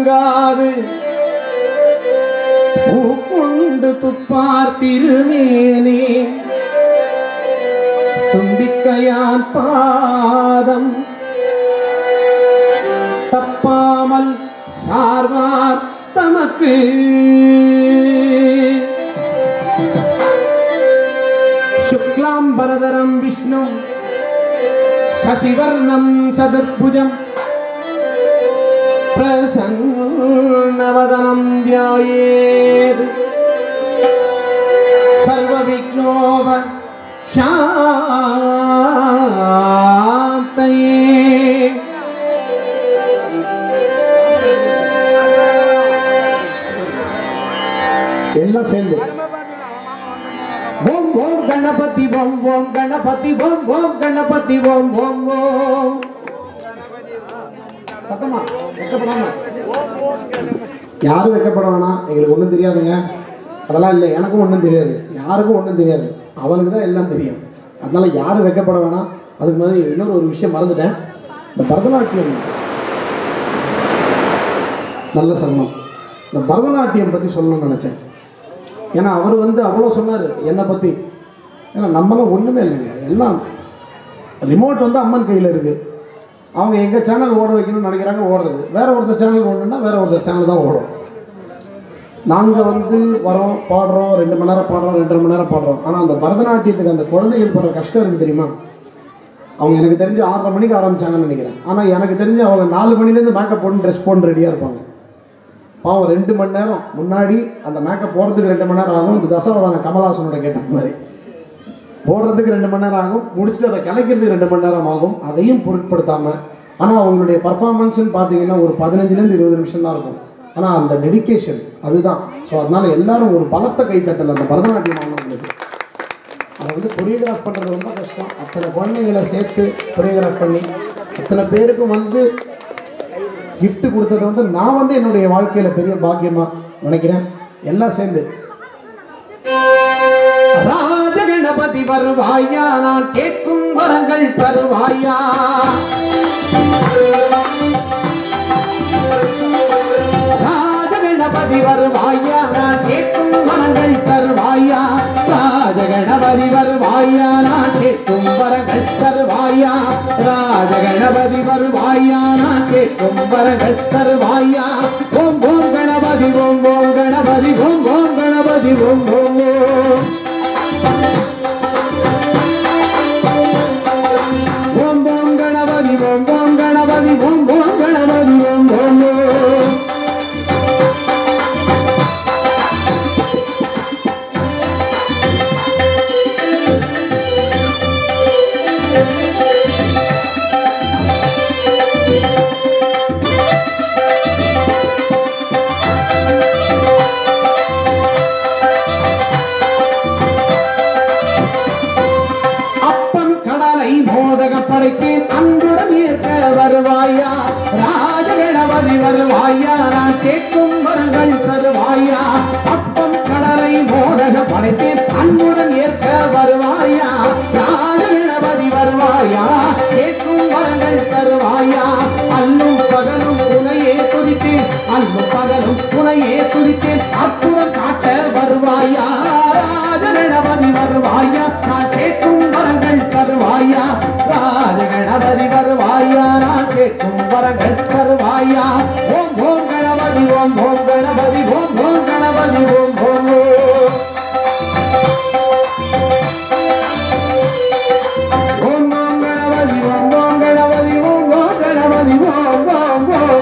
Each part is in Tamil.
கலங்காது பூக்குண்டு துப்பார் திருமேனே தும்பிக்கையான் பாதம் தப்பாமல் சார்வார் தமக்கு சுக்லாம் பரதரம் விஷ்ணு சசிவர்ணம் சதுர்புஜம் பிரசன்னவதனம் தியாயேத் சர்வவிக்னோப சாந்தயே எல்லாம் சேர்ந்து ஓம் ஓம் கணபதி ஓம் ஓம் கணபதி ஓம் ஓம் கணபதி ஓம் ஓம் ஓம் சத்தமா வெக்கப்படாம யாரும் வெக்கப்பட வேணாம் எங்களுக்கு ஒன்றும் தெரியாதுங்க அதெல்லாம் இல்லை எனக்கும் ஒன்றும் தெரியாது யாருக்கும் ஒன்றும் தெரியாது அவனுக்கு தான் எல்லாம் தெரியும் அதனால யாரும் வெக்கப்பட வேணாம் அதுக்கு மாதிரி இன்னொரு ஒரு விஷயம் மறந்துட்டேன் இந்த பரதநாட்டியம் நல்ல சரணம் இந்த பரதநாட்டியம் பற்றி சொல்லணும்னு நினச்சேன் ஏன்னா அவர் வந்து அவ்வளோ சொன்னார் என்னை பற்றி ஏன்னா நம்மளாம் ஒன்றுமே இல்லைங்க எல்லாம் ரிமோட் வந்து அம்மன் கையில் இருக்குது அவங்க எங்கள் சேனல் ஓட வைக்கணும்னு நினைக்கிறாங்க ஓடுறது வேற ஒருத்தர் சேனல் ஓடணும்னா வேற ஒருத்தர் சேனல் தான் ஓடும் நாங்கள் வந்து வரோம் பாடுறோம் ரெண்டு மணி நேரம் பாடுறோம் ரெண்டரை மணி நேரம் பாடுறோம் ஆனால் அந்த பரதநாட்டியத்துக்கு அந்த குழந்தைகள் படுற கஷ்டம் இருக்குது தெரியுமா அவங்க எனக்கு தெரிஞ்சு ஆறரை மணிக்கு ஆரம்பிச்சாங்கன்னு நினைக்கிறேன் ஆனால் எனக்கு தெரிஞ்சு அவங்க நாலு மணிலேருந்து மேக்கப் போட்டு ட்ரெஸ் போட்டு ரெடியாக இருப்பாங்க பாவம் ரெண்டு மணி நேரம் முன்னாடி அந்த மேக்கப் போடுறதுக்கு ரெண்டு மணி நேரம் ஆகும் இந்த தசாவதான கமலஹாசனோட கேட்ட மாதிரி போடுறதுக்கு ரெண்டு மணி நேரம் ஆகும் முடிச்சுட்டு அதை கலைக்கிறதுக்கு ரெண்டு மணி நேரம் ஆகும் அதையும் பொருட்படுத்தாமல் ஆனால் அவங்களுடைய பர்ஃபார்மன்ஸ்னு பார்த்தீங்கன்னா ஒரு பதினஞ்சுலேருந்து இருபது நிமிஷம் தான் இருக்கும் ஆனால் அந்த டெடிகேஷன் அதுதான் ஸோ அதனால எல்லாரும் ஒரு பலத்த கைத்தட்டல் அந்த பரதநாட்டியம் ஆனவங்களுக்கு அதை வந்து கொரியோகிராஃப் பண்ணுறது ரொம்ப கஷ்டம் அத்தனை குழந்தைங்களை சேர்த்து கொரியோகிராஃப் பண்ணி அத்தனை பேருக்கும் வந்து gift கொடுத்தது வந்து நான் வந்து என்னுடைய வாழ்க்கையில பெரிய பாக்கியமா நினைக்கிறேன் எல்லாம் சேர்ந்து ராஜகணபதி வருவாயா நான் கேட்கும் வரங்கள் தருவாயா ராஜகணபதி வருவாயா நான் கேட்கும் வரங்கள் தருவாயா ராஜகணபதி வருவாயா நான் கேட்கும் வரங்கள் தருவாயா ராஜகணபதி வருவாயா நான் கேட்கும் வரங்கள் தருவாயா ஓம் ஓம் கணபதி ஓம் ஓம் கணபதி ஓம் ஓம் கணபதி ஓம் ஓம் ஓம் ஓம் ஓம் கணபதி ஓம் ஓம் கணபதி ஓம் ஓம் கணபதி ஓம் ஓம் ஓம் அப்பன் கடலை மோதக படைத்தேன் அன்புடன் ஏற்க வருவாயா ராஜகணபதி வருவாயா நான் கேட்கும் வரங்கள் தருவாயா அப்பன் கடலை மோதக படைத்தேன் அன்புடன் ஏற்க வருவாயா ராஜகணபதி வருவாயா கேட்கும் வரங்கள் தருவாயா அல்லும் பகலும் உனையே துதித்தேன் அல்லும் பகலும் உனையே துதித்தேன் அற்புதம் காட்ட வருவாயா ராஜகணபதி வருவாயா நான் கேட்கும் வரங்கள் தருவாயா ராஜகணபதி வருவாயா நான் கேட்கும் வரங்கள் தருவாயா ஓம் ஓம் கணபதி ஓம் ஓம் கணபதி ஓம் ஓம் கணபதி ஓம் ஓம் ஓம் ஓம் ஓம் கணபதி ஓம் ஓம் கணபதி ஓம் ஓம் கணபதி ஓம் ஓம் ஓம்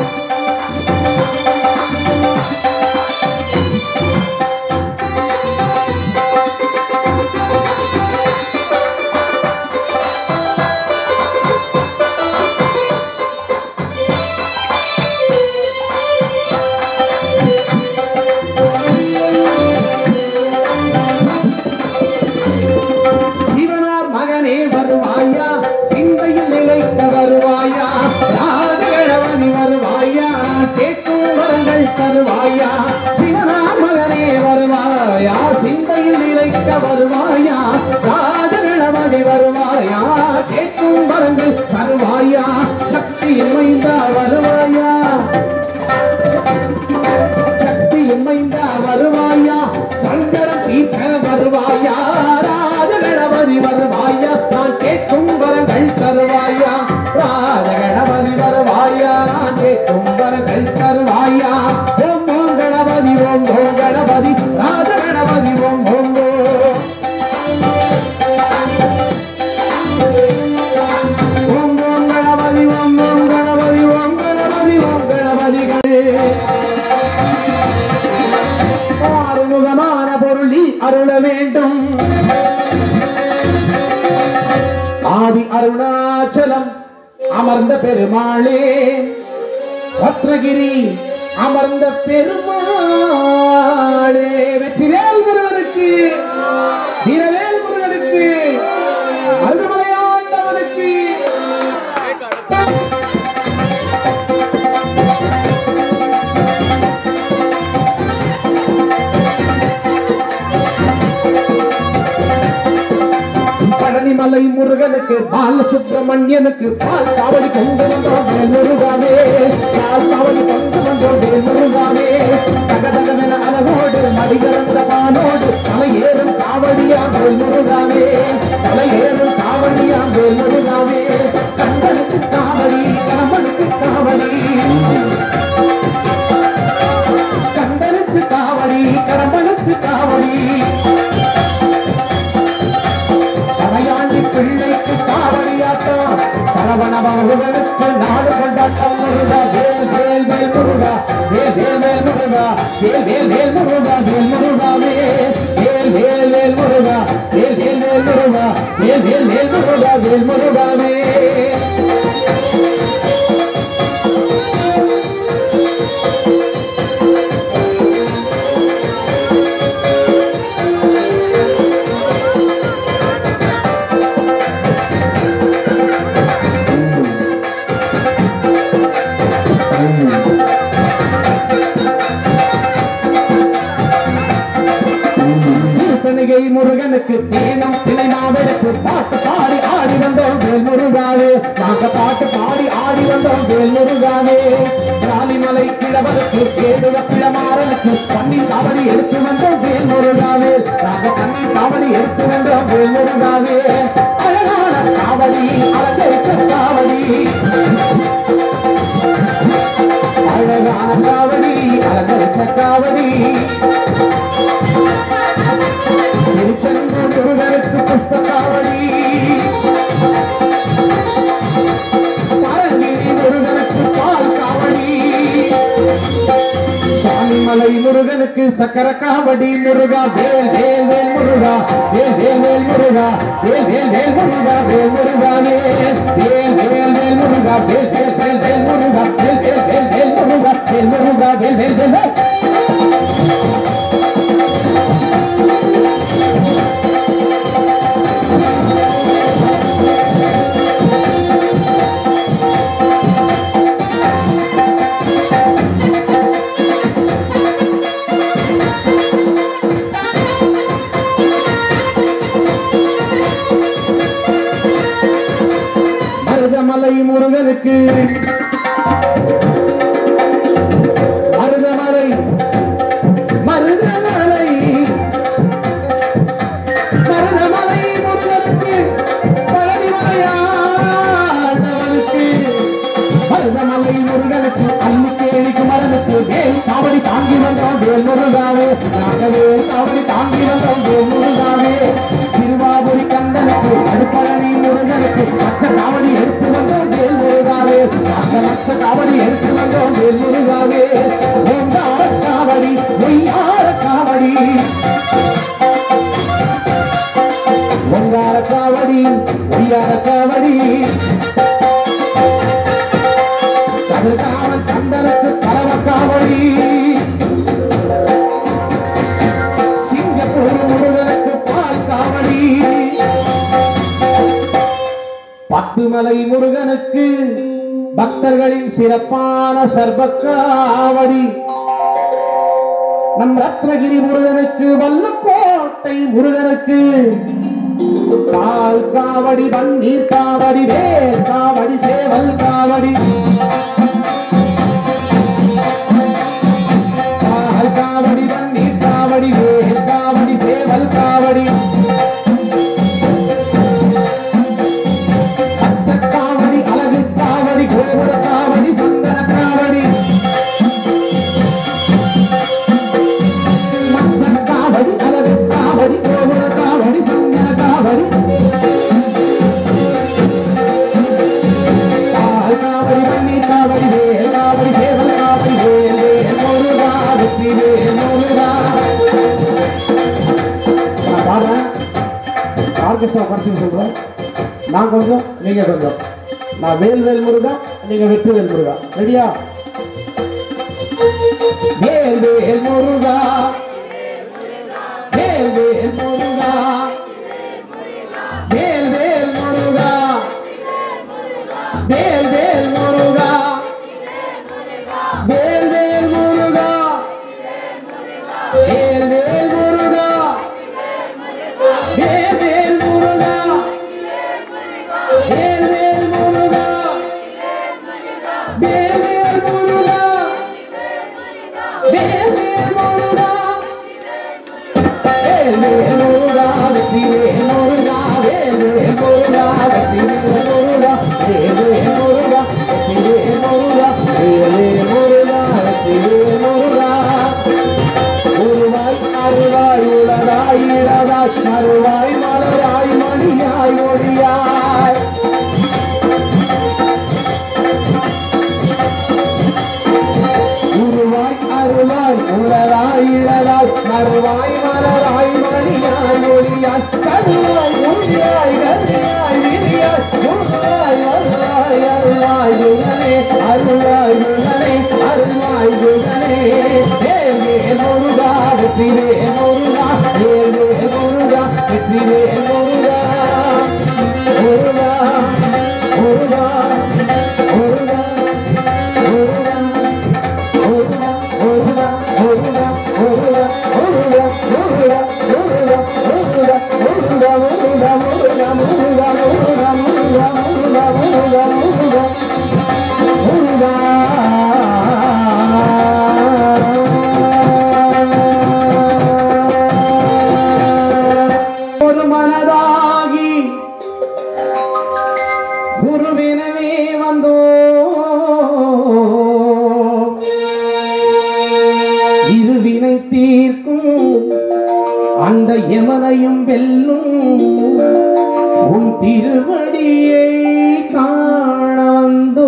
சிவனார் மகனே வருவாயா சிந்தையில் நிலைக்க வருவாயா ராஜகணபதி வருவாயா கேட்கும் வரங்கள் தருவாயா சிவனார் மகனே வருவாயா சிந்தையில் நிலைக்க வருவாயா ராஜகணபதி வருவாயா கேட்கும் வரங்கள் தருவாயா சக்தியில் மைந்தா வருவாயா ஆறுமுகமான பொருள் நீ அருள வேண்டும் ஆதி அருணாச்சலம் அமர்ந்த பெருமாளே ரத்னகிரி அமர்ந்த பெருமாளே வெற்றிவேல் முருகனுக்கு வீரவேல் முருகனுக்கு அருமலையாண்டவனுக்கு பழனிமலை முருகனுக்கு பால சுப்பிரமணியனுக்கு பால் காவடி கொண்டு வந்தோம் வேல் முருகாவே பால் காவடி கொண்டு வந்தோம் வேல் முருகாவே தகதகமென அளவோடு மடிகலந்த பானோடு தலை ஏறும் காவடியா வேல் முருகாவே தலை ஏறும் காவடியா வேல் முருகாவே கண்டனுக்கு காவடி கணவனுக்கு காவடி கண்டனுக்கு காவடி கடம்பனுக்கு காவடி சரையாண்டி பிள்ளைக்கு காவடியாட்டம் சரவண பகவனுக்கு நாடு கொண்டாட்டம் முருகா வேல் வேல் வேல் முருகா வேல் வேல் வேல் முருகா வேல் வேல் வேல் முருகா வேல் முருகா வேல் வேல் வேல் வேல் முருகா வேல் வேல் வேல் முருகா வேல் வேல் வேல் முருகா வேல் முருகாவே திருப்பணிகை முருகனுக்கு தேனம் திணை மாவனுக்கு பாட்டு பாடி ஆடி வந்தோம் வேல் முருகாவே நாங்க பாட்டு பாடி ஆடி வந்தோம் வேல் முருகாவே ராலிமலை கிழவனுக்கு கேடுவ கிழமாறனுக்கு பன்னீர் காவடி எடுத்து வந்தோம் வேல் முருகாவே நாங்க பன்னீர் காவடி எடுத்து வந்தோம் வேல் முருகாவே அழகான காவடி அலங்கரிச்ச காவடி அழகான காவடி அலங்கரிச்ச காவடி திருச்செந்தூர் முருகனுக்கு புஷ்ப காவடி பரங்கிரி முருகனுக்கு பால் காவடி சாமிமலை முருகனுக்கு சக்கர காவடி முருகா வேல் வேல் வேல் முருகா வேல் வேல் வேல் முருகா வேல் வேல் வேல் முருகா வேல் முருகா வேல் வேல் வேல் வேல் முருகா வேல் வேல் வேல் வேல் முருகா வேல் வேல் வேல் வேல் முருகா வேல் முருகா வேல் வேல் வேல் வேல் மருதமலை முருகனுக்கு மருதமலை மருதமலை மருதமலை முருகனுக்கு பழனிமலையாண்டவனுக்கு மருதமலை முருகனுக்கு அள்ளிக்கேணிக்கு மரனுக்கு வேல் காவடி தாங்கி வந்தோம் வேல் முருகாவே நாங்கள் வேல் காவடி தாங்கி வந்தோம் வேல் முருகாவே சிறுவாபுரி கந்தனுக்கு அடுப்பழனி முருகனுக்கு பச்சை காவடி எடுத்து வந்தோம் வேல் முருகாவே நாங்கள் பச்சை காவடி எடுத்து வந்தோம் வேல் முருகாவே ஓங்கார காவடி ஒய்யார காவடி ஒங்கார காவடி ஒய்யார காவடி கதிர்காமன் கந்தனுக்கு பரவ காவடி சிங்கப்பூர் முருகனுக்கு பால் காவடி பத்துமலை முருகனுக்கு பக்தர்களின் சிறப்பான சர்ப காவடி நம் ரத்னகிரி முருகனுக்கு வல்லக்கோட்டை முருகனுக்கு கால் காவடி பன்னீர் காவடி வேர் காவடி சேவல் காவடி கால் காவடி பன்னீர் காவடி வேர் காவடி சேவல் காவடி பச்சைக்காவடி அழகு காவடி கோபுர காவடி சந்தன காவடி மச்சக்காவடி அழகு காவடி கோபுர காவடி சந்தன காவடி கால் காவடி ஃபஸ்ட்டு சொல்கிறேன் நான் கொஞ்சம் நீங்கள் கொஞ்சம் நான் வேல் வேல் முருகா நீங்கள் வெற்றி வேல் முருகா ரெடியா வேல் வேல் முருகா வேல் வேல் முருகா வேல் வேல் முருகா வேல் வேல் முருகா வேல் வேல் முருகா வேல் வேல் முருகா வேல் வேல் முருகா வேல் வேல் முருகா வேல் வேல் முருகா வேல் வேல் முருகா வேல் வேல் முருகா வெற்றி வேல் முருகா வேல் வேல் முருகா வெற்றி வேல் முருகா வேல் வேல் முருகா வெற்றி வேல் முருகா வேல் வேல் முருகா வெற்றி வேல் முருகா உருவாய் அருவாய் உளதாய் இளதாய் மறுவாய் மலராய் மணியாய் ஒளியாய் உருவாய் அருவாய் உளதாய் இளதாய் மறுவாய் மலராய் மணியாய் ஒளியாய் கருவாய் ஒளியாய் கருவாய் விரியாய் உருவாய் அருளாய் அருளாய் குகனே அருளாய் குகனே அருளாய் குகனே ஏவே முருகா வெற்றி வே முருகா ஏவே முருகா வெற்றி வே முருகா முருகா முருகா முருகா முருகா ஒரு மனதாகி குருவினவே வந்தோ இருவினை தீர்க்கும் அந்த யமனையும் வெல்லும் உன் திருவடியை காண வந்தோ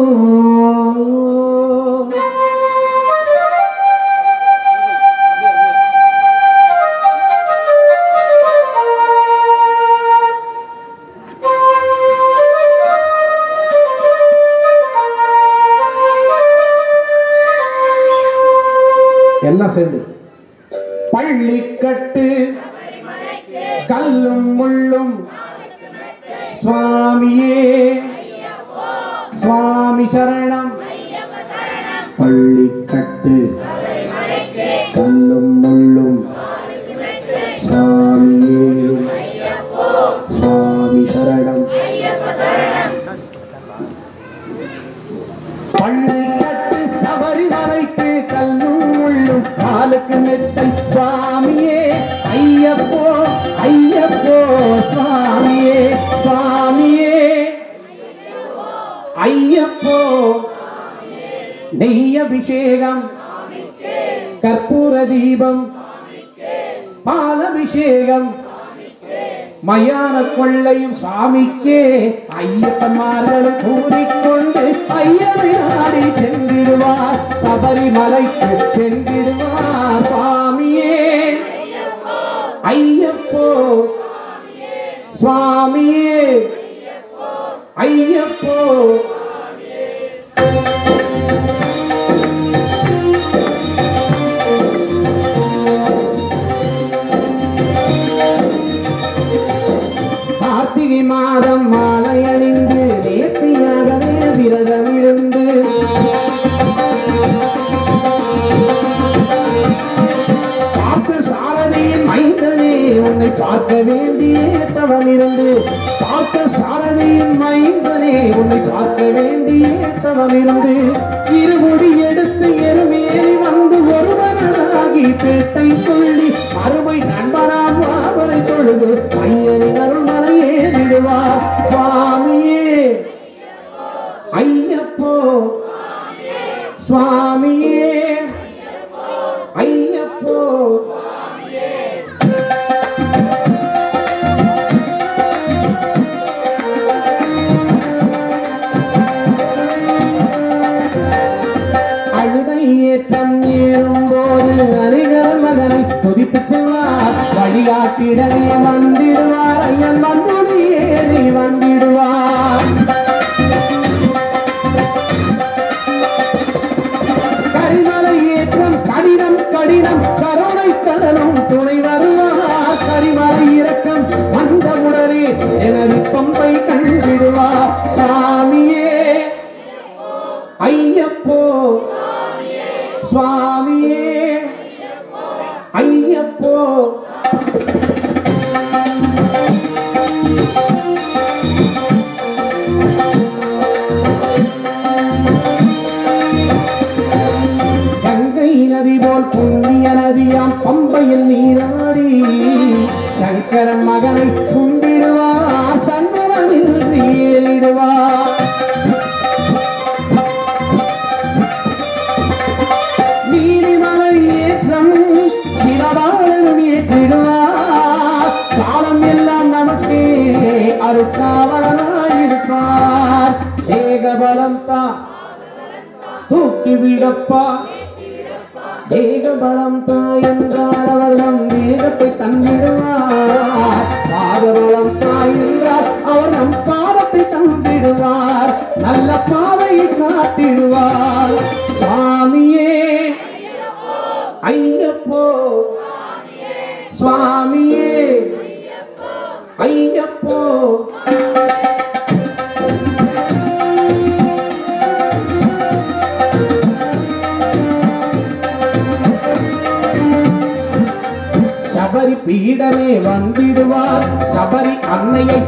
எல்லாம் சேர்ந்து பள்ளிக்கட்டு கல்லும் முள்ளும் சுவாமியே சுவாமி சரணம் பள்ளிக்கட்டு கல்லும் முள்ளும் சுவாமியே சுவாமி சரணம் பள்ளிக்கட்டு சபரிமலைக்கு கல்லும் முள்ளும் காலுக்கு மெத்தை சுவாமியே ஐயப்போ ஐயப்போ சுவாமியே சுவாமியே ஐயப்போ நெய் அபிஷேகம் கற்பூர தீபம் பாலபிஷேகம் மயான கொள்ளையும் சாமிக்கே ஐயப்பன்மார்களும் கூறிக்கொண்டு ஐயனை நாடி சென்றிடுவார் சபரிமலைக்கு சென்றிடுவார் சுவாமியே ஐயப்போ சுவாமியே ஐயப்போ கார்த்திகை மாதம் மாலை அணிந்து நேர்த்தியாகவே விரதம் இருந்து பார்த்த சாரதியின் மைந்தனே உன்னை பார்க்க வேண்டிய தவம் இருந்து பார்த்த சாரதியின் மைந்தனே உன்னை பார்க்க வேண்டிய தவம் இருந்து இருமுடி எடுத்து எருமேறி வந்து ஒருவனாகி பேட்டை கொள்ளி அருமை நண்பராம் அவரை தொழுது ஐயனின் அருள்மலை ஏறிடுவார் சுவாமியே ஐயப்போ சுவாமியே ஐயப்போ அழுதை ஏற்றம் ஏறும்போது அரிகரன் மகனை துதித்துச் செல்வார் வழிகாட்டிடவே வந்திடுவார் ஐயன் வந்துடியே ஏறி வந்திடுவார் கரிமலை ஏற்றம் கடினம் கடினம் கருணை கடலும் துணை வருவார் கரிமலை இறக்கம் வந்தவுடனே எனது பம்பை கண்டிடுவார் சாமியே ஐயப்போ சுவாமியே ஐயப்போ கங்கை நதி போல் புண்ணிய நதியாம் பம்பையில் நீராடி சங்கரன் மகனை கும்பிடுவார் சந்தனமின்றி ஏறிடுவார் நீலிமலை ஏற்றம் சிவபாலனும் ஏற்றிடுவார் காலம் எல்லாம் நமக்கே அருட்காவலனாயிருப்பார் தேகபலம் தான் தூக்கி விடப்பா தேகபலம் தாய் என்றார் அவர் நம் தேகத்தை தந்திடுவார் பாதபலம் தாய் என்றார் அவர் நம் பாதத்தை தந்திடுவார் நல்ல பாதையை காட்டிடுவார் சுவாமியே ஐயப்போ சுவாமியே ஐயப்போ சபரி பீடமே வந்திடுவார் சபரி அன்னையை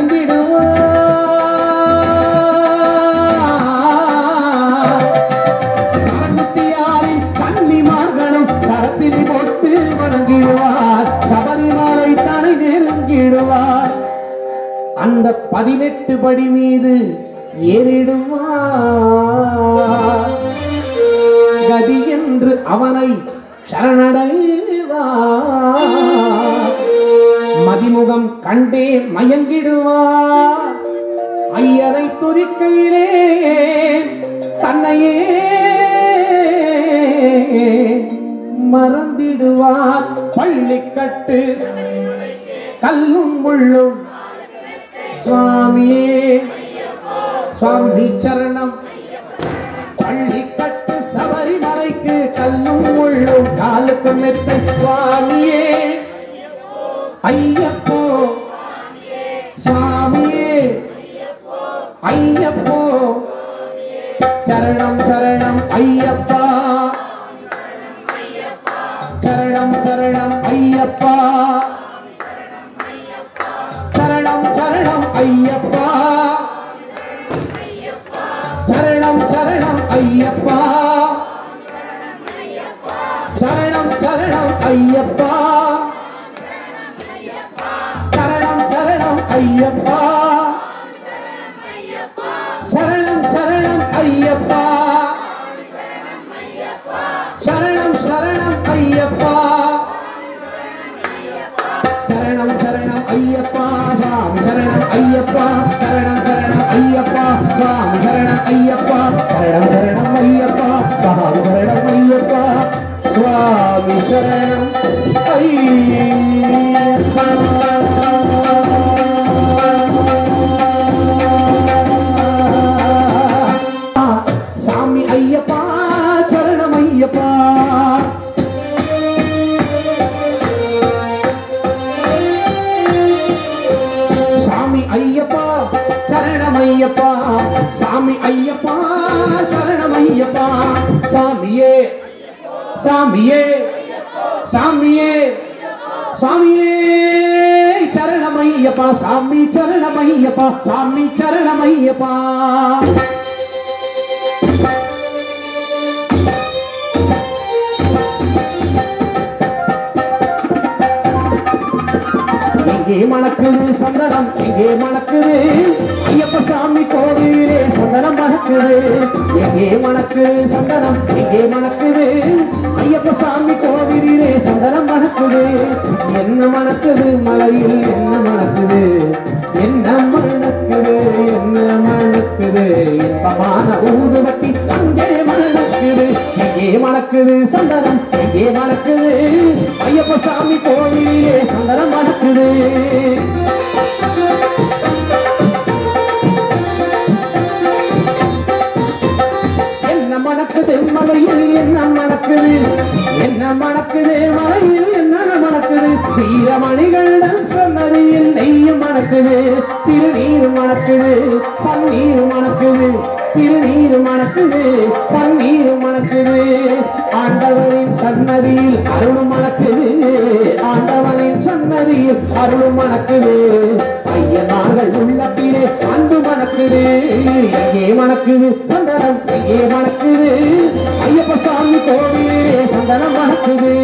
பணிந்திடுவார் சரங்குத்தியாரின் கன்னிமார்களும் சரத்திரி போட்டு வணங்கிடுவார் சபரிமலை தனை நெருங்கிடுவார் அந்த பதினெட்டு படி மீது ஏறிடுவார் கதி என்று அவனை சரணடைவார் மதிமுகம் கண்டே மயங்கிடுவார் ஐயனை துதிக்கையிலே தன்னையே மறந்திடுவார் பள்ளிக்கட்டு கல்லும் முள்ளும் சுவாமியே சுவாமி சரணம் பள்ளிக்கட்டு சபரிமலைக்கு கல்லும் முள்ளும் காலுக்கு மெத்தை சுவாமியே ஐயப்போ சுவாமியே ஐயப்போ சரணம் சரணம் ஐயப்பா சரணம் சரணம் ஐயப்பா சரணம் சரணம் ஐயப்பா சரணம் சரணம் ஐயப்பா சரணம் சரணம் ஐயப்பா சரணம் சரணம் ஐயப்பா சரணம் சரணம் ஐயப்பா சரணம் சரணம் ஐயப்பா சரணம் சரணம் ஐயப்பா சுவாமி சரணம் ஐயப்பா சரணம் சரணம் ஐயப்பா சுவாமி சரணம் ஐயப்பா சரணம் சரணம் ஐயப்பா சுவாமி சரணம் ஐயப்பா சுவாமி சரணம் ஐயப்பா சாமி ஐயப்பா சரணம் ஐயப்பா சாமி ஐயப்பா சரணமையப்பா சாமி ஐயப்பா சரணமையப்பா சாமியே சாமியே சாமியே சாமியே சரணமையப்பா சாமி சரணமையப்பா சாமி சரணமையப்பா எங்கே மணக்குது சந்தனம் எங்கே மணக்குது ஐயப்ப சாமி கோவிலே சந்தனம் மணக்குது எங்கே மணக்குது சந்தனம் எங்கே மணக்குது ஐயப்ப சாமி கோவிலே சந்தனம் மணக்குது என்ன மணக்குது மலையில் என்ன மணக்குது என்ன மணக்குது என்ன மணக்குது இன்பமான ஊதுவட்டி அங்கே மணக்குது எங்கே மணக்குது சந்தனம் எங்கே மணக்குது ஐயப்ப சாமி கோவிலே சந்தனம் மணக்குது மணக்குது மலையில் என்ன மணக்குது என்ன மணக்குது மலையில் என்ன மணக்குது வீரமணிகளிடம் சன்னதியில் நெய்யும் மணக்குது திருநீர் மணக்குது பன்னீர் மணக்குது திருநீர் மணக்குது பன்னீர் மணக்குது ஆண்டவரின் சன்னதியில் அருள் மணக்குது ஆண்டவரின் சன்னதியில் அருள் மணக்குது ஐயனார்கள் உள்ளத்திலே அன்பு மணக்குது எங்கே மணக்குது சந்தனம் எங்கே மணக்குது ஐயப்ப சாமி கோவிலே சந்தனம் மணக்குது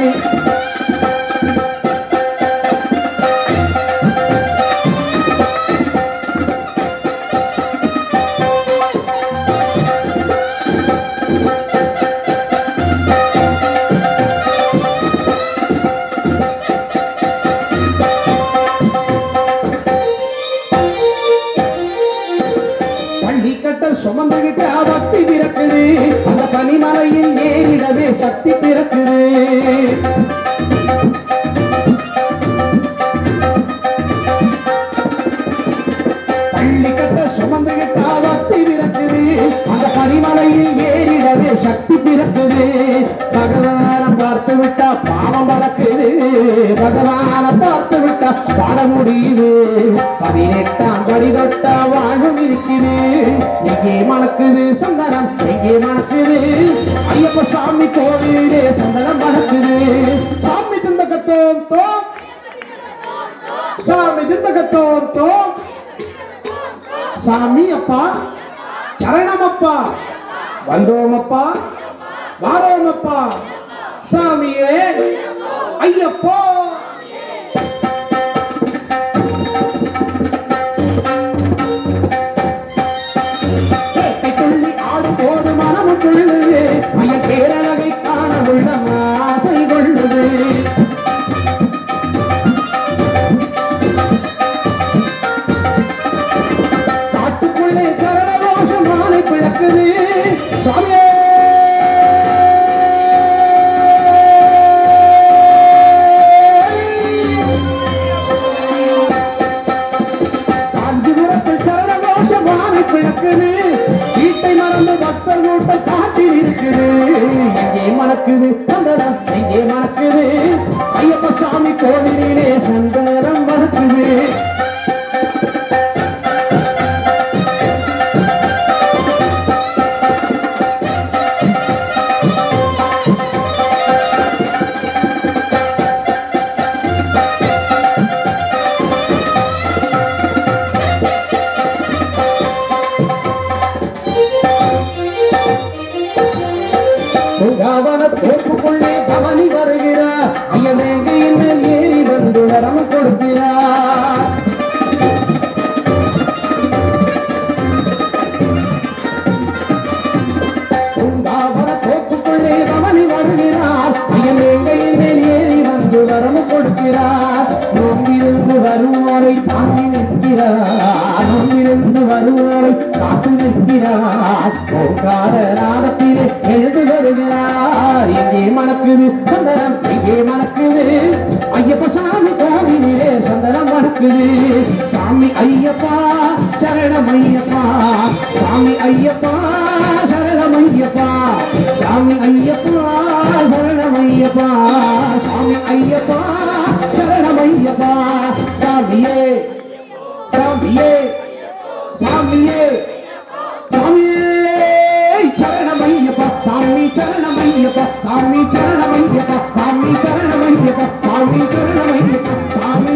பள்ளி கட்ட சுமந்துகிட்ட பக்தி பிறக்குது அந்த பனிமலையில் ஏறிடவே சக்தி பிறக்குது பள்ளி கட்ட சுமந்துகிட்ட பக்தி பிறக்குது அந்த பனிமலையில் ஏறிடவே சக்தி பிறக்குது பகவான பார்த்து விட்டா பாவம் பறக்குது பகவான பார்த்து விட்டா பாட முடியுது பதினெட்டாம் படி தொட்டா வாழ்வும் இருக்குது எங்கே மணக்குது சந்தனம் எங்கே மணக்குது ஐயப்ப சாமி கோவிலே சந்தனம் மணக்குது சாமி திந்தகத்தோம் தோம் சாமி திந்தகத்தோம் தோம் சாமி அப்பா சரணமப்பா வந்தோமப்பா வாரோமப்பா சாமியே ஐயப்போ கேட்டை துள்ளி ஆடும் போது மனமும் துள்ளுது ஐயன் பேரழகை காண உள்ளம் ஆசை கொள்ளுது காட்டுக்குள்ளே சரண கோஷம் மாலை பிறக்குது சுவாமியே காஞ்சிபுரத்தில் சரண கோஷம் மாலை பிறக்குது வீட்டை மறந்து பக்தர் கூட்டம் காட்டில் இருக்குது எங்கே மணக்குது சந்தனம் எங்கே மணக்குது ஐயப்ப சாமி கோவிலிலே சந்தனம் மணக்குது பூங்காவன தோப்புக்குள்ளே பவனி வருகிறார் ஐயனேங்கையின் மேல் ஏறி வந்து வரம் கொடுக்கிறார் பூங்காவன தோப்புக்குள்ளே பவனி வருகிறார் ஐயனேங்கையின் மேல் ஏறி வந்து வரம் கொடுக்கிறார் நோம்பிருந்து வருவோரை தாங்கி நிற்கிறார் நோம்பிருந்து வருவோரை காத்து நிற்கிறார் ஓங்கார நாதத்திலே எழுந்து வருகிறார் எங்கே மணக்குது சந்தனம் எங்கே மணக்குது ஐயப்ப சாமி கோவிலே சந்தனம் மணக்குது சாமி ஐயப்பா சரணம் ஐயப்பா சாமி ஐயப்பா சரணம் ஐயப்பா சாமி ஐயப்பா சரணம் ஐயப்பா சாமி ஐயப்பா சரணம் ஐயப்பா சாமியே சாமியே சாமியே சாமியே சரணமையப்பா சாமி சரணமையப்பா சாமி சரணமையப்பா சாமி சரணமையப்பா சாமி சரணமையப்பா சாமி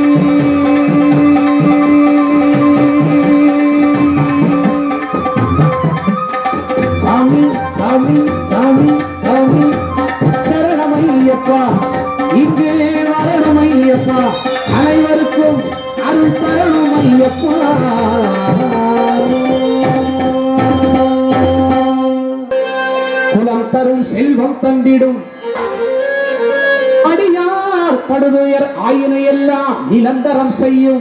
சாமி சாமி சாமி சாமி சரணமையப்பா இங்கே வரணுமையப்பா அனைவருக்கும் அருள் தரணுமையப்பா குலம் தரும் செல்வம் தந்திடும் அடியார் படுதுயர் ஆயினை எல்லாம் நிலந்தரம் செய்யும்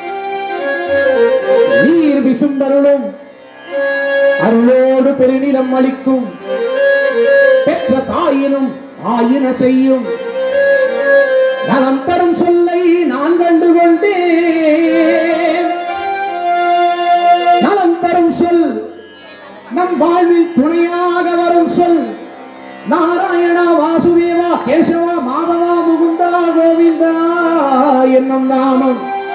நீர் விசும்பருளும் அருளோடு பெருநிலம் அளிக்கும் பெற்ற தாயினும் ஆயின செய்யும் நலம் தரும் சொல்லை நான் கண்டு கொண்டேன் நலம் தரும் சொல் நம் வாழ்வில் துணையாக வரும் சொல் நாராயணா வாசுதேவா கேசவா மாதவா முகுந்தா கோவிந்தா என்னும் நாமம்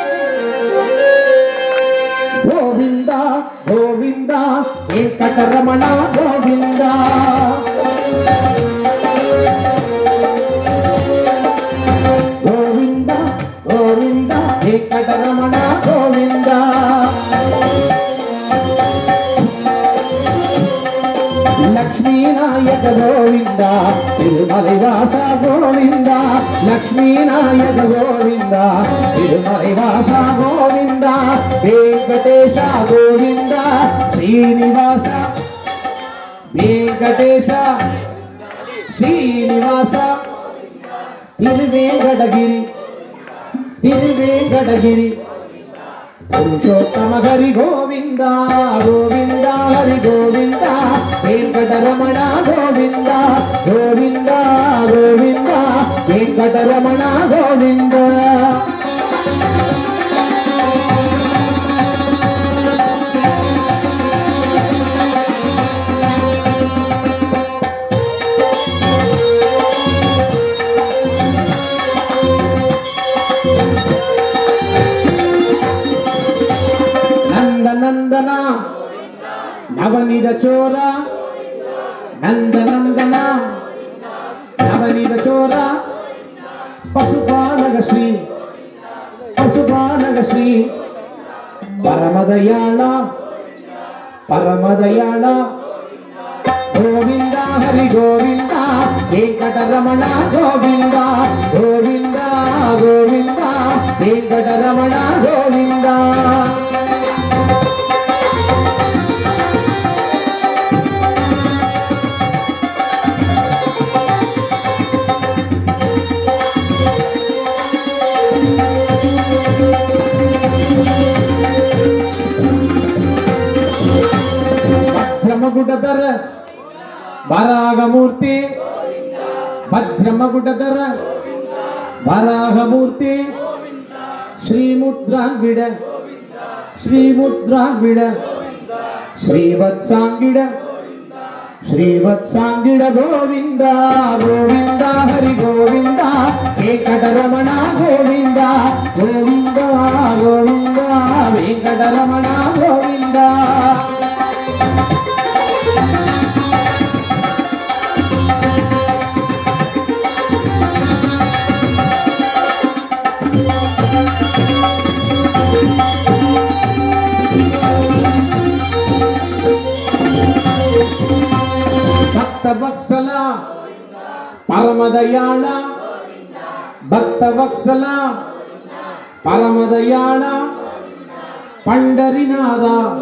கோவிந்தா கோவிந்தா வெங்கடரமணா கோவிந்தா கோவிந்தா கோவிந்தா வெங்கடரமணா கோவிந்தா லக்ஷ்மி நாயக கோவிந்தா திருமலை வாசா கோவிந்தா லக்ஷ்மி நாயக கோவிந்தா திருமலை வாசா கோவிந்தா வெங்கடேಶ கோவிந்தா ஸ்ரீனிவாச வெங்கடேಶ ஸ்ரீனிவாச திருவேங்கடகிரி திருவேங்கடகிரி పురుషోత్తమ హరి గోవింద గోవింద హరి గోవింద వెంకటరమణ గోవింద గోవింద గోవింద వెంకటరమణ గోవింద నంద నందన నవనిద చోర నంద నందన నవనిద చోర పశుపాలక శ్రీ పశుపాలక శ్రీ పరమదయాళ పరమదయాళ గోవింద హరి గోవింద వెంకటరమణ గోవింద గోవింద గోవింద వెంకటరమణ గోవింద వజ్రమగుడధర వరాగమూర్తి వజ్రమగుడధర వరాగమూర్తి శ్రీముద్రాంగిడ శ్రీముద్రాంగిడ శ్రీవత్సాంగిడ శ్రీవత్సాంగిడ గోవింద గోవింద హరి గోవింద వెంకటరమణ గోవింద గోవింద గోవింద వెంకటరమణ గోవింద భక్తవత్సల పరమదయాళ భక్తవత్సల పరమదయాళ పండరినాథ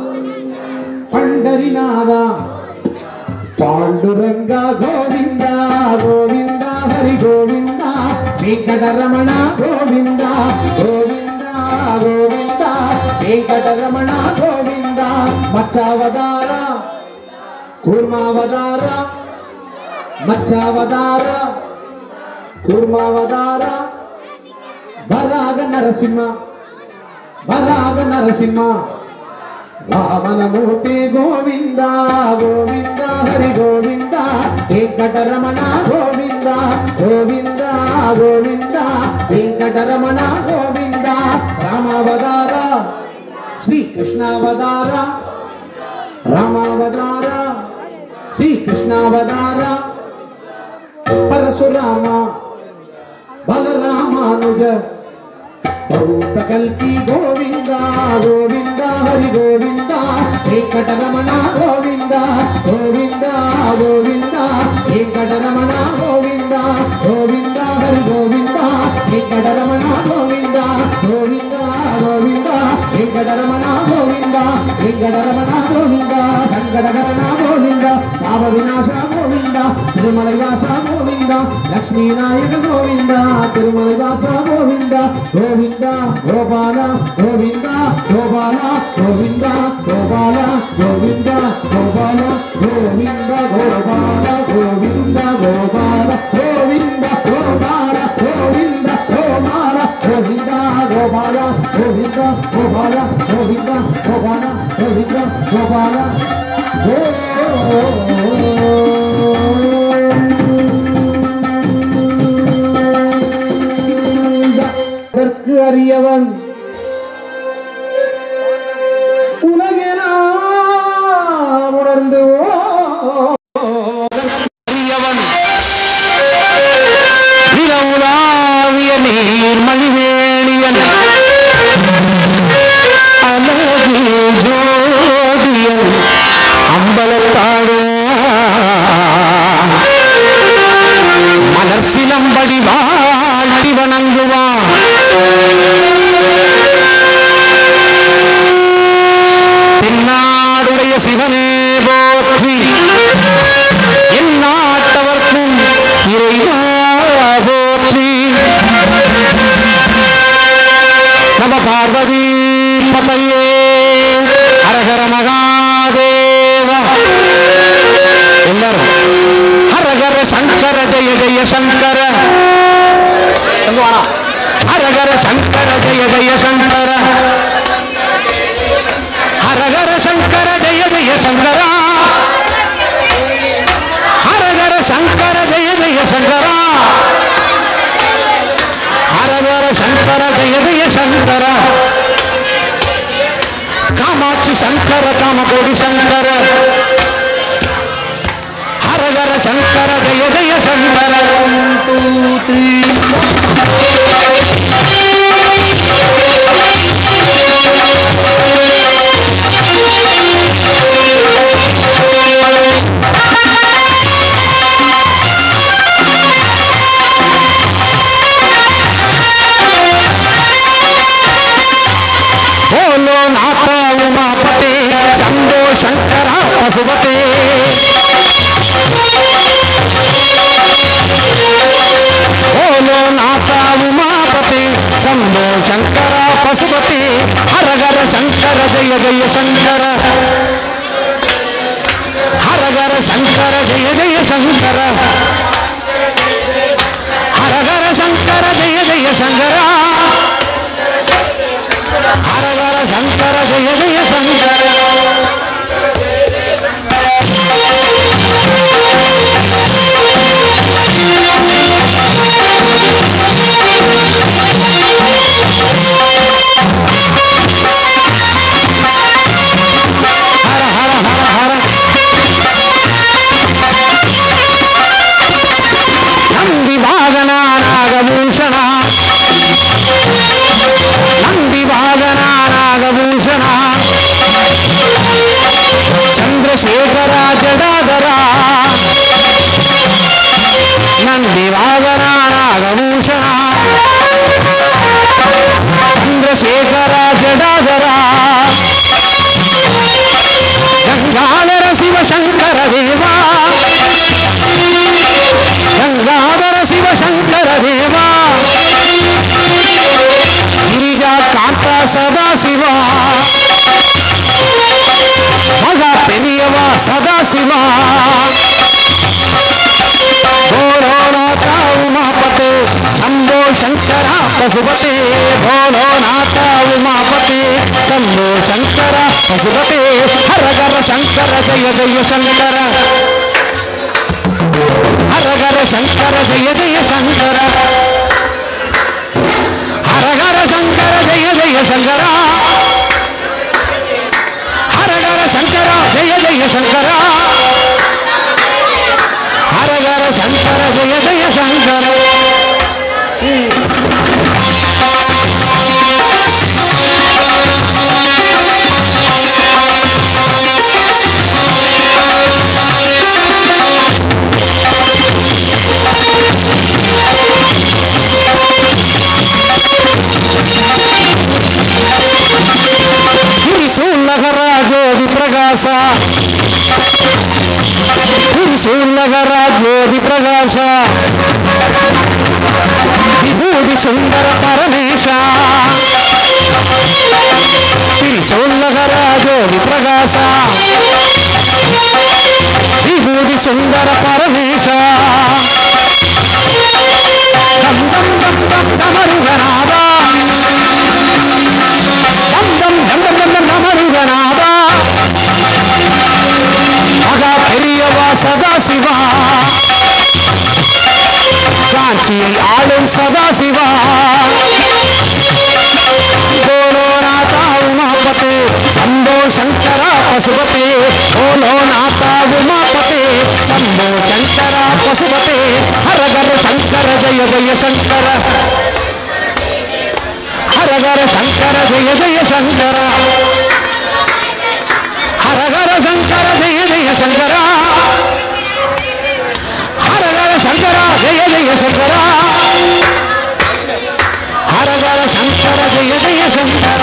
పండరినాథ పాండురంగ గోవింద గోవింద హరి గోవింద వెంకటరమణ గోవింద గోవింద గోవింద వెంకటరమణ గోవింద మచ్చావతార కూర్మావతార మచ్చావతార కూర్మావతార వరాగ నరసింహ వరాగ నరసింహ వామనమూర్తి గోవింద గోవింద హరి గోవింద వెంకటరమణ గోవింద గోవింద గోవింద వెంకటరమణ గోవింద రామావతార శ్రీకృష్ణావతార రామావతార శ్రీకృష్ణావతార పరశురామ బలరామానుజ భూత కల్కి గోవింద గోవింద హరి గోవింద వెంకటరమణ గోవింద గోవింద గోవింద వెంకటరమణ గోవింద గోవింద హరి గోవింద వెంకటరమణ గోవింద గోవింద గోవింద వెంకటరమణ గోవింద వెంకటరమణ గోవింద సంకటకరణ గోవింద పాప వినాశ గోవింద తిరుమలయాస గోవింద లక్ష్మీనాయక గోవింద తిరుమలయాస గోవింద గోవింద గోపాల గోవింద గోపాల గోవింద గోపాల గోవింద గోపాల గోవింద గోపాల గోవింద గోపాల గోవింద గోపాల గోవింద గోపాల గోవింద గోపాల గోవింద గోపాల గోవింద గోపాల గోవింద గోపాల గోవింద அதற்கு அறியவன் உலகெல்லாம் உணர்ந்து அறியவன் நிலவுலாவிய நீர்மணிவேணியன் அழகு ஜோதியன் அம்பலத்தாடும் மலர் சிலம்படி வாழ்த்தி வணங்குவான் தென்னாடுடைய சிவனே போற்றி என் நாட்டவர்க்கும் இறைவா போற்றி நம பார்வதி பதையே ஹரஹர மகாதேவா எல்லாரும் ஹரஹர சங்கர ஜெய ஜெய சங்கர ஹரஹர சங்கர ஜெய ஜெய சங்கர ஹரஹர சங்கர ஜெய ஜெய சங்கரா ஹரஹர சங்கர ஜெய ஜெய சங்கரா ஹரஹர சங்கர ஜெய ஜெய சங்கர காமாட்சி சங்கர காமகோடி சங்கர ஹரஹர சங்கர ஜெய ஜெய சங்கர டூ த்ரீ बोलो नाथा उमापते शंभो शंकरा पशुपते बोलो नाथा उमापते शंभो शंकरा पशुपते हर घर शंकर जय जय शंकर हर घर शंकर जय जय शंकर हर घर शंकर जय जय शंकरा ஹர ஹர சங்கர ஜெய ஜெய சங்கர ஹர ஹர ஹர ஹர நந்தி வாகனா நாகபூஷணா நந்தி வாகனா நாகபூஷணா சந்திரசேகரா ஜடாதரா நந்தி வாகனா நாகபூஷணா சந்திரசேகரா ஜடாதரா கங்காதர சிவசங்கர தேவா கங்காதர சிவசங்கர தேவா ಗಿರಿಜಾ ಕಾಂತ ಸದಾ ಶಿವ ಮಗ ಪೆರಿಯವ ಸದಾ ಶಿವ ಭೋಳೋನಾಥ ಉಮಾಪತೆ ಶಂಭೋ ಶಂಕರ ಪಶುಪತೆ ಭೋಳೋನಾಥ ಉಮಾಪತೆ ಶಂಭೋ ಶಂಕರ ಪಶುಪತೆ ಹರಗರ ಶಂಕರ ಜಯ ಜಯ ಶಂಕರ ಹರಗರ ಶಂಕರ ಜಯ ಜಯ ಶಂಕರ ஹரஹர சங்கர ஜெய ஜெய சங்கரா ஹரஹர சங்கரா ஜெய ஜெய சங்கரா ஹரஹர சங்கர ஜெய ஜெய சங்கர ತ್ರಿಶೂಲಗರ ಜ್ಯೋತಿ ಪ್ರಕಾಶ ತ್ರಿಶೂಲಗರ ಜ್ಯೋತಿ ಪ್ರಕಾಶ ವಿಭೂತಿ ಸುಂದರ ಪರಮೇಶ ತ್ರಿಶೂಲಗರ ಜ್ಯೋತಿ ಪ್ರಕಾಶ ವಿಭೂತಿ ಸುಂದರ ಪರಮೇಶ ದಂ ದಂ ದಂ ದಂ ಡಮರುಗನಾದ ದಂ ದಂ ದಂ ದಂ ದಂ ದಂ ಡಮರುಗನಾದ ಮಗ ಪೆರಿ காட்சியை ஆளும் சதாசிவா बोलो नाता उमापते शंभो शंकर पशुपते बोलो नाता उमापते शंभो शंकर पशुपते हर घर शंकर जय जय शंकर हर घर शंकर जय जय शंकर हर घर शंकर जय जय शंकर हर घर शंकर जय जय शंकर ஹரகர சங்கர ஜெய ஜெய சங்கர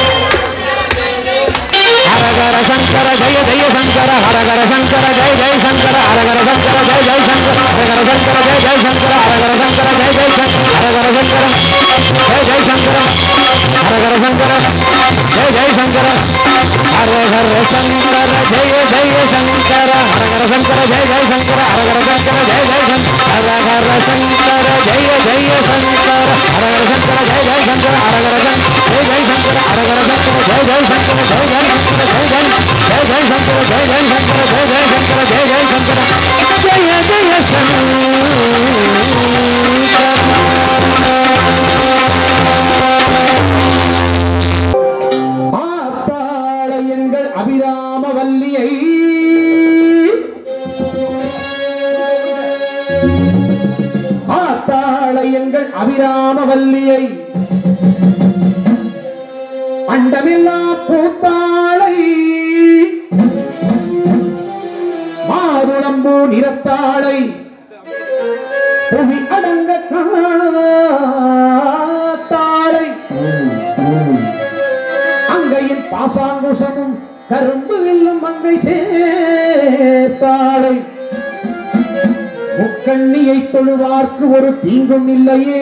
ஹரகர சங்கர ஜெய ஜெய சங்கர ஹரகர சங்கர ஜெய ஜெய சங்கர ஹரகர சங்கர ஜெய ஜெய சங்கர ஹரகர சங்கர ஜெய ஜெய சங்கர ஹரகர சங்கர ஜெய ஜெய சங்கர ஹரகர சங்கர ஜெய ஜெய சங்கர ஹரகர சங்கர ஜெய ஜெய சங்கர ஹரஹர சங்கர ஜெய ஜெய சங்கர ஹரஹர சங்கர ஜெய ஜெய சங்கர ஹரஹர சங்கர ஜெய ஜெய சங்கர ஹரஹர சங்கர ஜெய ஜெய சங்கர ஹரஹர சங்கர ஜெய ஜெய சங்கர ஹரஹர சங்கர ஜெய ஜெய சங்கர ஹரஹர சங்கர ஜெய ஜெய சங்கர ஜெய ஜெய சங்கர ஜெய ஜெய ஜெய ஜெய சங்கர ஜெய ஜெய சங்கர ஜெய ஜெய சங்கர ஜெய ஜெய சங்கர ஜெய ஜெய ஆத்தாள எங்கள் அபிராம வல்லியை ஆத்தாள எங்கள் அபிராம வல்லியை அண்டமில்லா பூத்தாளை மாதுளம்பூ நிறத்தாளை புவி அடங்க காத்தாளை அங்கையின் பாசாங்குசமும் கரும்பு வில்லும் அங்கை சேர்த்தாளை முக்கண்ணியை தொழுவார்க்கு ஒரு தீங்கும் இல்லையே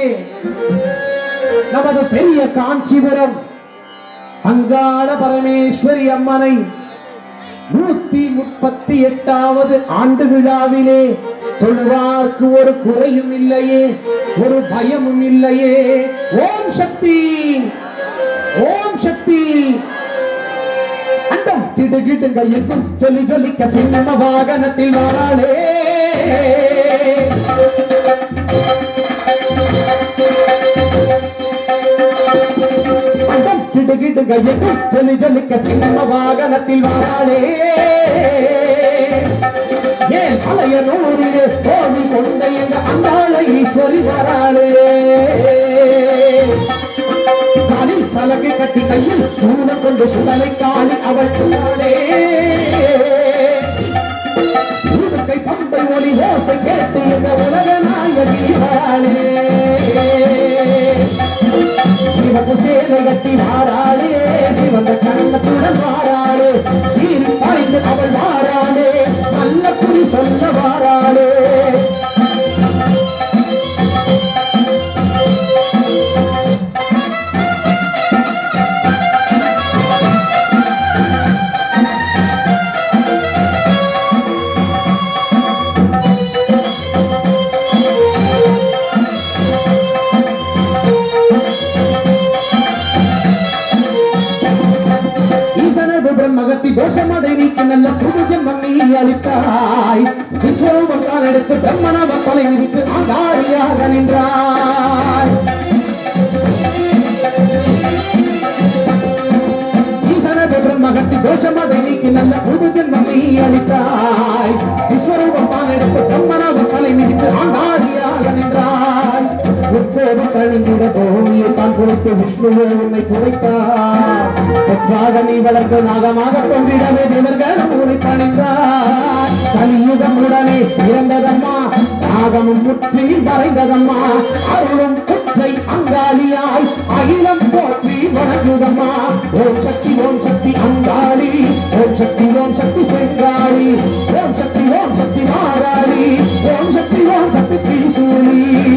நமது பெரிய காஞ்சிபுரம் அங்காள பரமேஸ்வரி அம்மனை நூத்தி முப்பத்தி எட்டாவது ஆண்டு விழாவிலே தொழுவார்க்கு ஒரு குறையும் இல்லையே ஒரு பயமும் இல்லையே ஓம் சக்தி ஓம் சக்தி அண்டம் கிடுகிடுங்க எங்கும் சொல்லி ஜொலிக்க சின்ன வாகனத்தில் வாராளே அண்டம் கிடுகிடுங்க எங்கும் சொல்லி ஜொலிக்க சின்ன வாகனத்தில் வாராளே ஏன் அலைய நூறிலே கோவி கொண்ட எங்க அந்தாள ஈஸ்வரி வராளே காலில் சலகை கட்டி கையில் சூழ கொண்டு சுடலை காலி அவள் துள்ளாளே உடுக்கை பம்பை ஒளி ஓசை கேட்டு இந்த உலக நாயகி வராளே சிவப்பு சேலை கட்டி வாராளே சிவந்த கண்ணத்துடன் வாராளே சீறி பாய்ந்து அவள் வாராளே நல்ல குறி சொல்ல வாராளே ஈசனது பிரம்மகத்தி தோஷமதை நீக்க நல்ல புது ஜென்மம் நீ அளித்தாய் விஸ்வரூபம் தான் எடுத்து பிரம்மணவ கொலை விதித்து ஆண்டாரியாக நின்றாய் ஈசனது பிரம்மகத்தி தோஷமதை நீக்கி நல்ல புது ஜென்மம் நீ அளித்தாய் விஸ்வரூபம் தான் எடுத்து பிரம்மணவ கொலை விதித்து ஆண்டாரியாக நின்றாய் உட்கோபம் தணிந்திட பூமியை தான் குறைத்து விஷ்ணுவே உன்னை குறைத்தார் பெற்றாக நீ வளர்ந்து நாகமாக தோன்றிடவே தேவர்களும் உன்னை பணிந்தார் கலியுகம் உடனே இறந்ததம்மா நாகமும் முற்றி மறைந்ததம்மா அருளும் குற்றை அங்காளியாய் அகிலம் போற்றி வணங்குதம்மா ஓம் சக்தி ஓம் சக்தி அங்காளி ஓம் சக்தி ஓம் சக்தி செங்காளி ஓம் சக்தி ஓம் சக்தி மாராளி ஓம் சக்தி ஓம் சக்தி திரிசூலி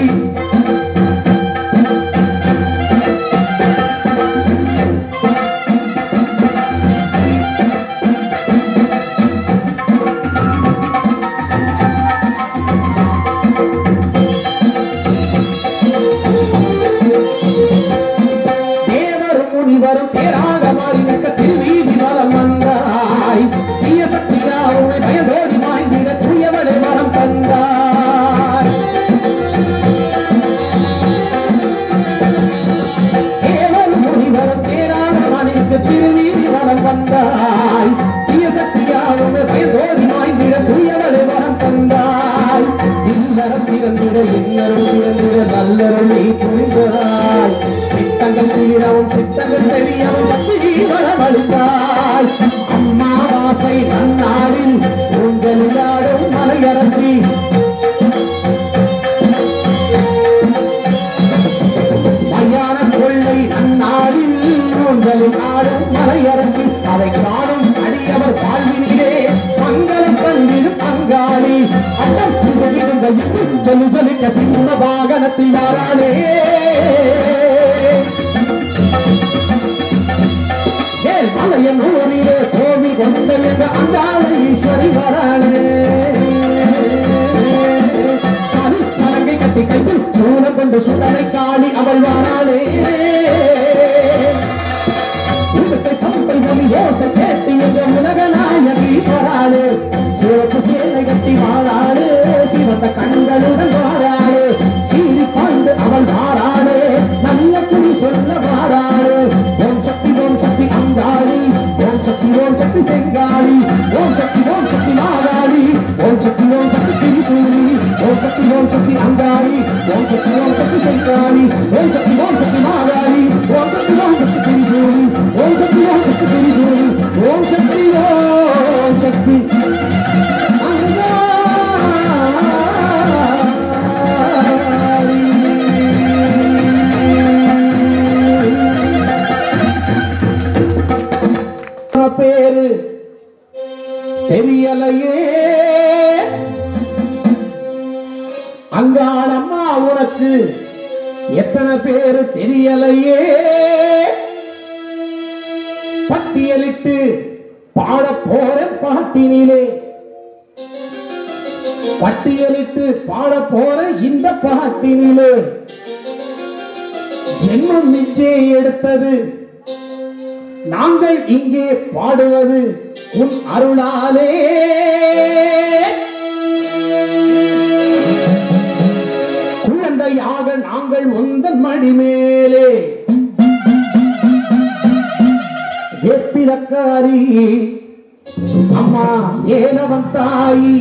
தேவரும் முனிவரும் பேராக மாறி நிற்க திருவீதி வலம் வந்தாய் தீய சக்தியா உன்னை பயந்தோ நல்லருளை புரிந்தாய் சித்தங்கள் தீரவும் சித்தங்கள் தெரியவும் சக்தி வரவழித்தாய் அம்மாவாசை நன்னாளில் ஊஞ்சலிலாடும் மலையரசி மயான கொள்ளை நன்னாளில் ஊஞ்சலில் ஆடும் மலையரசி அதை காணும் அடியவர் வாழ்வினிலே மங்களம் கண்டிடும் பங்காளி அண்டம் புகழிடுங்க ஜொலி ஜொலிக்க சிம்ம வாகனத்தில் வாராளே மேல் மலையன் ஊரிலே கோவி கொண்ட என்ற அந்தாள ஈஸ்வரி வராளே சலங்கை கட்டி கையில் சூழ கொண்டு சுடலை காளி அவள் வாராளே உடுக்கை பம்பை ஒலி ஓசை கேட்டு எங்க உலக நாயகி வராளே சிவப்பு சேலை கட்டி வாழாளே சிவந்த கண்களுடன் வாராளே சீறி பாய்ந்து அவள் வாராளே நல்ல குறி சொல்ல வாராளே ஓம் சக்தி ஓம் சக்தி அங்காளி ஓம் சக்தி ஓம் சக்தி செங்காளி ஓம் சக்தி ஓம் சக்தி மாகாளி ஓம் சக்தி ஓம் சக்தி திரிசூலி ஓம் சக்தி ஓம் சக்தி அங்காளி ஓம் சக்தி ஓம் சக்தி செங்காளி ஓம் சக்தி ஓம் சக்தி மாகாளி ஓம் சக்தி ஓம் சக்தி திரிசூலி ஓம் சக்தி ஓம் சக்தி திரிசூலி ஓம் சக்தி ஓம் சக்தி அங்காளி. பேரு தெரியலையே அங்காளம்மா உனக்கு எத்தனை பேரு தெரியலையே பட்டியலிட்டு பாட போற பாட்டினிலே பட்டியலிட்டு பாட போற இந்த பாட்டினிலே ஜென்மம் நிச்சே எடுத்தது நாங்கள் இங்கே பாடுவது உன் அருளாலே குழந்தையாக நாங்கள் உந்தன் மடி மேலே வெப்பிலக்காரி அம்மா ஏலவன் தாயி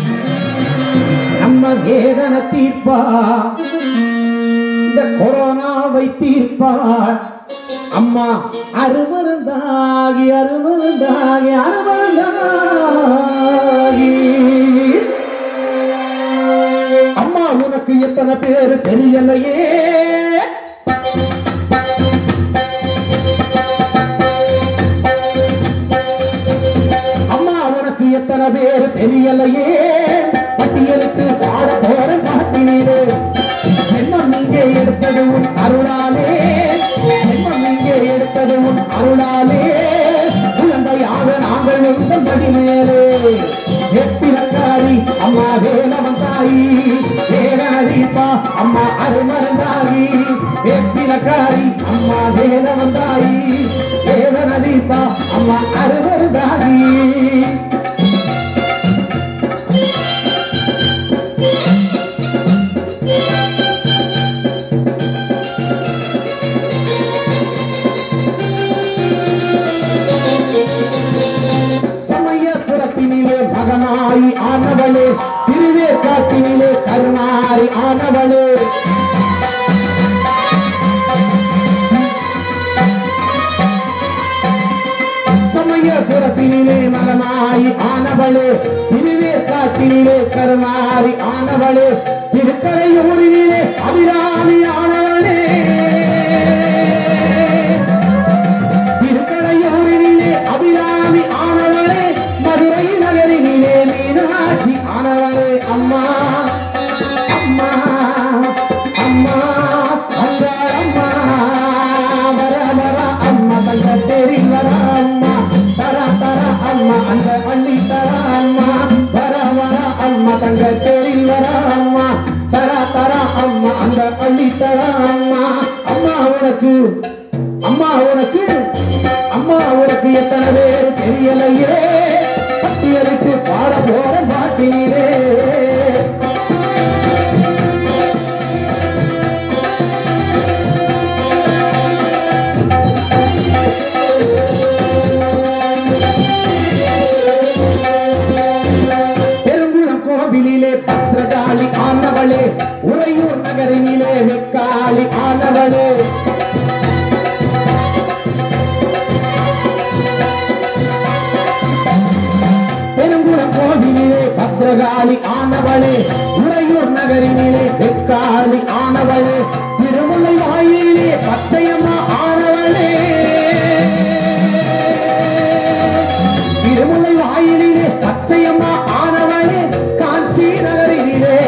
நம்ம வேதன தீர்ப்பா இந்த கொரோனாவை தீர்ப்பாள் அம்மா அருமருந்தாகி அருமருந்தாகி அருமருந்தாகி அம்மா உனக்கு எத்தனை பேர் தெரியலையே அம்மா உனக்கு எத்தனை பேர் தெரியலையே பட்டியலுக்கு பாட போற மாட்டினீரே ஜென்மம் இங்கே எடுத்தது உன் அருளாலே ஜென்மம் இங்கே எடுத்தது உன் அருளாலே குழந்தையாக நாங்கள் உங்கள் மடி மேலே எப்பிலக்காரி அம்மா வேலவன் தாயி வேலனதீப்பா அம்மா அருமருந்தாயி எப்பிலக்காரி அம்மா வேலவன் தாயி வேலனதீப்பா அம்மா அருமருந்தாயி சமயபுரத்தினிலே மகனாரி ஆனவளே திருவேற்காட்டினிலே கருணாரி ஆனவளே சமயபுரத்தினிலே மகனாரி ஆனவளே திருவேற்காட்டினிலே கருணாரி ஆனவளே திருக்கரையூரினிலே அபிராமி ஆனவளே திருக்கடையூரினிலே அபிராமி ஆனவளே மதுரை நகரினிலே மீனாட்சி ஆனவளே அம்மா அம்மா அம்மா அங்காளம்மா வர வர அம்மா தங்க தெரி வர அம்மா தர தர அம்மா அந்த பள்ளி தர அம்மா வர வர அம்மா தங்க தெரி வர அம்மா தர தர அம்மா அந்த பள்ளி தர அம்மா அம்மா உனக்கு அம்மா உனக்கு அம்மா உனக்கு எத்தனை பேர் தெரியலையே பட்டியலிட்டு பாட போற பாட்டினீரே பெருங்குளம் கோவிலிலே பத்திரகாளி ஆனவளே உறையூர் நகரினிலே வெக்காளி ஆனவளே பெருங்குளம் கோவிலே பத்ரகாளி ஆனவளே உறையூர் நகரினிலே வெக்காளி ஆனவளே திருமுல்லை வாயிலே பச்சையம்மா ஆனவளே திருமுல்லை வாயிலே பச்சையம்மா ஆனவளே காஞ்சி நகரினிலே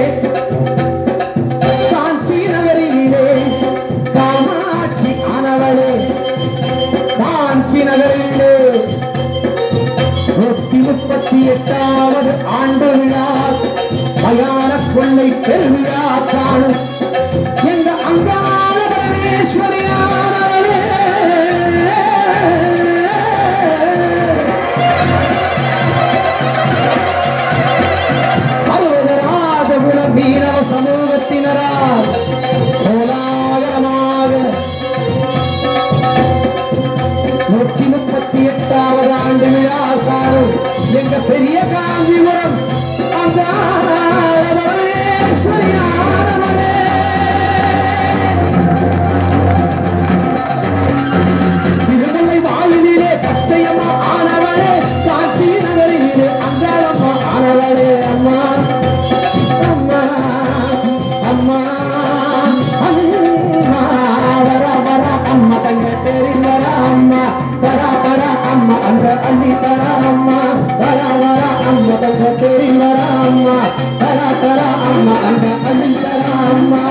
காஞ்சி நகரினிலே காமாட்சி ஆனவளே காஞ்சி நகரிலே நூத்தி முப்பத்தி எட்டாவது ஆண்டு விழா மயான கொள்ளை பெருவிழா காணும் எங்க அங்காள பரமேஸ்வரியானவளே பர்வதராஜகுல மீனவ சமூகத்தினரால் கோலாகலமாக நூற்றி முப்பத்தி எட்டாவது ஆண்டு விழா காலம் எங்க பெரிய காஞ்சிபுரம் அந்த பரமேஸ்வரி ஆனவளே. திருமலை வாயிலே பச்சையம்மா ஆனவளே காட்சி நகரிலே அங்காளம்மா ஆனவளே அம்மா அம்மா அம்மா அம்மா வர வர அம்மா தங்க தேரி வர அம்மா வர வர அம்மா அந்த அள்ளி தர அம்மா வர வர அம்மா தங்க தேரி வர அம்மா வர வர அம்மா அந்த அள்ளி தர அம்மா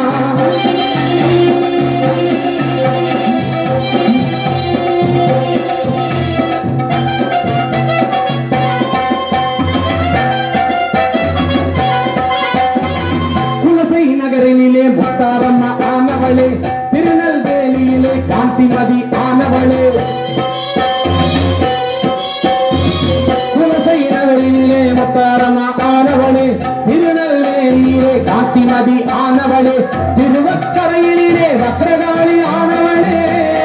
குலசை நகரினிலே முத்தாரம்மா ஆனவளே திருநெல்வேலியிலே காந்திமதி ஆனவளே குலசை நகரினிலே முத்தாரம்மா ஆனவளே திருநெல்வேலியிலே காந்திமதி ஆனவளே திருவக்கரையிலே வக்ரகாளி ஆனவளே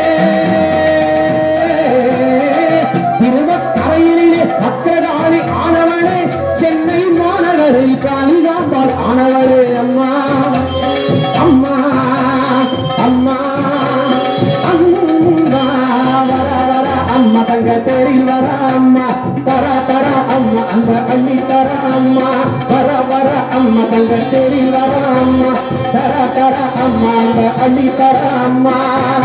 திருவக்கரையிலே வக்ரகாளி ஆனவளே சென்னை மாநகரில் காளிகாம்பாள் ஆனவளே அம்மா அம்மா அம்மா அம்மா வர வர அம்மா தங்க தேரில் வர அம்மா தர தர அம்மா அந்த அள்ளி தர அம்மா வர வர அம்மா தங்க தேரில் வர அம்மா தர தர அம்மா அந்த அள்ளி தர அம்மா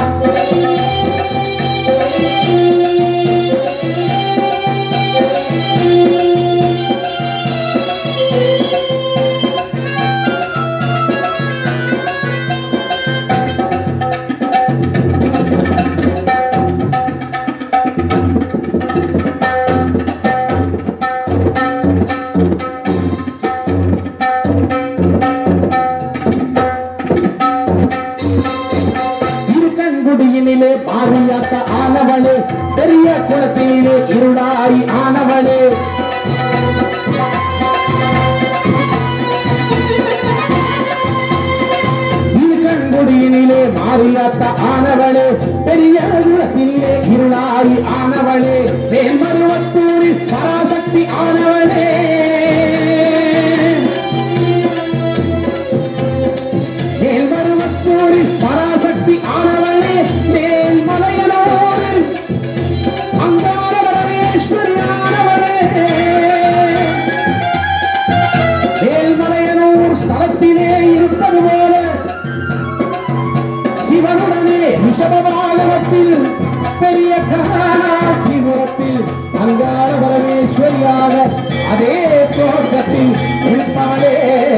இருக்கங்குடியினிலே மாரியாத்த ஆனவளே பெரிய குளத்தினிலே இருளாய் ஆனவளே இருக்கங்குடியினிலே மாரியாத்த ஆனவளே பெரிய குளத்தினிலே இருளாய் ஆனவளே மேல்மருவத்தூரில் பராசக்தி ஆனவளே மேல்மருவத்தூரில் பராசக்தி ஆனவளே மேல்மலையனோரில் அங்காள பரமேஸ்வரி ஆனவளே மேல்மலையனூர் ஸ்தலத்திலே இருப்பது போல சிவனுடனே ரிஷபவாகனத்தில் பெரிய காட்சிபுரத்தில் அங்காள பரமேஸ்வரியாக அதே தோட்டத்தில் இருப்பாளே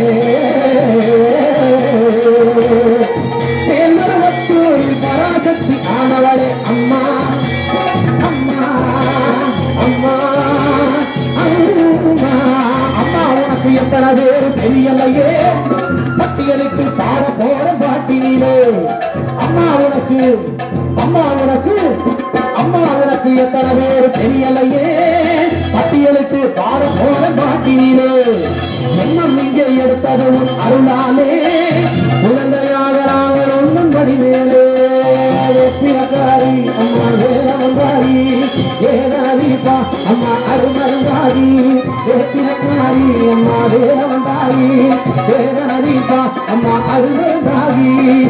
மேல்மருவத்தூரில் பராசக்தி ஆனவளே அம்மா அம்மா அம்மா அம்மா அம்மா உனக்கு எத்தனை பேர் தெரியலையே பட்டியலுக்கு பாட போற பாட்டினிலே அம்மா உனக்கு அம்மா உனக்கு அம்மா உனக்கு எத்தனை பேர் தெரியலையே பட்டியலுக்கு பாட போற பாட்டினிலே ஜென்மம் இங்கே எடுத்தது உன் அருளாலே குழந்தையாக நாங்கள் ஒன்றும் படிமேலே வெப்பிரக்காரி அம்மா வேலவந்தாரி வேதாதீபா அம்மா அருமருந்தாரி வெப்பிரக்காரி அம்மா வேலவந்தாரி வேதனதீபா அம்மா அருமருந்தாரி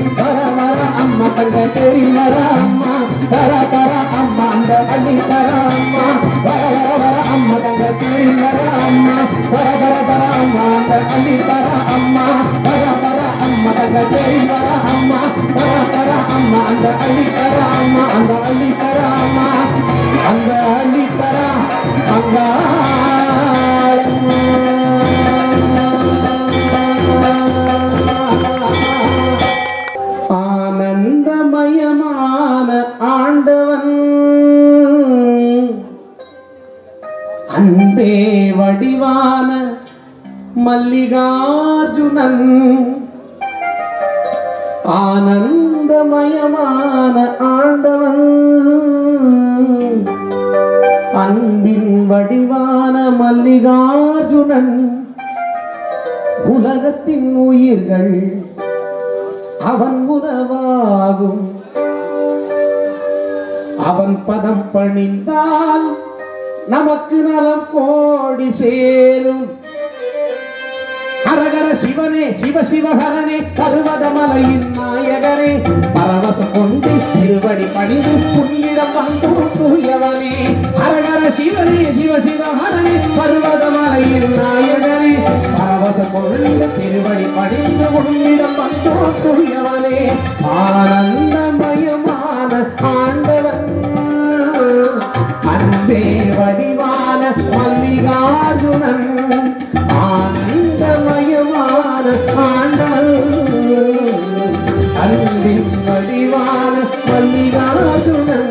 தங்க தேரி வர அம்மா தர தர அம்மா அந்த அள்ளி தர அம்மா வர வர வர அம்மா தங்க தேரி வர அம்மா வர வர வர அம்மா அந்த அள்ளி தர அம்மா வர வர அம்மா தங்க தேரி வர அம்மா தர தர அம்மா அந்த அள்ளி தர அம்மா அந்த அள்ளி தர அம்மா அந்த அள்ளி தர அங்காளம்மா ஆனந்தமயமான ஆண்டவன் அன்பே வடிவான மல்லிகார்ஜுனன் ஆனந்தமயமான ஆண்டவன் அன்பின் வடிவான மல்லிகார்ஜுனன் உலகத்தின் உயிர்கள் அவன் உறவாகும் அவன் பதம் பணிந்தால் நமக்கு நலம் கோடி சேரும் ஹரஹர சிவனே சிவ சிவஹரனே பர்வதமலையின் நாயகனே பரவசம் கொண்டு திருவடி பணிந்து புன்னிடம் வந்து தூயவனே ஹரஹர சிவனே சிவ சிவஹரனே பர்வதமலையின் நாயகனே பரவசம் கொண்டு திருவடி பணிந்து உன்னிடம் வந்து தூயவனே ஆனந்தமயமான ஆண்டவன் அன்பே வடிவான மல்லிகார்ஜுனன் ஆனந்தமயமான ஆண்டவன் அன்பின் வடிவான மல்லிகார்ஜுனன்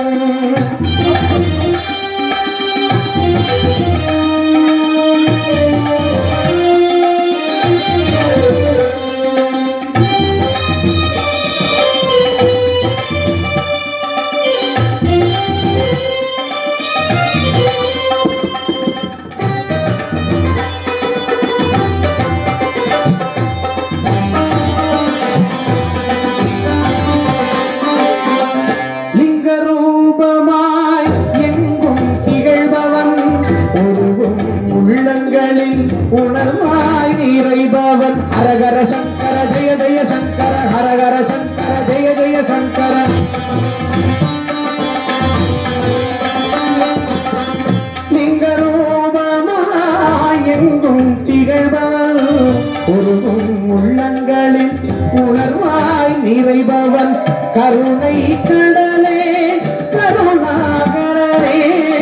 லிங்க ரூபமாய் எங்கும் திகழ்பவன் உருவும் உள்ளங்களில் உணர்வாய் நிறைபவன் ஹரஹர சங்கர ஜெய ஜெய சங்கர ஹரஹர சங்கர ஜெய ஜெய சங்கர லிங்க ரூபமாய் எங்கும் திகழ்பவன் உருவும் உள்ளங்களில் உணர்வாய் நிறைபவன் கருணை கடலே கருணாகரனே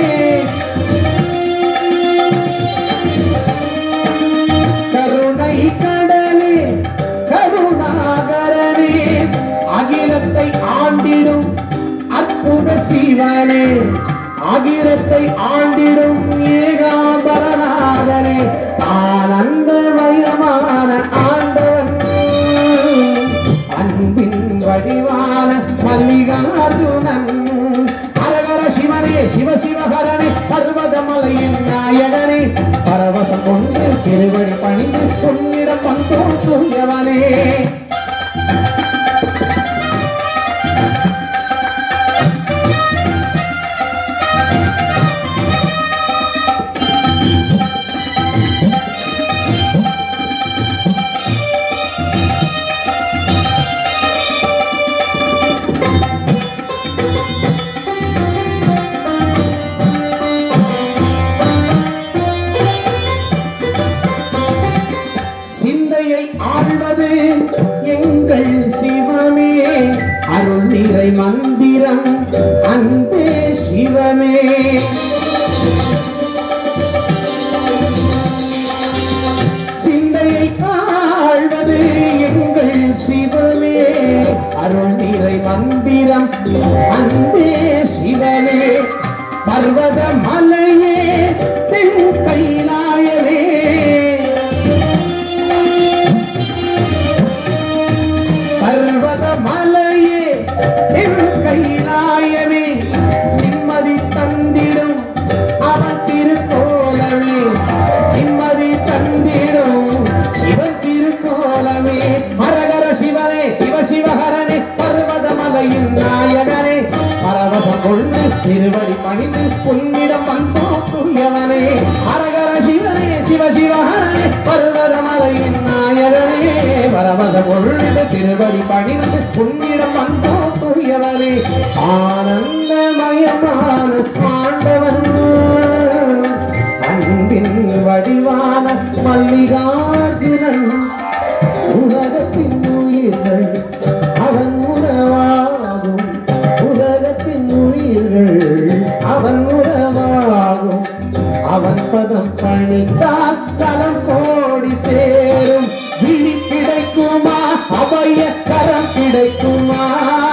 கருணை கடலே கருணாகரனே அகிலத்தை ஆண்டிடும் அற்புத சிவனே அகிலத்தை ஆண்டிடும் ஏகாம்பரநாதனே ஆனந்தமயமான ஆண்டவன் அன்பின் வடிவான மல்லிகார்ஜுனன் ஹரஹர சிவனே சிவ சிவஹரனே பர்வதமலையின் நாயகனே பரவசம் கொண்டு திருவடி பணிந்து உன்னிடம் பந்தோ தூயவனே சிந்தையை ஆழ்வது எங்கள் சிவமே அருள் நிறை மந்திரம் அன்பே சிவமே சிந்தையை ஆழ்வது எங்கள் சிவமே அருள் நிறை மந்திரம் அன்பே சிவமே பர்வத மலையே தென் கைலாயவே பர்வத மலையே என் கைலாயமே நிம்மதி தந்திடும் அவன் திருக்கோலமே நிம்மதி தந்திடும் சிவன் திருக்கோலமே ஹரஹர சிவனே சிவ சிவஹரனே பர்வத மலையின் நாயகனே பரவசம் கொண்டு திருவடி பணிந்து பொன்னிடம் வந்தோ தூயவனே ஹரஹர சிவனே சிவ சிவஹரனே பர்வத மலையின் நாயகனே பரவசம் கொண்டு திருவடி பணிந்து பொன்னிடம் வந்தோ ஆனந்தமயமான ஆண்டவன் அன்பின் வடிவான மல்லிகார்ஜுனன் உலகத்தின் உயிர்கள் அவன் உறவாகும் உலகத்தின் உயிர்கள் அவன் உறவாகும் அவன் பதம் பணித்தால் தலம் கோடி சேரும் விழி கிடைக்குமா அபய கரம் கிடைக்குமா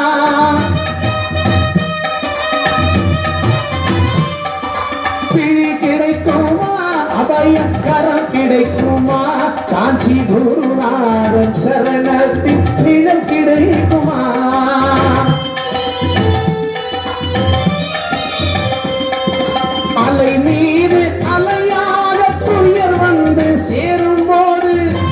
பிழி கிடைக்குமா அபய கரம் கிடைக்குமா காஞ்சி குருநாதன் சரணத்தின் நிழல் கிடைக்குமா அலை மீது அலையாக துயர் வந்து சேரும் போது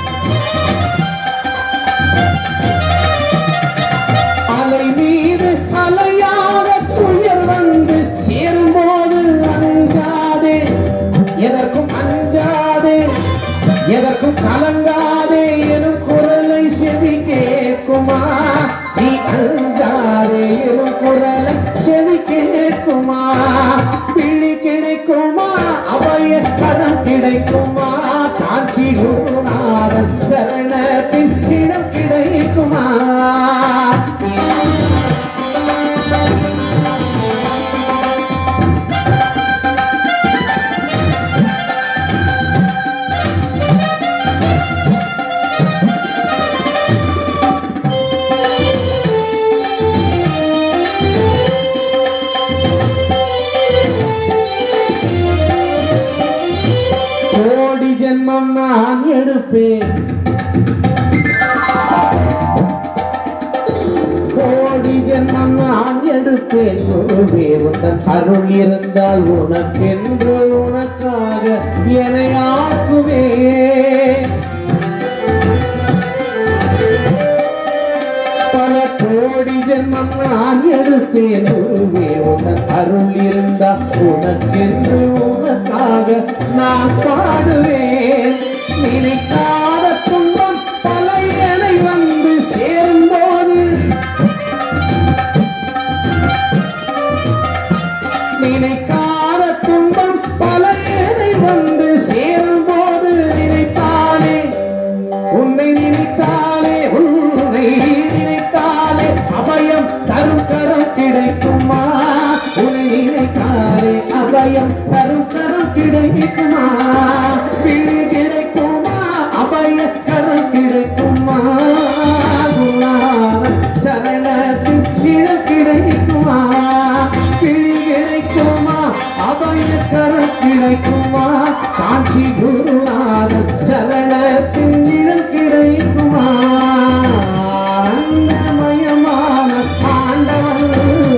அலை மீது அலையாக துயர் வந்து சேரும்போது அஞ்சாதே எதற்கும் அஞ்சாதே எதற்கும் கலங்காதே எனும் குரலை செவி கேட்குமா நீ அஞ்சாதே எனும் குரலை செவி கேட்குமா பிள்ளி கிடைக்குமா அவைய கரம் கிடைக்குமா காட்சி குருநாதன் சரணத்தின் இடம் கிடைக்குமா கோடி ஜென்மம் நான் எடுப்பேன் கோடி ஜென்மம் நான் எடுப்பேன் குருவே உந்தன் அருள் இருந்தால் உனக்கென்று உனக்காக என்னை ஆக்குவேன் பல கோடி ஜென்மம் நான் எடுத்தேன் குருவே உனக்கு அருள் இருந்தா உனக்கென்று உனக்காக நான் பாடுவேன் நினைக்காத துன்பம் பல எனை வந்து சேரும்போது நினைக்காத துன்பம் பல எனை வந்து சேரும்போது நினைத்தாலே உன்னை நினைத்தாலே உன்னை நினைத்தாலே அபயம் தரும் கரம் கிடைக்குமா உன்னை நினைத்தாலே அபயம் தரும் கரம் கிடைக்குமா விழி கிடைக்குமா அபய கரம் கிடைக்குமா குருநாதன் சரணத்தின் இடம் கிடைக்குமா விழி கிடைக்குமா அபய கரம் கிடைக்குமா காஞ்சி குருநாதன் சரணத்தின் இடம் கிடைக்குமா ஆனந்தமயமான ஆண்டவன்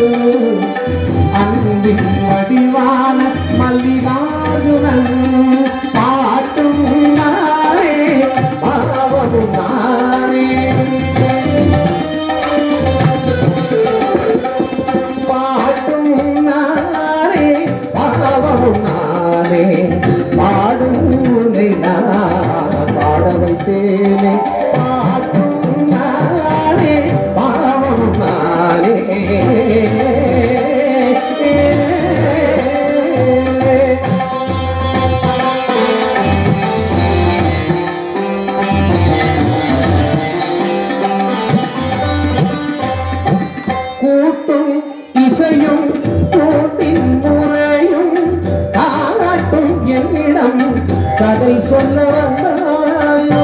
அன்பின் வடிவான மல்லிகார்ஜுனன் பாட்டும் நானே பாவமும் நானே பாட்டும் நானே பாவமும் நானே பாடும் உன்னை நான் பாட வைத்தேனே பாட்டும் நானே பாவமும் நானே கூட்டும் இசையும் கூட்டின் முறையும் காட்டும் என்னிடம் கதை சொல்ல வந்தாயோ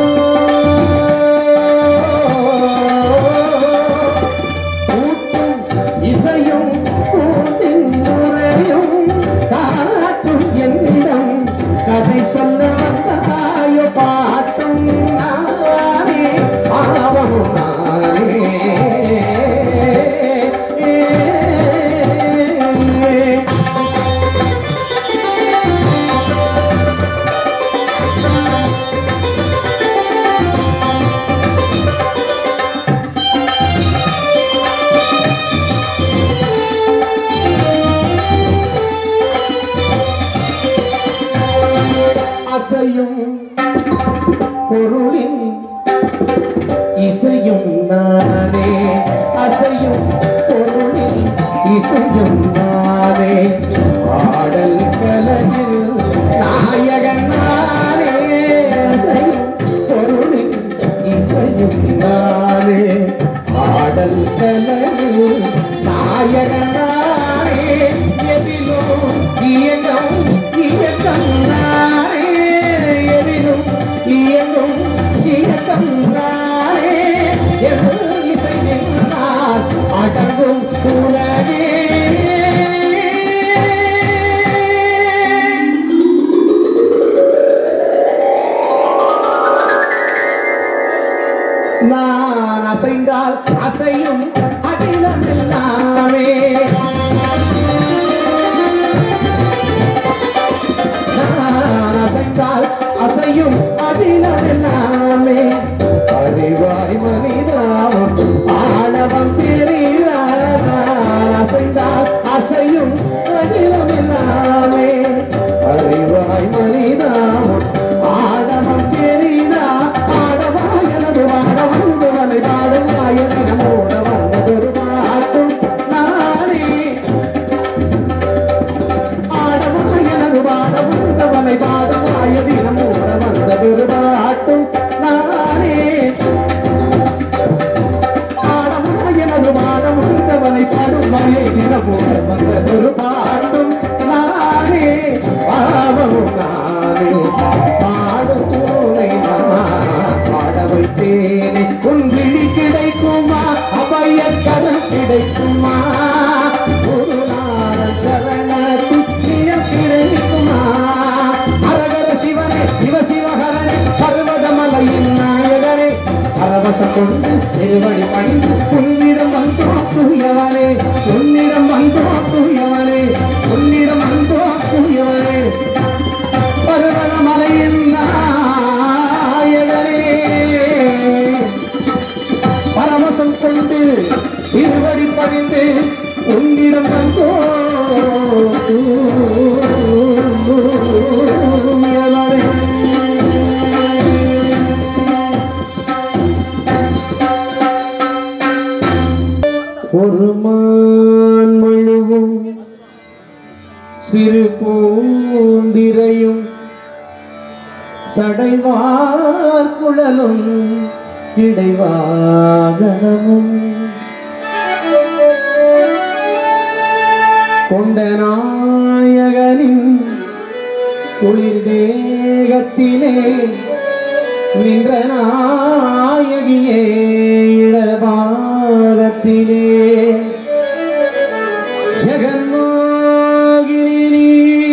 கூட்டும் இசையும் கூட்டின் முறையும் காட்டும் என்னிடம் கதை சொல்ல வந்தாயோ பாட்டும் நானே பாவமும் நானே அசையும் பொருளின் இசையும் நானே அசையும் பொருளில் இசையும் நானே ஆடல் கலையில் நாயகன் நானே இசையும் பொருளின் இசையும் நானே ஆடல் கலையில் நாயகன் நானே எதிலும் இயங்கும் இயக்கம் நானே எதிலும் இயங்கும் இயக்கம் நானே எது இசையின் நான் அடங்கும் உலகே நான் அசைந்தால் அசையும் அகிலம் எல்லாமே நான் அசைந்தால் அசையும் அகிலம் எல்லாமே அறிவாய் மனிதாவும் ஆணவம் பெரிதா நான் அசைந்தால் அசையும் அகிலம் எல்லாமே அறிவாய் மனிதாவும் ஆணவம் பெரிதா ஆடவா எனது வாட வந்தவனை பாடும் ஆயதினமோட வந்ததொரு பாட்டும் நானே ஆடவா எனது பாட வந்தவனை பாடும் ஆயதினமோட வந்ததொரு பாட்டும் நானே ஆடவா எனது பாட வந்தவனை பாடும் ஆயதினமோட வந்ததொரு பாட்டும் நானே பாவமும் நானே பாடும் உன்னை நான் பாட வைத்தேனே உன் விழி கிடைக்குமா அபயக்கரம் கிடைக்குமா ஒரு நாள் சரணத்தில் நிழல் கிடைக்குமா அரகர சிவனே சிவ சிவஹரனே பர்வதமலையின் நாயகனே பரவசம் கொண்டு திருவடி பணிந்து உன்னிடம் வந்தோம் தூயவனே உன்னிடம் வந்தோம் தூயவனே உன்னிடம் வந்தோம் தூயவனே பருவதமலையின் நாயகனே பரவசம் கொண்டு இருவடி பணிந்து உன்னிடம் வந்தோ ஒரு மான் மழுவும் சிறு பூந்திரையும் சடைவார் குழலும் கிடைவாகனமும் கொண்ட நாயகனின் குளிர் தேகத்திலே நின்ற நாயகியே இடபாகத்திலே ஜெகன்மோகினி நீ,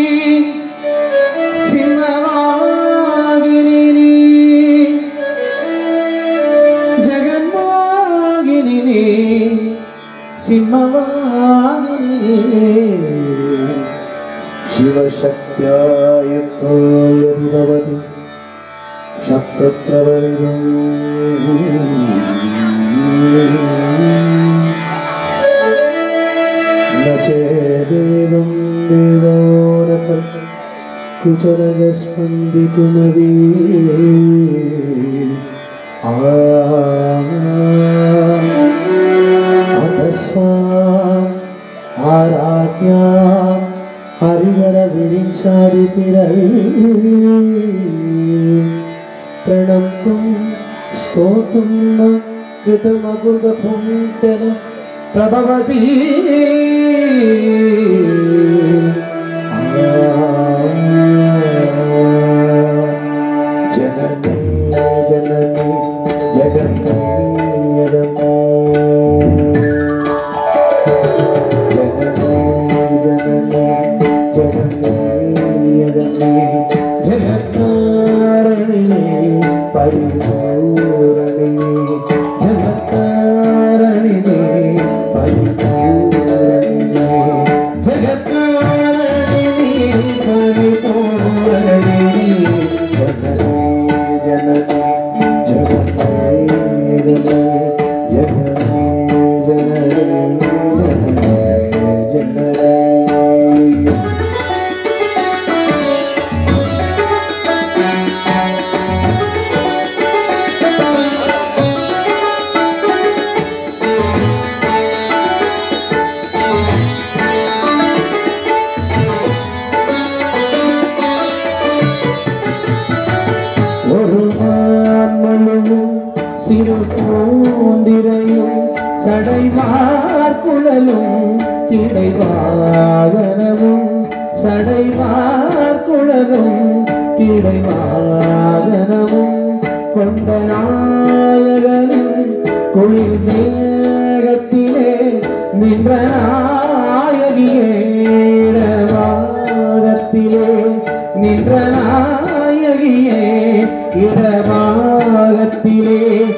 சின்னவாகினி நீ, ஜெகன்மோகினி நீ, சிம்மவாகினி நீ. शिवशक्त्यायुक्तो यदि भवति शक्तप्रवरिदम् न चेदेवं देवो न खल् कुचलगस्पन्दितुमवी अतस्वा आराध्या हरिहर विरिञ्चादि पिरवी प्रणन्तुं स्तोतुं न कृतमकृतपुण्यन प्रभवति जननी जननी जगन्नी जगन्नी जननी जननी जननी जगत्कारणिने परिपूरणिने जगत्कारणिने परिपूरणिने जगत् சடைமார் குழலும் கிடைவாகனமும் சடைமார் குழலும் கிடைவாகனமும் கொண்ட நாயகனும் குளிர் மேகத்திலே நின்ற நாயகியே இடவாகத்திலே நின்ற நாயகியே இடவாகத்திலே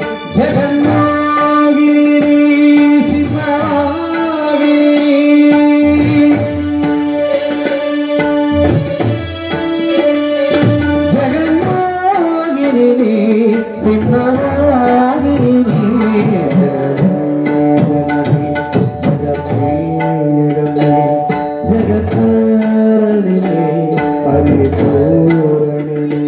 ஜெகன்மாகிரி சிவாகிரி ஜெகன்மாகிரி சிவாகிரி ஜகத்தாரணிலே பரிபூரணிலே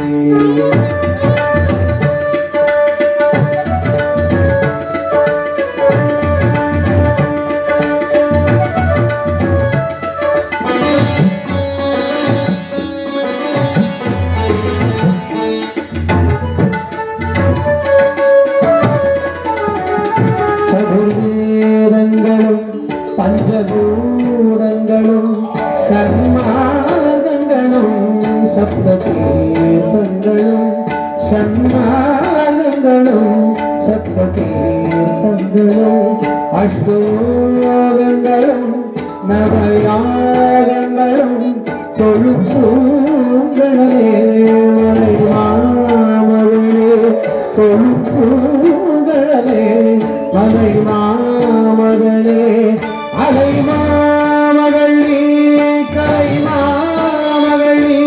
சதுர்வேதங்களும் பஞ்சபூதங்களும் சன்மார்க்கங்களும் சப்த தீர்த்தங்களும் சன்மார்க்கங்களும் சப்த தீர்த்தங்களும் அஷ்டோகங்களும் நவயாகங்களும் தொழுப்பூங்களே மலை மாமகளே தொழுப்பூங்களே மலை மாமகளே அலை மாமகள் நீ கலை மாமகள் நீ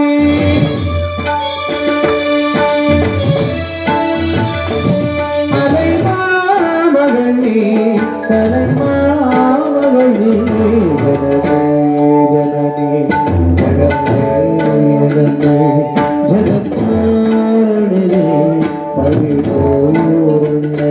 அலை மாமகள் நீ கலை மாமகள் நீ ஜனனி ஜனனி ஜகன்னே ஜகன்னே ஜகத்தாரணிலே பரிபூரணிலே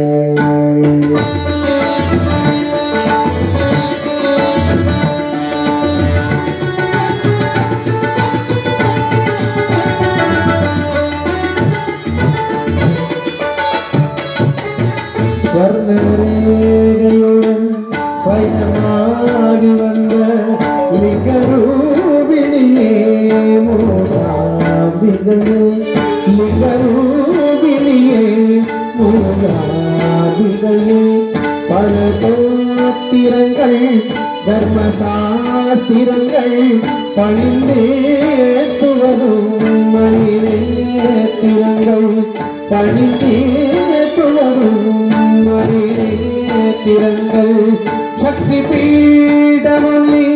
ஸ்வர்ணரேகையுடன் ஸ்வயமாகி வந்த லிங்கரூபிணியே மூகாம்பிகையே லிங்கரூபிணியே மூகாம்பிகையே பல கோத்திரங்கள் தர்மசாஸ்திரங்கள் பணிந்தேத்துவதும் மணிநேத்திரங்கள் பணிந்தேத்துவதும் மணிநேத்திரங்கள் சக்தி பீடமும் நீ.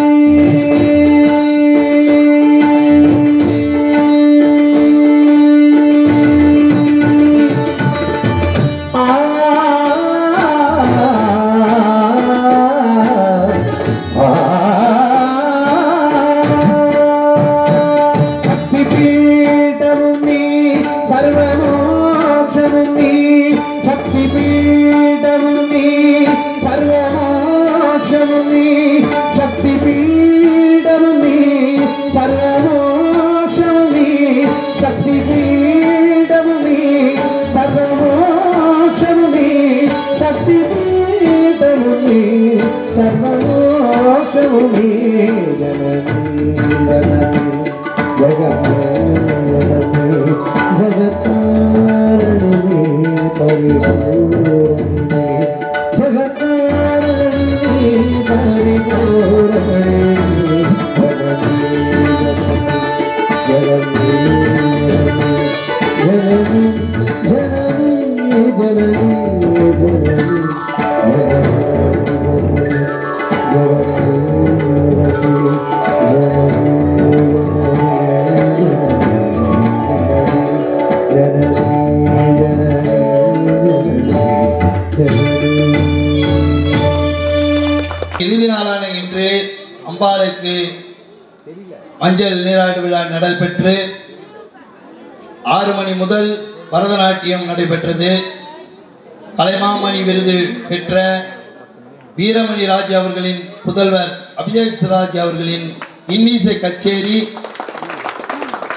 ஆ சக்தி பீடமும் நீ சர்வமோட்சமும் நீ சக்தி பீடமும் நீ சர்வமோட்சமும் நீ சக்தி பீடமும் நீ சர்வமோட்சமும் நீ சக்தி பீடமும் நீ சர்வமோட்சமும் நீ சக்தி பீடமும் நீ சர்வமோட்சமும் நீ ஜனனி ஜனனி ஜகமே ஜகமே ஜகத்தாரணி பரிபூரணி ஜகத்தாரணி பரிபூரணி ஜகமே ஜனனி ஜனனி ஜனனி இறுதி நாளான இன்று அம்பாளுக்கு மஞ்சள் நீராட்டு விழா நடைபெற்று ஆறு மணி முதல் பரதநாட்டியம் நடைபெற்றது கலைமாமணி விருது பெற்ற வீரமணி ராஜ் அவர்களின் புதல்வர் அபிஷேக் சிராஜ் அவர்களின் இன்னிசை கச்சேரி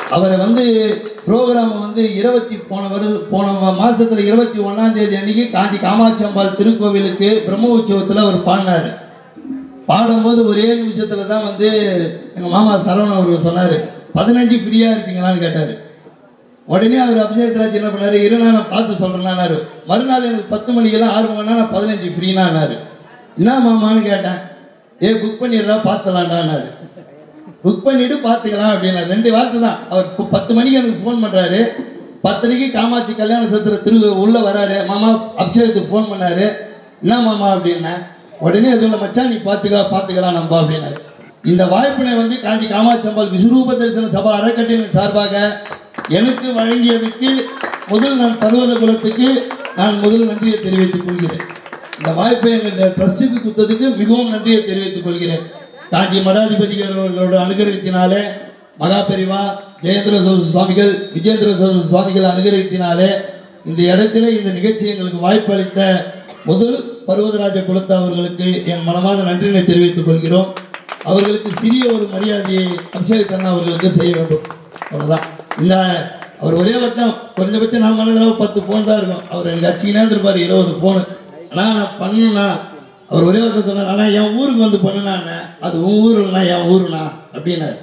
அவரை வந்து ப்ரோக்ராம் வந்து இருபத்தி போன வருது போன மா- மாசத்துல இருபத்தி ஒண்ணாம் தேதி அன்னைக்கு காஞ்சி காமாட்சி அம்பாள் திருக்கோவிலுக்கு பிரம்ம உற்சவத்தில் அவர் பாடினார் பாடும்போது ஒரே நிமிஷத்துல தான் வந்து எங்க மாமா சரவணன் அவர்கள் சொன்னாரு பதினஞ்சு ஃப்ரீயா இருப்பீங்களான்னு கேட்டாரு உடனே அவர் அபிஷேகத்தில் என்ன பண்ணாரு இரு நான் பார்த்து சொல்றேன்னாரு மறுநாள் எனக்கு பத்து மணிக்கெல்லாம் ஆறு மணினா நான் பதினஞ்சு ஃப்ரீனானாரு என்ன மாமான்னு கேட்டேன் ஏ புக் பண்ணிடுறா பார்த்துலாண்டான்னாரு புக் பண்ணிட்டு பார்த்துக்கலாம் அப்படின்னா ரெண்டு வார்த்தை தான் அவர் பு- பத்து மணிக்கு எனக்கு ஃபோன் பண்றாரு பத்தரைக்கு காமாட்சி கல்யாண சத்திர திரு உள்ள வராரு மாமா அபிஷேகத்துக்கு ஃபோன் பண்ணாரு என்ன மாமா அப்படின்னா உடனே எதுவும் மச்சான் நீ பார்த்துக்கா பார்த்துக்கலாம் நம்ப அப்படின்னாரு இந்த வாய்ப்பினை வந்து காஞ்சி காமாட்சி அம்பாள் விஸ்வரூப தரிசன சபா அறக்கட்டளையின் சார்பாக எனக்கு வழங்கியதுக்கு முதல் நான் பர்வத குலத்துக்கு நான் முதல் நன்றியை தெரிவித்துக் கொள்கிறேன் இந்த வாய்ப்பை எங்கள் ட்ரஸ்டுக்கு கொடுத்ததுக்கு மிகவும் நன்றியை தெரிவித்துக் கொள்கிறேன் காஞ்சி மடாதிபதி அவர்களோட அனுகிரகத்தினாலே மகா பெரிவா ஜெயேந்திர சரஸ்வதி சுவாமிகள் விஜேந்திர சரஸ்வதி சுவாமிகள் அனுகிரகத்தினாலே இந்த இடத்துல இந்த நிகழ்ச்சி எங்களுக்கு வாய்ப்பு அளித்த முதல் பர்வதராஜ குலத்தா அவர்களுக்கு என் மனமார்ந்த நன்றியினை தெரிவித்துக் கொள்கிறோம் அவர்களுக்கு சிறிய ஒரு மரியாதையை அபிஷேக் அவர்களுக்கு செய்ய வேண்டும் அவ்வளவுதான் இந்த அவர் ஒரே வட்டம் குறைஞ்சபட்சம் நான் மனதில் பத்து ஃபோன் தான் இருக்கும் அவர் எனக்கு அச்சிங்கன்னா இருந்திருப்பாரு இருபது ஃபோனு ஆனால் நான் பண்ணுனா அவர் ஒரே வட்டம் சொன்னார் ஆனால் என் ஊருக்கு வந்து பண்ணுனாண்ணே அது உன் ஊருன்னா என் ஊருண்ணா அப்படின்னாரு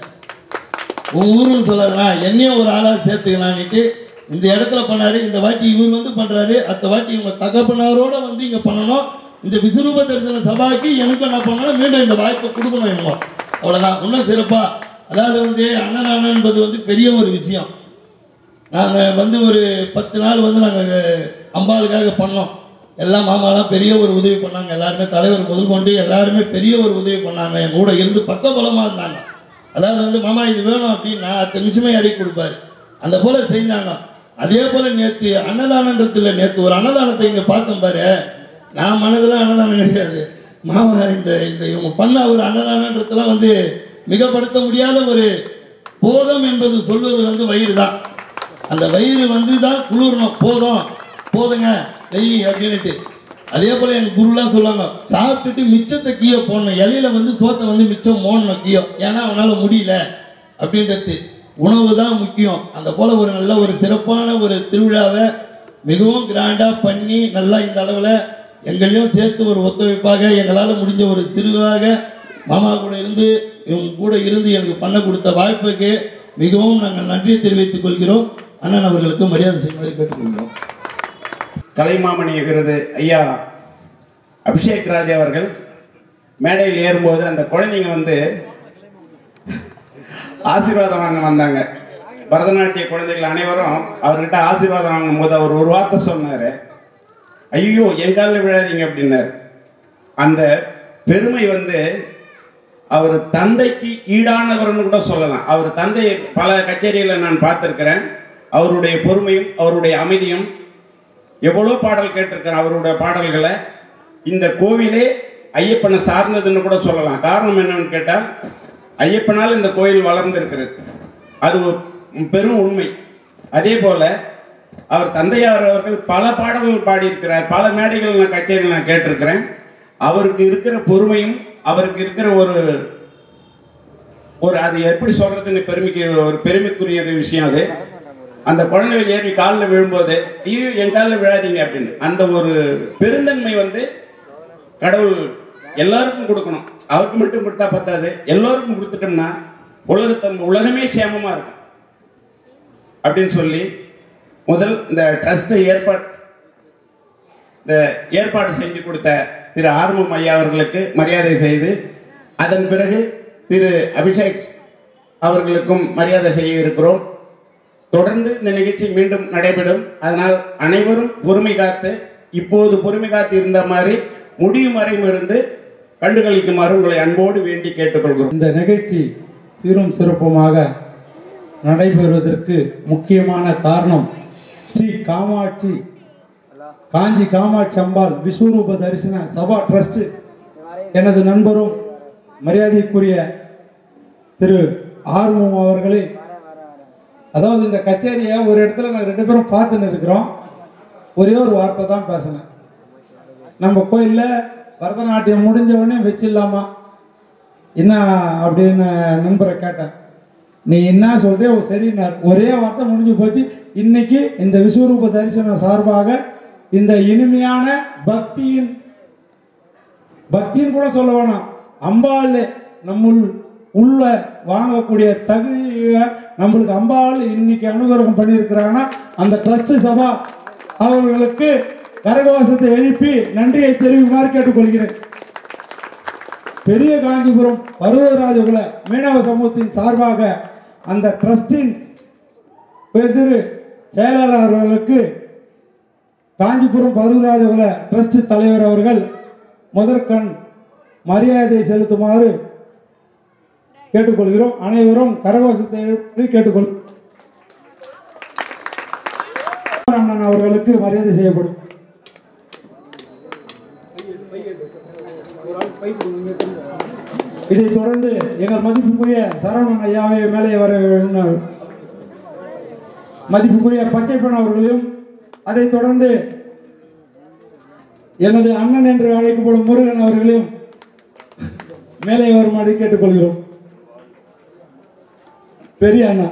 உன் ஊருன்னு சொல்லாதண்ணா என்னையும் ஒரு ஆளாக சேர்த்துக்கலான்னுட்டு இந்த இடத்துல பண்ணாரு இந்த வாட்டி இவர் வந்து பண்றாரு அடுத்த வாட்டி இவங்க தகப்பனாரோட வந்து இங்க பண்ணணும் இந்த விஸ்வரூப தரிசன சபாக்கு எனக்கு என்ன பண்ணணும் மீண்டும் இந்த வாய்ப்பை கொடுக்கணும் என்னமோ அவ்வளவுதான் இன்னும் சிறப்பா அதாவது வந்து அன்னதானம் என்பது வந்து பெரிய ஒரு விஷயம் நாங்கள் வந்து ஒரு பத்து நாள் வந்து நாங்கள் அம்பாளுக்காக பண்ணோம் எல்லாம் மாமாலாம் பெரிய ஒரு உதவி பண்ணாங்க எல்லாருமே தலைவர் முதல் கொண்டு எல்லாருமே பெரிய ஒரு உதவி பண்ணாங்க என் கூட இருந்து பக்க பலமாக இருந்தாங்க அதாவது வந்து மாமா இது வேணும் அப்படின்னா அடுத்த நிமிஷமே இறக்கி கொடுப்பாரு அந்த போல செஞ்சாங்க அதே போல நேற்று அன்னதானன்றதுல நேற்று ஒரு அன்னதானத்தை இங்கே பார்த்தோம் பாரு நான் மனதில் அன்னதானம் கிடையாது மாமா இந்த இந்த இவங்க பண்ண ஒரு அன்னதானன்றதுலாம் வந்து மிகப்படுத்த முடியாத ஒரு போதம் என்பது சொல்வது வந்து வயிறு தான் அந்த வயிறு வந்து தான் குளிரணும் போதும் போதுங்க வெய் அப்படின்னுட்டு அதே போல எங்க குருலாம் சொல்லுவாங்க சாப்பிட்டுட்டு மிச்சத்தை கீழே போடணும் இலையில வந்து சோத்தை வந்து மிச்சம் மோடணும் கீழே ஏன்னா அவனால முடியல அப்படின்றது உணவு தான் முக்கியம் அந்த போல ஒரு நல்ல ஒரு சிறப்பான ஒரு திருவிழாவை மிகவும் கிராண்டா பண்ணி நல்லா இந்த அளவில் எங்களையும் சேர்த்து ஒரு ஒத்துழைப்பாக எங்களால் முடிஞ்ச ஒரு சிறுவாக மாமா கூட இருந்து இவங்க கூட இருந்து எனக்கு பண்ண கொடுத்த வாய்ப்புக்கு மிகவும் நாங்கள் நன்றியை தெரிவித்துக் கொள்கிறோம் அண்ணன் அவர்களுக்கு மரியாதை செய்யுமாறு கேட்டுக்கொள்கிறோம் கலைமாமணி விருது ஐயா அபிஷேக் ராஜ் அவர்கள் மேடையில் ஏறும்போது அந்த குழந்தைங்க வந்து ஆசீர்வாதம் வாங்க வந்தாங்க பரதநாட்டிய குழந்தைகள் அனைவரும் அவர்கிட்ட ஆசீர்வாதம் வாங்கும் போது அவர் ஒரு வார்த்தை சொன்னாரு ஐயோ என் காலில் விழாதீங்க அப்படின்னாரு அந்த பெருமை வந்து அவர் தந்தைக்கு ஈடானவர்னு கூட சொல்லலாம் அவர் தந்தை பல கச்சேரிகளை நான் பார்த்திருக்கிறேன் அவருடைய பொறுமையும் அவருடைய அமைதியும் எவ்வளோ பாடல் கேட்டிருக்கிறேன் அவருடைய பாடல்களை இந்த கோவிலே ஐயப்பனை சார்ந்ததுன்னு கூட சொல்லலாம் காரணம் என்னன்னு கேட்டால் ஐயப்பனால் இந்த கோயில் வளர்ந்திருக்கிறது அது ஒரு பெரும் உண்மை அதே போல அவர் தந்தையார் அவர்கள் பல பாடல்கள் பாடியிருக்கிறார் பல மேடைகள் நான் கச்சேரியில் நான் கேட்டிருக்கிறேன் அவருக்கு இருக்கிற பொறுமையும் அவருக்கு இருக்கிற ஒரு ஒரு அது எப்படி சொல்றதுன்னு பெருமைக்கு ஒரு பெருமைக்குரியது விஷயம் அது அந்த குழந்தைகள் ஏறி காலில் விழும்போது ஐயோ என் காலில் விழாதீங்க அப்படின்னு அந்த ஒரு பெருந்தன்மை வந்து கடவுள் எல்லாருக்கும் கொடுக்கணும் அவருக்கு மட்டும் கொடுத்தா பத்தாது எல்லோருக்கும் கொடுத்துட்டோம்னா உலகத்தை உலகமே சேமமா இருக்கும் அப்படின்னு சொல்லி முதல் இந்த ட்ரஸ்ட்டை ஏற்பாடு இந்த ஏற்பாடு செஞ்சு கொடுத்த திரு ஆர்மம் ஐயா அவர்களுக்கு மரியாதை செய்து அதன் பிறகு திரு அபிஷேக் அவர்களுக்கும் மரியாதை செய்ய இருக்கிறோம் தொடர்ந்து இந்த நிகழ்ச்சி மீண்டும் நடைபெறும் அதனால் அனைவரும் பொறுமை காத்து இப்போது பொறுமை காத்து இருந்த மாதிரி முடியும் வரையும் இருந்து கண்டுகளிக்குமாறு உங்களை அன்போடு வேண்டி கேட்டுக்கொள்கிறோம் இந்த நிகழ்ச்சி சீரும் சிறப்புமாக நடைபெறுவதற்கு முக்கியமான காரணம் ஸ்ரீ காமாட்சி காஞ்சி காமாட்சி அம்பாள் விஸ்வரூப தரிசன சபா ட்ரஸ்ட் எனது நண்பரும் மரியாதைக்குரிய திரு ஆர்வம் அவர்களே அதாவது இந்த கச்சேரியை ஒரு இடத்துல நாங்கள் ரெண்டு பேரும் பார்த்துன்னு இருக்கிறோம் ஒரே ஒரு வார்த்தை தான் பேசினேன் நம்ம கோயிலில் பரதநாட்டியம் முடிஞ்ச உடனே வச்சிடலாமா என்ன அப்படின்னு நண்பரை கேட்டேன் நீ என்ன சொல்றியோ சரின்னார் ஒரே வார்த்தை முடிஞ்சு போச்சு இன்னைக்கு இந்த விஸ்வரூப தரிசனம் சார்பாக இந்த இனிமையான பக்தியின் பக்தின்னு கூட சொல்ல வேணாம் அம்பாள் நம்முள் உள்ள வாங்கக்கூடிய தகுதியை நம்மளுக்கு அம்பாள் இன்னைக்கு அனுகிரகம் பண்ணியிருக்கிறாங்கன்னா அந்த ட்ரஸ்ட் சபா அவர்களுக்கு கரகோஷத்தை எழுப்பி நன்றியை தெரிவிக்குமாறு கேட்டுக்கொள்கிறேன் பெரிய காஞ்சிபுரம் பருவராஜகுல மீனவ சமூகத்தின் சார்பாக அந்த ட்ரஸ்டின் திரு செயலாளர் அவர்களுக்கு காஞ்சிபுரம் பருவராஜகுல ட்ரஸ்ட் தலைவர் அவர்கள் முதற்கண் மரியாதை செலுத்துமாறு கேட்டுக்கொள்கிறோம் அனைவரும் கரகோஷத்தை எழுப்பி கேட்டுக்கொள் அண்ணன் அவர்களுக்கு மரியாதை செய்யப்படும் இதைத் தொடர்ந்து எங்கள் மதிப்புக்குரிய சரவணன் ஐயாவை மேலே வர மதிப்புக்குரிய பச்சைப்பன் அவர்களையும் அதைத் தொடர்ந்து எனது அண்ணன் என்று அழைக்கப்படும் முருகன் அவர்களையும் மேலே வருமாறு கேட்டுக்கொள்கிறோம் பெரிய அண்ணா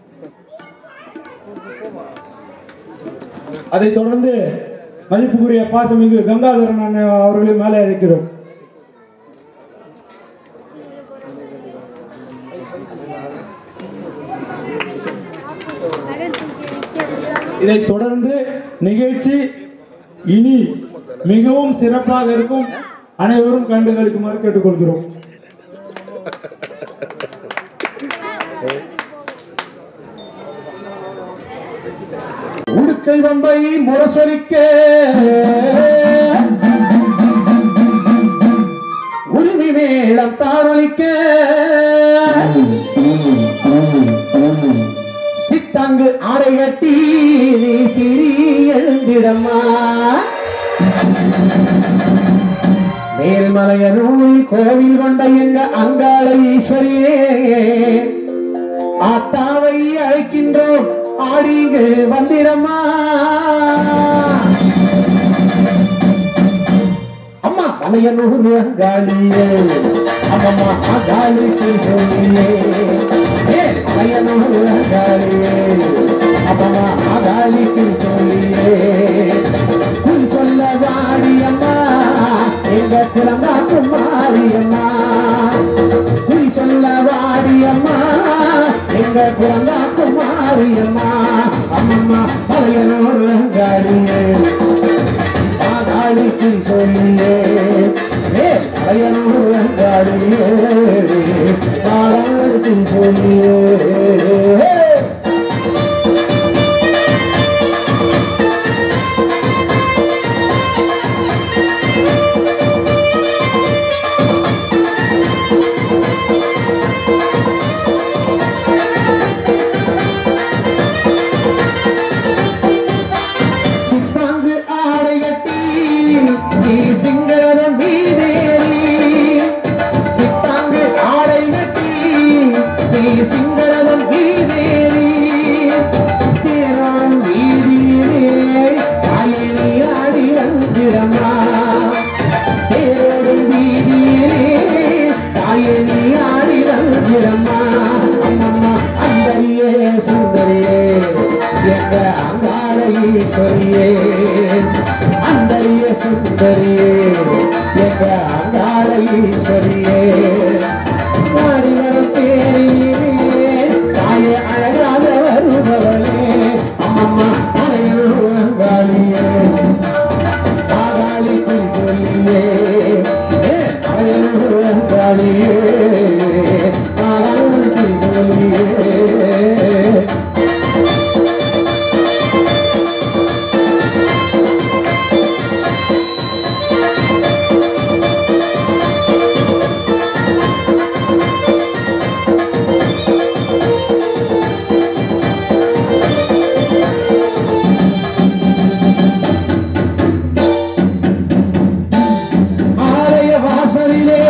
அதைத் தொடர்ந்து மதிப்புக்குரிய பாசமிகு கங்காதரன் அண்ணன் அவர்களையும் மேலே அழைக்கிறோம் இதைத் தொடர்ந்து நிகழ்ச்சி இனி மிகவும் சிறப்பாக இருக்கும் அனைவரும் கண்டுகளிக்குமாறு கேட்டுக்கொள்கிறோம் உடுக்கை வம்பை முரசொலிக்க உரிமை மேளம் தாரொலிக்க சித்தாங்கு ஆடை கட்டி நீ சிறி எழுந்திடம்மா மேல்மலையனூரில் கோவில் கொண்ட எங்க அங்காள ஈஸ்வரியே ஆத்தாவை அழைக்கின்றோம் ஆடிங்கு வந்திடம்மா அம்மா மலையனூர் அங்காளியே அம்மம்மா அங்காளிக்கு சொல்லியே ஏ மலையனூர் அங்காளியே அம்மம்மா அங்காளிக்கு சொல்லியே குல் சொல்ல வாடியம்மா எங்க குழந்தாக்கும் மாரியம்மா குடி சொல்ல வாடியம்மா எங்க குழந்தாக்கும் மாரியம்மா அம்மம்மா பழையனோடு அங்காளியே ஆகாளிக்கு சொல்லியே ஏ பழையனோடு அங்காளியே ஆகாளிக்கு சொல்லியே சிப்பாங்கு ஆடை கட்டி நீ சிங்களதம் மீதேறி சிப்பாங்கு ஆடை கட்டி நீ சிங்களதம் மீதேறி தேரான் வீதியிலே அயனி ஆடி வந்திடம்மா தேரோடும் வீதியிலே தாயனி ஆடி வந்திடம்மா அம்மம்மா அந்தரியே சுந்தரியே எங்க அங்காள ஈஸ்வரியே அந்தரிய சுந்தரியே எங்க அங்காள ஈஸ்வரியே மாறி வரும் தேரிலே தாயே அழகாக வருபவளே அம்மம்மா அலையனூர் அங்காளியே ஆகாளிக்கு சொல்லியே ஏ அலையனூர் அங்காளியே ஆகாளிக்கு சொல்லியே ஆலய வாசலிலே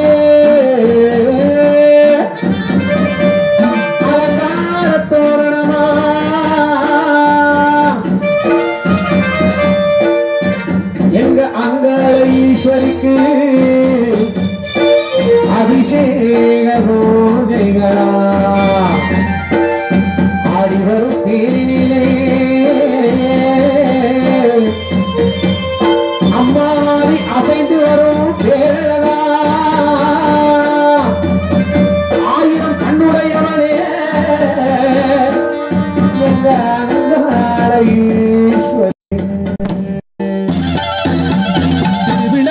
அலங்கார தோரணமா எங்க அங்காள ஈஸ்வரிக்கு அபிஷேக பூஜைகளா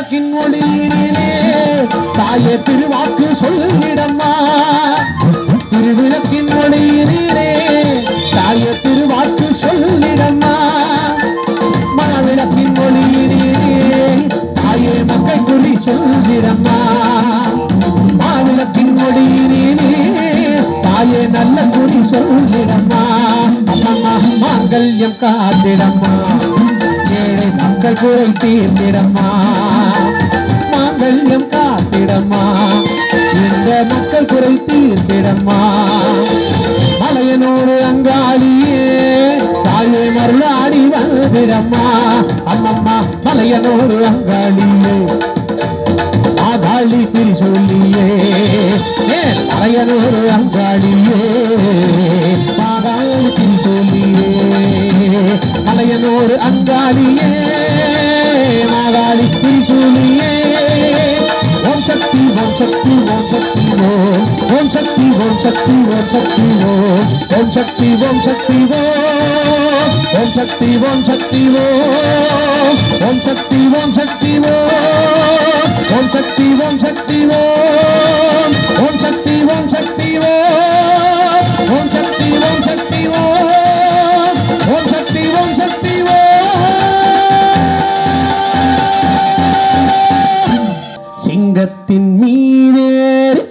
மாவிளக்கின் ஒளியினிலே தாயே திருவாக்கு சொல்லிடம்மா திருவிளக்கின் ஒளியினிலே தாயே திருவாக்கு சொல்லிடம்மா மாவிளக்கின் ஒளியினிலே தாயே மக்கள் குறி சொல்லிடம்மா மாவிளக்கின் ஒளியினிலே தாயே நல்ல குறி சொல்லிடம்மா அம்மம்மா மாங்கல்யம் காத்திடம்மா ஏழை மக்கள் குறை தீர்த்திடம்மா மாங்கல்யம் காத்திடம்மா இந்த மக்கள் குறை தீர்த்திடம்மா மலையனோடு அங்காளியே தாயே மருளாடி வந்திடம்மா அம்மம்மா மலையனோடு அங்காளியே ஆகாளி திரிசூலியே மேல் மலையனோடு அங்காளியே ஆகாளி திரிசூலியே மலையனோடு அங்காளியே மாகாளி திரிசூலியே ஓம் சக்தி ஓம் சக்தி ஓம் சக்தி ஓம் ஓம் சக்தி ஓம் சக்தி ஓம் சக்தி ஓம் ஓம் சக்தி ஓம் சக்தி ஓம் ஓம் சக்தி ஓம் சக்தி ஓம் ஓம் சக்தி ஓம் சக்தி ஓம் ஓம் சக்தி ஓம் சக்தி ஓம் ஓம் சக்தி ஓம் சக்தி ஓம் ஓம் சக்தி ஓம் சக்தி ஓம் ஓம் சக்தி ஓம் சக்தி ஓம் சிங்கத்தின் மீதேறி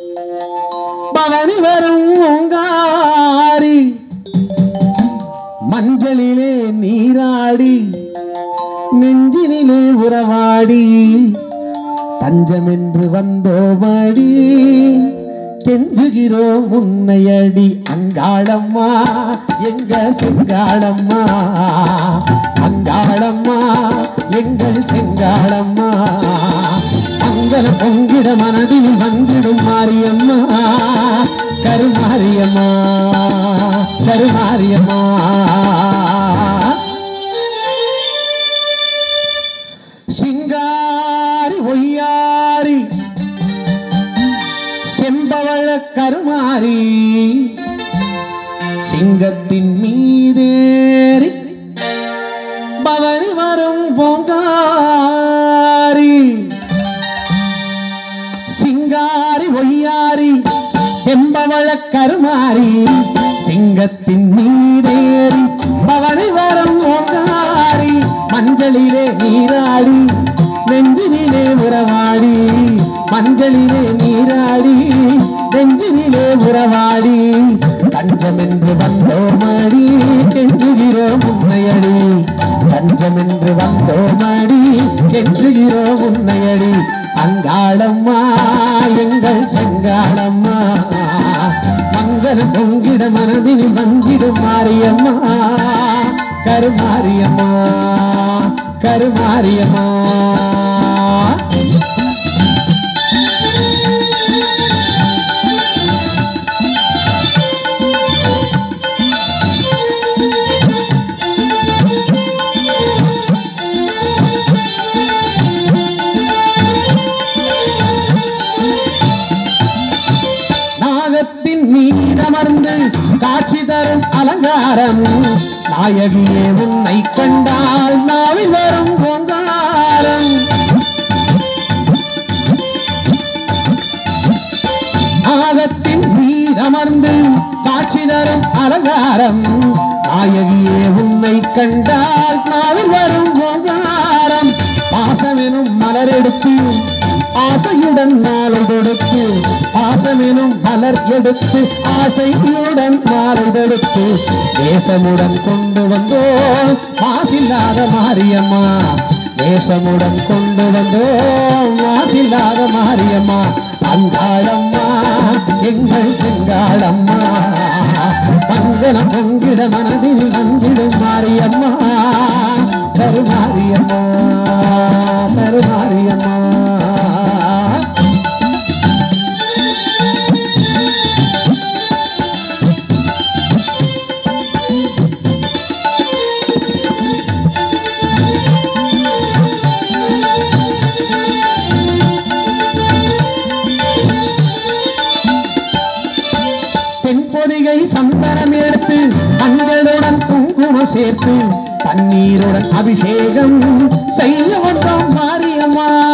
பவனி வரும் ஓங்காரி மஞ்சளிலே நீராடி நெஞ்சினிலே உறவாடி தஞ்சமென்று வந்தோமடி கெஞ்சுகிறோம் உன்னையடி அங்காளம்மா எங்க செங்காளம்மா அங்காளம்மா எங்கள் செங்காளம்மா மங்கள பொங்கிட மனதில் வந்திடும் மாரியம்மா கருமாரியம்மா கருமாரியம்மா சிங்காரி ஒய்யாரி செம்பவள கருமாரி சிங்கத்தின் மீதேறி பவனி வரும் பொங்காரி சிங்காரி ஒய்யாரி செம்பவள கருமாரி சிங்கத்தின் மீதேறி பவனி வரம் ஓங்காரி மஞ்சளிலே நீராடி நெஞ்சினிலே உறவாடி மஞ்சளிலே நீராடி நெஞ்சினிலே உறவாடி தஞ்சம் என்று வந்தோமடி கெஞ்சுகிறோம் உன்னையடி தஞ்சம் என்று வந்தோமடி கெஞ்சுகிறோம் உன்னையடி அங்காளம்மா எங்கள் செங்காளம்மா மங்கள பொங்கிட மனதில் வந்திடும் மாரியம்மா கருமாரியம்மா கருமாரியம்மா நாகத்தின் மீதமர்ந்து காட்சி தரும் அலங்காரம் நாயகியே உன்னை கண்டால் நாவில் வரும் ஓங்காரம் நாகத்தின் மீதமர்ந்து காட்சி தரும் அலங்காரம் நாயகியே உன்னை கண்டால் நாவில் வரும் ஓங்காரம் பாசமெனும் மலரெடுத்து ஆசையுடன் மாலை தொடுத்து பாசமெனும் மலர் எடுத்து ஆசையுடன் மாலை தொடுத்து தேசமுடன் கொண்டு வந்தோம் மாசில்லாத மாரியம்மா தேசமுடன் கொண்டு வந்தோம் மாசில்லாத மாரியம்மா அங்காளம்மா எங்கள் செங்காளம்மா மங்களம் பொங்கிட மனதில் வந்திடும் மாரியம்மா கருமாரியம்மா கருமாரியம்மா தென்பொதிகை சந்தனம் எடுத்து மஞ்சளுடன் சேர்த்து தண்ணீருடன் அபிஷேகம் செய்ய வந்தோம் மாரியம்மா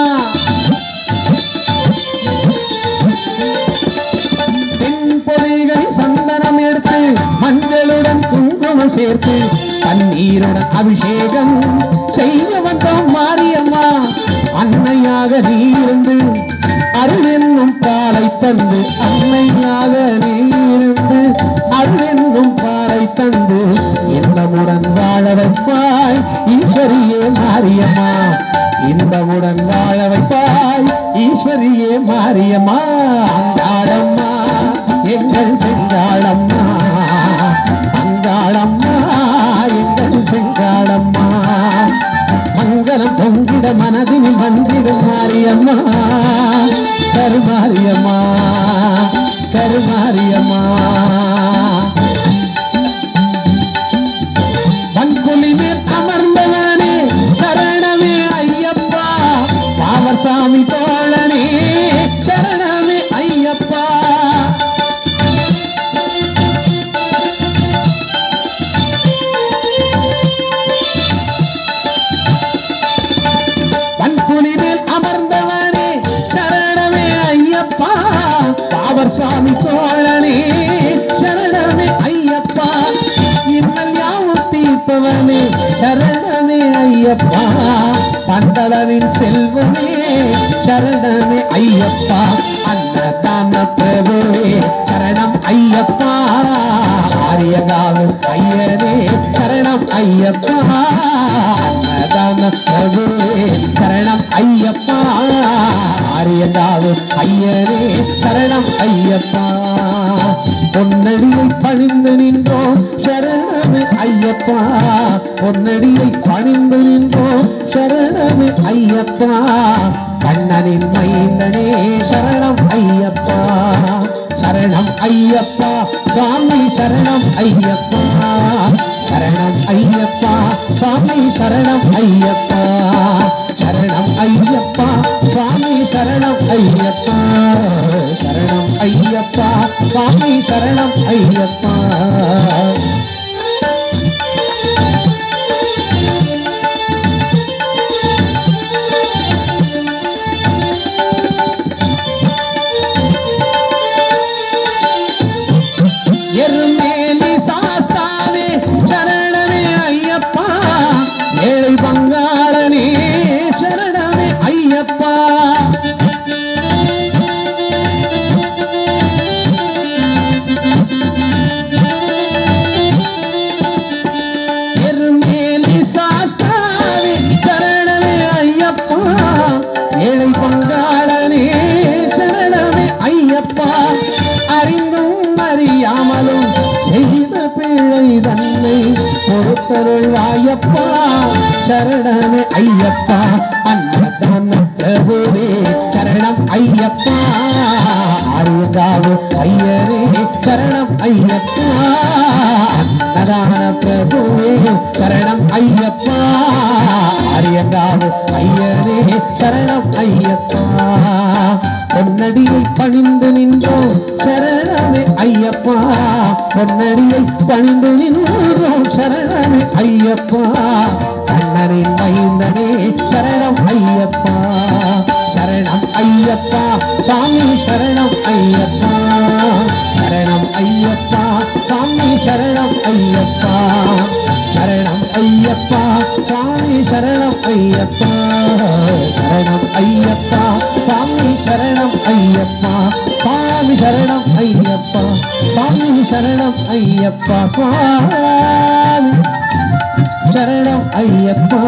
நீருடன் அபிஷேகம் செய்ய வந்தோம் மாரியம்மா அன்னையாக நீருந்து அருள் என்னும் பாலை தந்து அன்னையாக நீருந்து அருள் என்னும் பாலை தந்து இன்பமுடன் வாழ வைப்பாய் ஈஸ்வரியே மாரியம்மா இன்பமுடன் வாழ வைப்பாய் ஈஸ்வரியே மாரியம்மா அங்காளம்மா எங்கள் செங்காளம்மா அங்காளம்மா எங்கள் செங்காளம்மா மங்களம் பொங்கிட மனதினில் வந்திடும் மாரியம்மா கருமாரியம்மா கருமாரியம்மா வன்கொலி மேல் அமர்ந்தவனே சரணமே ஐயப்பா பாவசாமி தோழனே சரணமே ஐயப்பா வன்புலி மேல் அமர்ந்தவனே சரணமே ஐயப்பா பாவர் சாமி தோழனே சரணமே ஐயப்பா இன்னல் யாவும் தீர்ப்பவனே சரணமே ஐயப்பா பந்தளவின் செல்வமே சரணமே ஐயப்பா அன்னதான பிரபுவே சரணம் ஐயப்பா ஆரியகாவு ஐயனே சரணம் ஐயப்பா அன்னதான பிரபுவே சரணம் ஐயப்பா ஆரியகாவு ஐயனே சரணம் ஐயப்பா பொன்னடியை பணிந்து நின்றோம் சரணமே ஐயப்பா பொன்னடியை பணிந்து நின்றோம் சரணமே ஐயப்பா கண்ணனின் மைந்தனே சரணம் ஐயப்பா சரணம் ஐயப்பா சுவாமி சரணம் ஐயப்பா சரணம் ஐயப்பா சுவாமி சரணம் ஐயப்பா சரணம் ஐயப்பா சுவாமி சரணம் ஐயப்பா சரணம் ஐயப்பா சுவாமி சரணம் ஐயப்பா எருமேலி சாஸ்தாவே சரணமே ஐயப்பா ஏழை பங்காளனே சரணமே ஐயப்பா எருமேலி சாஸ்தாவே சரணமே ஐயப்பா ஏழை பங்காளனே சரணமே ஐயப்பா அறிந்தும் அறியாமலும் செய்த பிழை தன்னை பொறுத்தருள்வாயப்பா சரணமே ஐயப்பா அன்னதான பிரபுவே சரணம் ஐயப்பா அரியங்காவு ஐயரே சரணம் ஐயப்பா அன்னதான பிரபுவே சரணம் ஐயப்பா அரியங்காவு ஐயரே சரணம் ஐயப்பா பொன்னடியை பணிந்து நின்றோம் சரணமே ஐயப்பா பொன்னடியை பணிந்து நின்றோம் சரணமே ஐயப்பா கண்ணனின் மைந்தனே சரணம் ஐயப்பா சரணம் ஐயப்பா சாமி சரணம் ஐயப்பா சரணம் ஐயப்பா சாமி சரணம் ஐயப்பா சரணம் ஐயப்பா சாமி சரணம் ஐயப்பா சரணம் ஐயப்பா சாமி சரணம் ஐயப்பா சாமி சரணம் ஐயப்பா சாமி சரணம் ஐயப்பா சுவாமி சரணம் ஐயப்பா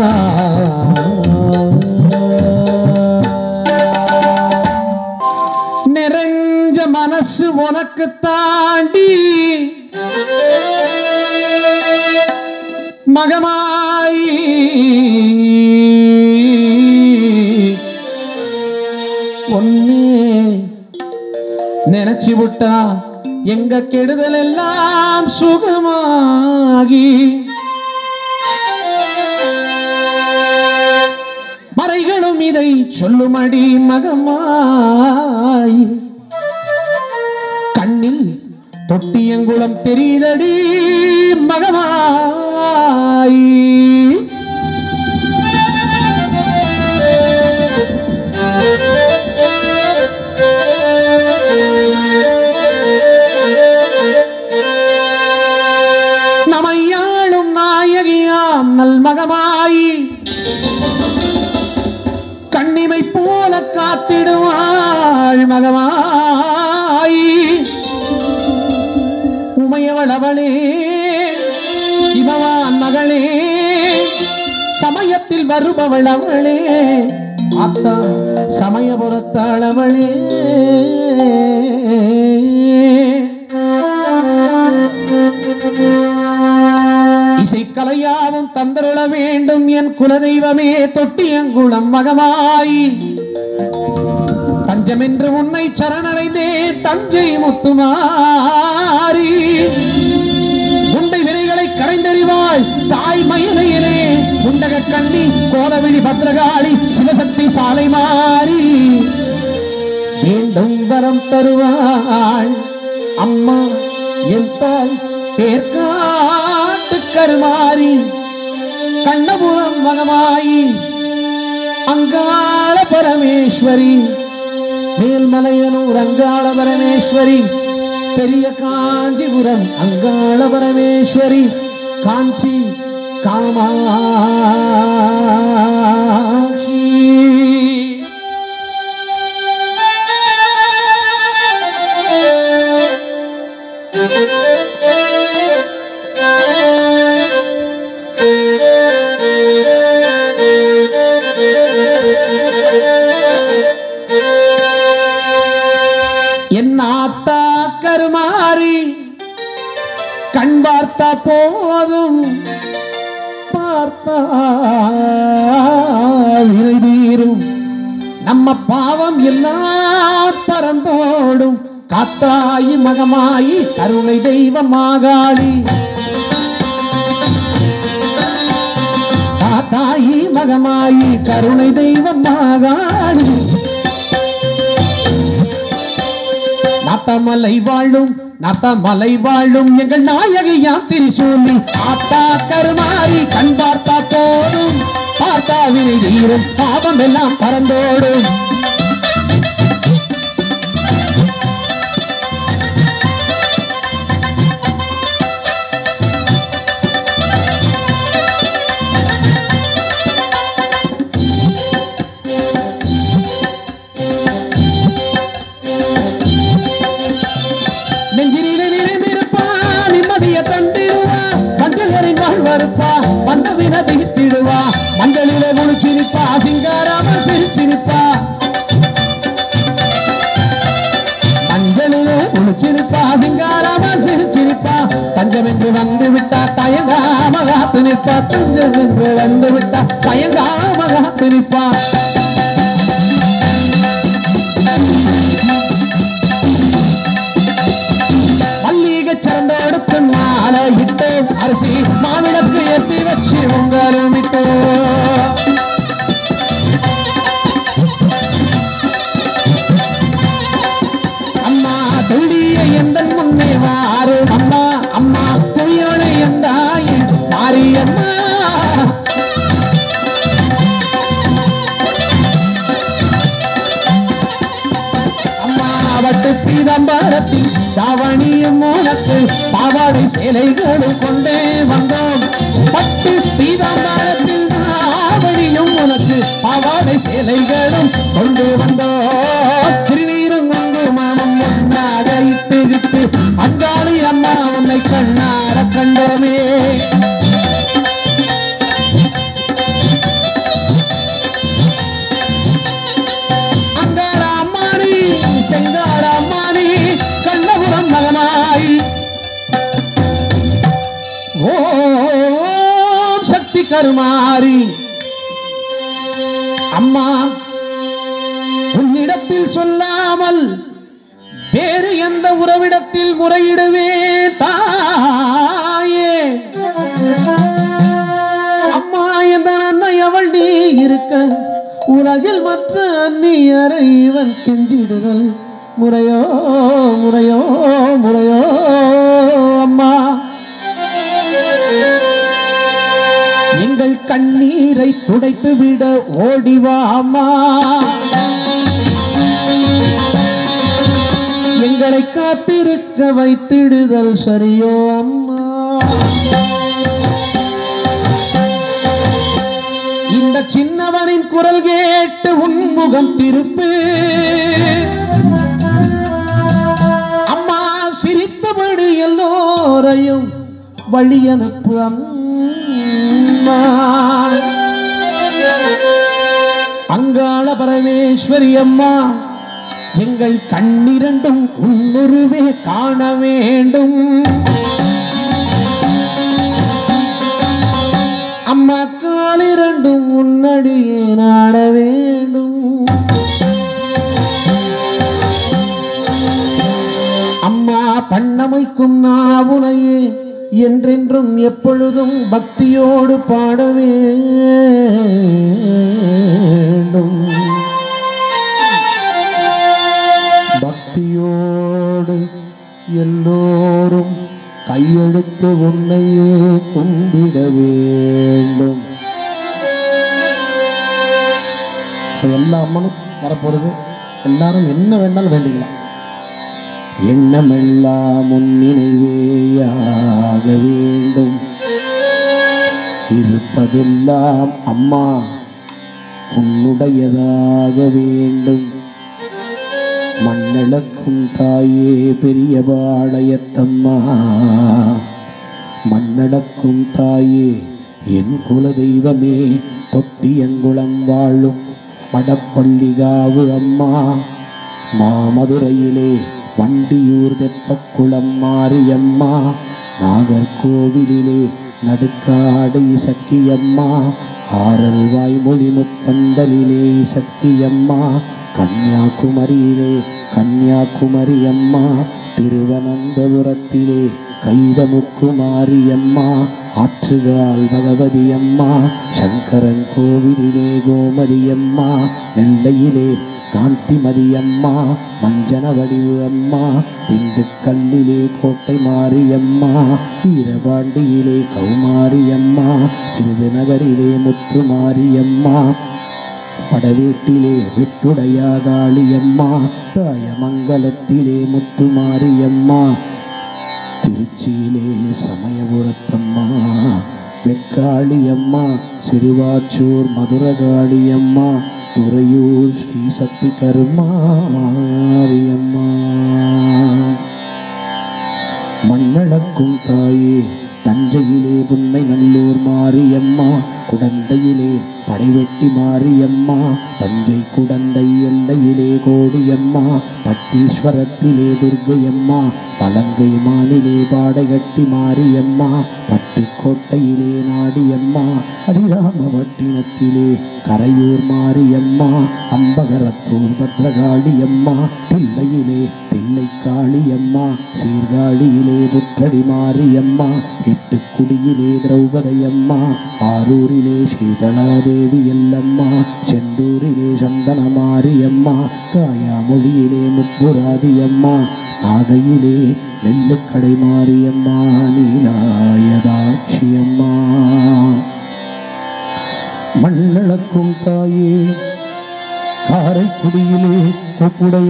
நிறைஞ்ச மனசு உனக்கு தாண்டி மகமாயி ஒன்னு நினைச்சு விட்டா எங்க கெடுதல் எல்லாம் சுகமாகி மறைகளும் இதை சொல்லுமடி மகமாய் கண்ணில் தொட்டியங்குளம் தெரியுதடி மகமாய் நமையாளும் நாயகியாம் கண்ணிமை போல காத்திடுவாள் மகமாய் உமையவளவளே இமவான் மகளே சமயத்தில் வருபவள் அவளே அத்தா சமயபுரத்தாளவளே இசைக்கலையாவும் தந்தருள வேண்டும் என் குலதெய்வமே தொட்டியங்குளம் மகமாய் தஞ்சமென்று உன்னை சரணடைந்தேன் தஞ்சை முத்துமாரி உண்டை வினைகளை கரைந்தறிவாள் தாய் மயிலையிலே உண்டக கண்ணி கோலவிழி பத்ரகாளி சிவசக்தி சாலை மாறி வேண்டும் வரம் தருவாள் அம்மா என் தாய் பேர்காட்டு கருமாறி கண்ணபுரம் மகமாயி அங்காள பரமேஸ்வரி மேல்மலையனூர் அங்காள பரமேஸ்வரி பெரிய காஞ்சிபுரம் அங்காள பரமேஸ்வரி காஞ்சி காமாட்சி என் ஆத்தா கருமாறி கண் பார்த்தா போதும் பார்த்தா வினை தீரும் நம்ம பாவம் எல்லாம் பறந்தோடும் காத்தாயி மகமாயி கருணை தெய்வமாகாளி காத்தாயி மகமாயி கருணை தெய்வமாகாளி நாத்தமலை வாழும் நாத்தமலை வாழும் எங்கள் நாயகியாம் திரிசூலி ஆத்தா கருமாறி கண் பார்த்தா போதும் பார்த்தா வினை தீரும் பாவம் எல்லாம் பறந்தோடும் நெஞ்சினிலே நிறைந்திருப்பா நிம்மதிய தந்திடுவா மஞ்சளின் வாழ்வருப்பா வந்த வினதித்திடுவா மஞ்சளிலே முழிச்சிருப்பா சிங்காராம சிரிச்சிருப்பா மஞ்சளிலே முழிச்சிருப்பா சிங்காராம சிரிச்சிருப்பா தஞ்சம் என்று வந்து விட்டா தயங்காம காத்து நிற்பா தஞ்சம் என்று வந்து விட்டா தயங்காம காத்து நிற்பா மல்லிகை சரண்டோடுக்கு மாலை இட்டு அரிசி மாவிளக்கு ஏத்தி வச்சு உங்களும் இட்டு அம்மா துளிய எந்த முன்னே வாரு அம்மா அம்மா துளியோட எந்தாய் மாரியம்மா அம்மா வட்டு பீதம்பரத்தில் தாவணியும் உனக்கு பாவாடை சேலைகளும் கொண்டே வந்தோம் பட்டு பீதாம்பரத்தில் தாவணியும் உனக்கு பாவாடை சேலைகளும் கொண்டு வந்தோம் திருநீரும் கொண்டு மாமம் ஒன்றாக இட்டு இட்டு அஞ்சாளி அம்மா உன்னை கண்ணார கண்டோமே அங்கார அம்மானி செங்கார அம்மானி கண்ணபுரம் மகனாய் ஓம் சக்தி கருமாரி அம்மா உன்னிடத்தில் சொல்லாமல் வேறு எந்த உறவிடத்தில் முறையிடுவே தாயே அம்மா என்ற அன்னை அவள் நீ இருக்க உலகில் மற்ற அந்நியரை இவன் கெஞ்சிடுதல் முறையோ முறையோ முறையோ அம்மா எங்கள் கண்ணீரை துடைத்து விட ஓடிவா அம்மா எங்களை காத்திருக்க வைத்திடுதல் சரியோ அம்மா இந்த சின்னவனின் குரல் கேட்டு உன்முகம் திருப்பு அம்மா சிரித்தபடி எல்லோரையும் வழி அனுப்பு அம்மா அங்காள பரமேஸ்வரி அம்மா எங்கள் கண்ணிரண்டும் உன்னுருவே காண வேண்டும் அம்மா காலிரண்டும் உன்னடியே நாட வேண்டும் அம்மா பண்ணமைக்கும் நாவுனையே என்றென்றும் எப்பொழுதும் பக்தியோடு பாட வேண்டும் பக்தியோடு எல்லோரும் கையெடுத்து உன்னையே கும்பிட வேண்டும் இப்ப எல்லா அம்மனும் வரப்போறது எல்லாரும் என்ன வேணாலும் வேண்டிக்கலாம் எண்ணமெல்லாம் முன்னினைவேயாக வேண்டும் இருப்பதெல்லாம் அம்மா உன்னுடையதாக வேண்டும் மண்ணளக்கும் தாயே பெரிய பாளையத்தம்மா மண்ணடக்கும் தாயே என் குலதெய்வமே தொட்டியங்குளம் வாழும் மடப்பள்ளிகாவு அம்மா மாமதுரையிலே வண்டியூர் தெப்பக்குளம் மாரியம்மா நாகர்கோவிலிலே நடுக்காடு சக்கியம்மா ஆரல் வாய்மொழி முப்பந்தலிலே சக்கியம்மா கன்னியாகுமரியிலே கன்னியாகுமரி அம்மா திருவனந்தபுரத்திலே கைதமுக்குமாரியம்மா ஆற்றுகால் பகவதி அம்மா சங்கரன் கோவிலிலே கோமதி அம்மா நெல்லையிலே காந்திமதி அம்மா மஞ்சன வடிவு அம்மா திண்டுக்கல்லிலே கோட்டை மாரியம்மா வீரபாண்டியிலே கௌமாரி அம்மா திருநகரிலே முத்து மாரியம்மா படவீட்டிலே விட்டுடையா காளியம்மா தாயமங்கலத்திலே முத்துமாரியம்மா திருச்சியிலே சமயபுரத்தம்மா வெக்காளியம்மா சிறுவாச்சூர் மதுரகாளியம்மா துறையூர் ஸ்ரீ சக்தி கருமாரியம்மா மண்ணளக்கும் தாயே தஞ்சையிலே புன்னை நல்லூர் மாரியம்மா குடந்தையிலே படைவெட்டி மாரியம்மா தஞ்சை குடந்தை எல்லையிலே கோடியம்மா பட்டீஸ்வரத்திலே துர்க்கையம்மா பலங்கை மானிலே பாடைகட்டி மாரியம்மா பட்டுக்கோட்டையிலே நாடியம்மா அரிராமவட்டினத்திலே கரையூர் மாரியம்மா அம்பகரத்தூர் பத்ரகாளியம்மா தில்லையிலே தில்லை காளியம்மா சீர்காழியிலே புற்றடி மாரியம்மா எட்டுக்குடியிலே திரௌபதையம்மா ஆரூரிலே சீதளாதேவி எல்லம்மா செந்தூரிலே சந்தன மாரியம்மா காயாமொழியிலே முப்புராதியம்மா நாகையிலே நெல்லுக்கடை மாரியம்மா நீலாயதாட்சியம்மா மண்ணளக்கும் தாயே காரைக்குடியிலே கொப்புடைய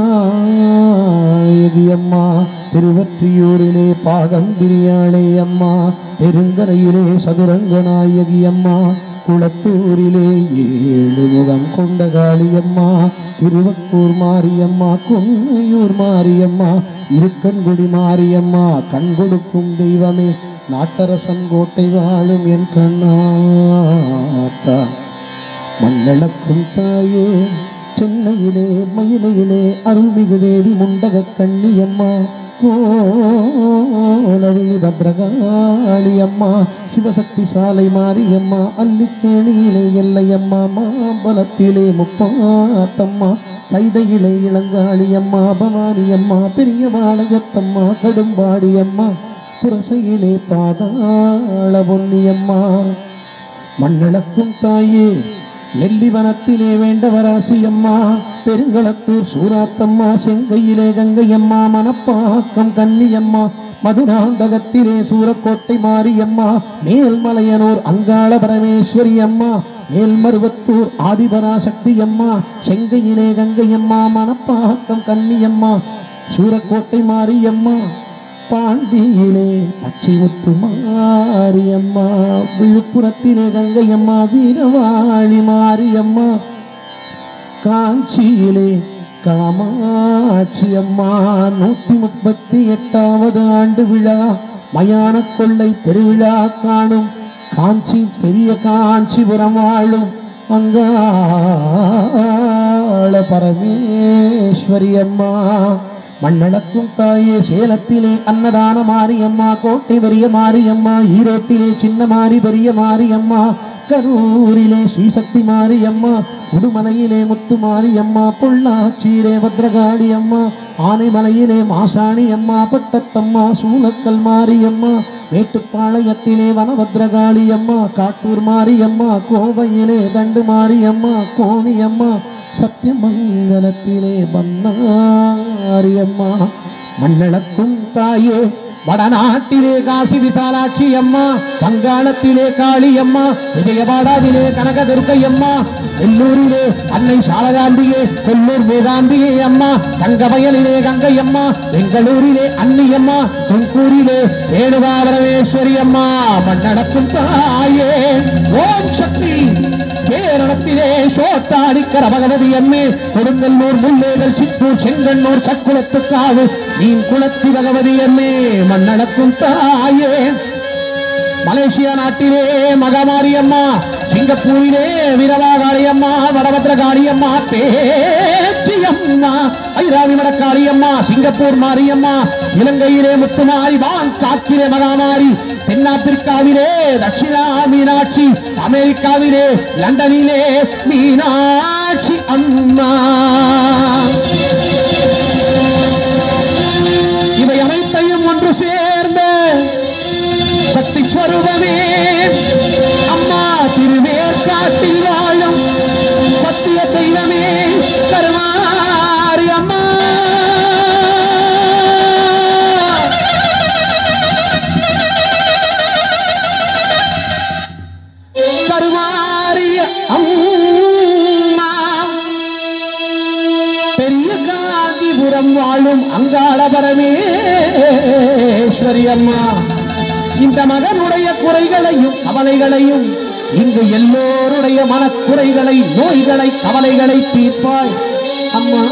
நாயகி அம்மா திருவற்றியூரிலே பாகம் பிரியாளே அம்மா பெருங்கரையிலே சதுரங்க நாயகி அம்மா குளத்தூரிலே ஏழு முகம் கொண்ட காளியம்மா திருவக்கூர் மாரியம்மா குன்னையூர் மாரியம்மா இருக்கன்குடி மாரியம்மா கண் கொடுக்கும் தெய்வமே நாட்டரசன் கோட்டை வாழும் என் கண்ணாத்தா மண்ணளக்கும் தாயே சென்னையிலே மயிலையிலே அருள்மிகு தேவி முண்டக கண்ணியம்மா கோலவிழி பத்ரகாளி அம்மா சிவசக்தி சாலை மாரியம்மா அல்லிக்கேணியிலே எல்லையம்மா மாம்பலத்திலே முப்பாத்தம்மா சைதையிலே இளங்காளி அம்மா பவானி அம்மா பெரிய பாளையத்தம்மா கடும்பாடி அம்மா புரசையிலே பாதாள பொன்னியம்மா மண்ணளக்கும் தாயே நெல்லிவனத்திலே வேண்டவராசியம்மா பெருங்களத்தூர் சூராத்தம்மா செங்கையிலே கங்கையம்மா மணப்பாக்கம் கன்னியம்மா மதுராந்தகத்திலே சூரக்கோட்டை மாரியம்மா மேல்மலையனூர் அங்காள பரமேஸ்வரி அம்மா மேல்மருவத்தூர் ஆதிபராசக்தி அம்மா செங்கையிலே கங்கையம்மா மணப்பாக்கம் கன்னியம்மா சூரக்கோட்டை மாரியம்மா பாண்டியிலே பச்சை முத்து மாரியம்மா விழுப்புரத்திலே கங்கையம்மா வீரவாழி மாரியம்மா காஞ்சியிலே காமாட்சி அம்மா நூத்தி முப்பத்தி எட்டாவது ஆண்டு விழா மயான கொள்ளை பெருவிழா காணும் காஞ்சி பெரிய காஞ்சிபுரம் வாழும் அங்காள பரமேஸ்வரி அம்மா மண்ணளக்கும் தாயே சேலத்திலே அன்னதான மாரியம்மா கோட்டை பெரிய மாரியம்மா ஈரோட்டிலே சின்ன மாரி பெரிய மாரியம்மா கரூரிலே ஸ்ரீசக்தி மாரியம்மா உடுமலையிலே முத்து மாரியம்மா பொள்ளாச்சியிலே பத்ரகாளி அம்மா ஆனைமலையிலே மாசாணி அம்மா பட்டத்தம்மா சூலக்கல் மாரியம்மா மேட்டுப்பாளையத்திலே வனபத்ரகாளி அம்மா காட்டூர் மாரியம்மா கோவையிலே தண்டு மாரியம்மா கோணியம்மா சத்தியமங்கலத்திலே பண்ணாரியம்மா மண்ணளக்கும் தாயே வடநாட்டிலே காசி விசாலாட்சி அம்மா வங்காளத்திலே காளி அம்மா விஜயவாடாவிலே கனகதுர்க்கை அம்மா வெள்ளூரிலே அன்னை சாரதாம்பிகை கொல்லூர் மூகாம்பிகை அம்மா தங்கவயலிலே கங்கை அம்மா பெங்களூரிலே அன்னியம்மா துங்கூரிலே ரேணுகா பரமேஸ்வரி அம்மா மண்ணடக்கும் தாயே ஓம் சக்தி கேரளத்திலே சோத்தாடிக்கர பகவதி அம்மே கொடுங்கல்லூர் முல்லேகல் சித்தூர் செங்கண்ணூர் சக்குளத்துக்காவு மீன் குளத்தி பகவதி அம்மே மண்ணடக்கும் தாயே மலேசியா நாட்டிலே மகாமாரியம்மா சிங்கப்பூரிலே வீரவாகாளியம்மா வடபத்ரகாளியம்மா பேச்சியம்மா ஐராவி மடக்காளியம்மா சிங்கப்பூர் மாரியம்மா இலங்கையிலே முத்துமாரி பாங்காக்கிலே மகாமாரி தென்னாப்பிரிக்காவிலே தட்சிணா மீனாட்சி அமெரிக்காவிலே லண்டனிலே மீனாட்சி அம்மா இவை அனைத்தையும் ஒன்று சேர்ந்த சக்தி ஸ்வரூபமே அம்மா திருவேற்காட்டில் வாழும் சத்திய தெய்வமே கருமாரி அம்மா கருமாரிய அம்மா பெரிய காஞ்சிபுரம் வாழும் அங்காள பரமேஸ்வரி அம்மா இந்த மகனுடைய குறைகளையும் கவலைகளையும் இங்கு எல்லோருடைய மனக்குறைகளை நோய்களை கவலைகளை தீர்ப்பாய் அம்மா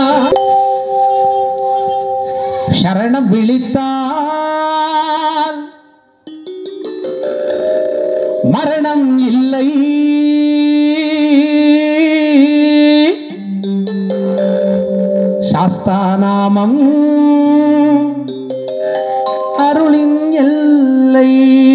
சரணம் விழித்தால் மரணம் இல்லை சாஸ்தாநாமம் அருளின் எல்லை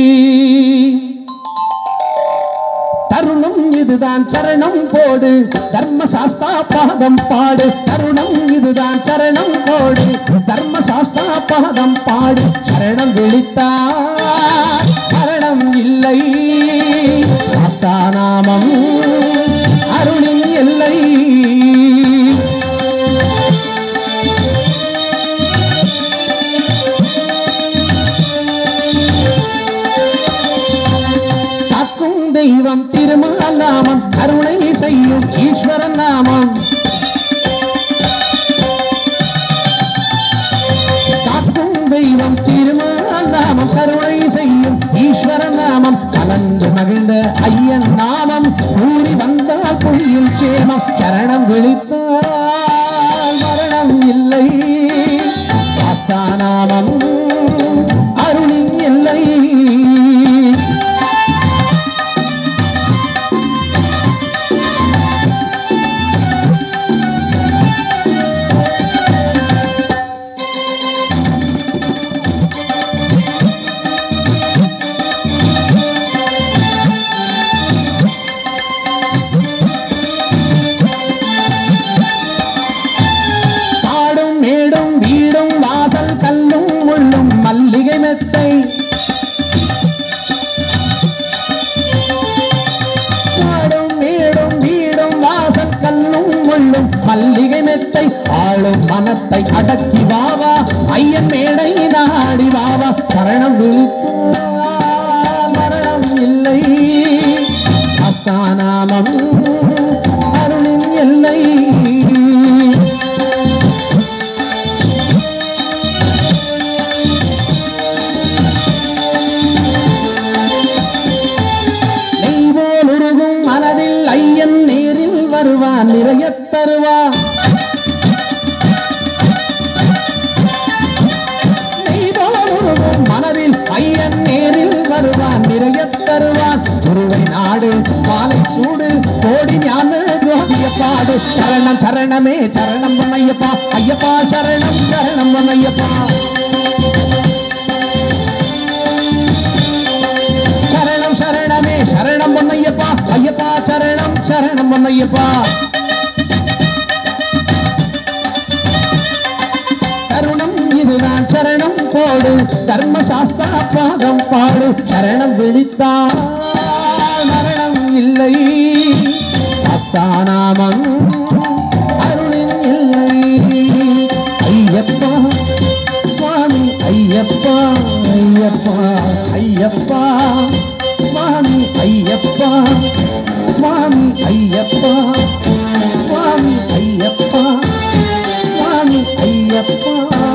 தருணம் இதுதான் சரணம் போடு தர்ம சாஸ்தா பாதம் பாடு தருணம் இதுதான் சரணம் போடு தர்ம சாஸ்தா பாதம் பாடு சரணம் விழித்தார் மரணம் இல்லை சாஸ்தா நாமம் அருளின் எல்லை காக்கும் தெய்வம் திருமால் நாமம் கருணை செய்யும் ஈஸ்வரன் நாமம் காக்கும் தெய்வம் திருமால் நாமம் கருணை செய்யும் ஈஸ்வரன் நாமம் கலந்து மகிழ்ந்த ஐயன் நாமம் கூறி வந்தால் பொழியும் சேமம் சரணம் விழித்தால் மரணம் இல்லை சாஸ்தா நாமம் அருளின் எல்லை காடும் மேடும் வீடும் வாசல் கல்லும் முள்ளும் மல்லிகை மெத்தை காடும் மேடும் வீடும் வாசல் கல்லும் முள்ளும் மல்லிகை மெத்தை ஆளும் மனத்தை அடக்கி வாவா ஐயன் மேடை நாடி வாவா சரணம் விழித்தால் மரணம் இல்லை சாஸ்தானாமம் அருளின் எல்லை தருவான் நெய்தோடுருவும் மனதில் ஐயன் நேரில் வருவான் நிறைய தருவான் குருவை நாடு மாலை சூடு கோடி ஞான ஜோதிய பாடு சரணம் சரணமே சரணம் பொன்னையப்பா ஐயப்பா சரணம் சரணம் பொன்னையப்பா சரணம் சரணமே சரணம் பொன்னையப்பா ஐயப்பா சரணம் சரணம் பொன்னையப்பா தருணம் இதுதான் சரணம் போடு தர்மசாஸ்தா பாதம் பாடு சரணம் விழித்தால் மரணம் இல்லை சாஸ்தானாமம் அருளின் இல்லை ஐயப்பா சுவாமி ஐயப்பா ஐயப்பா ஐயப்பா சுவாமி ஐயப்பா சுவாமி ஐயப்பா சுவாமி ஐயப்பா சுவாமி ஐயப்பா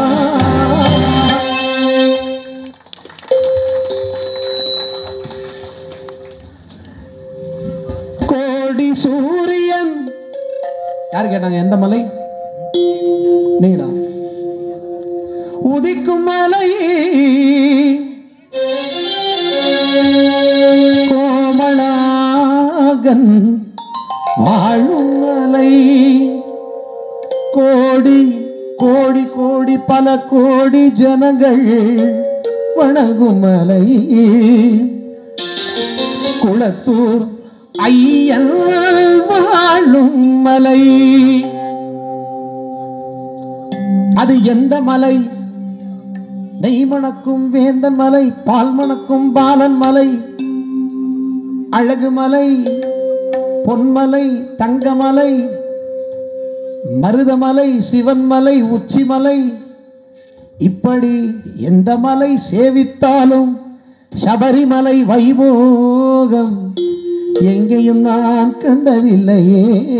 கோடி சூரியன் யார் கேட்டாங்க எந்த மலை நீங்களா உதிக்கும் மலை கோமளாகன் வாழும் மலை கோடி கோடி கோடி பல கோடி ஜனங்கள் வணங்கும் மலை குளத்தூர் ஐயன் வாழும் மலை அது எந்த மலை நெய் மணக்கும் வேந்தன் மலை பால் மணக்கும் பாலன் மலை அழகு மலை பொன்மலை தங்கமலை மருதமலை சிவன்மலை உச்சிமலை இப்படி எந்த மலை சேவித்தாலும் சபரிமலை வைபோகம் எங்கேயும் நான் கண்டதில்லையே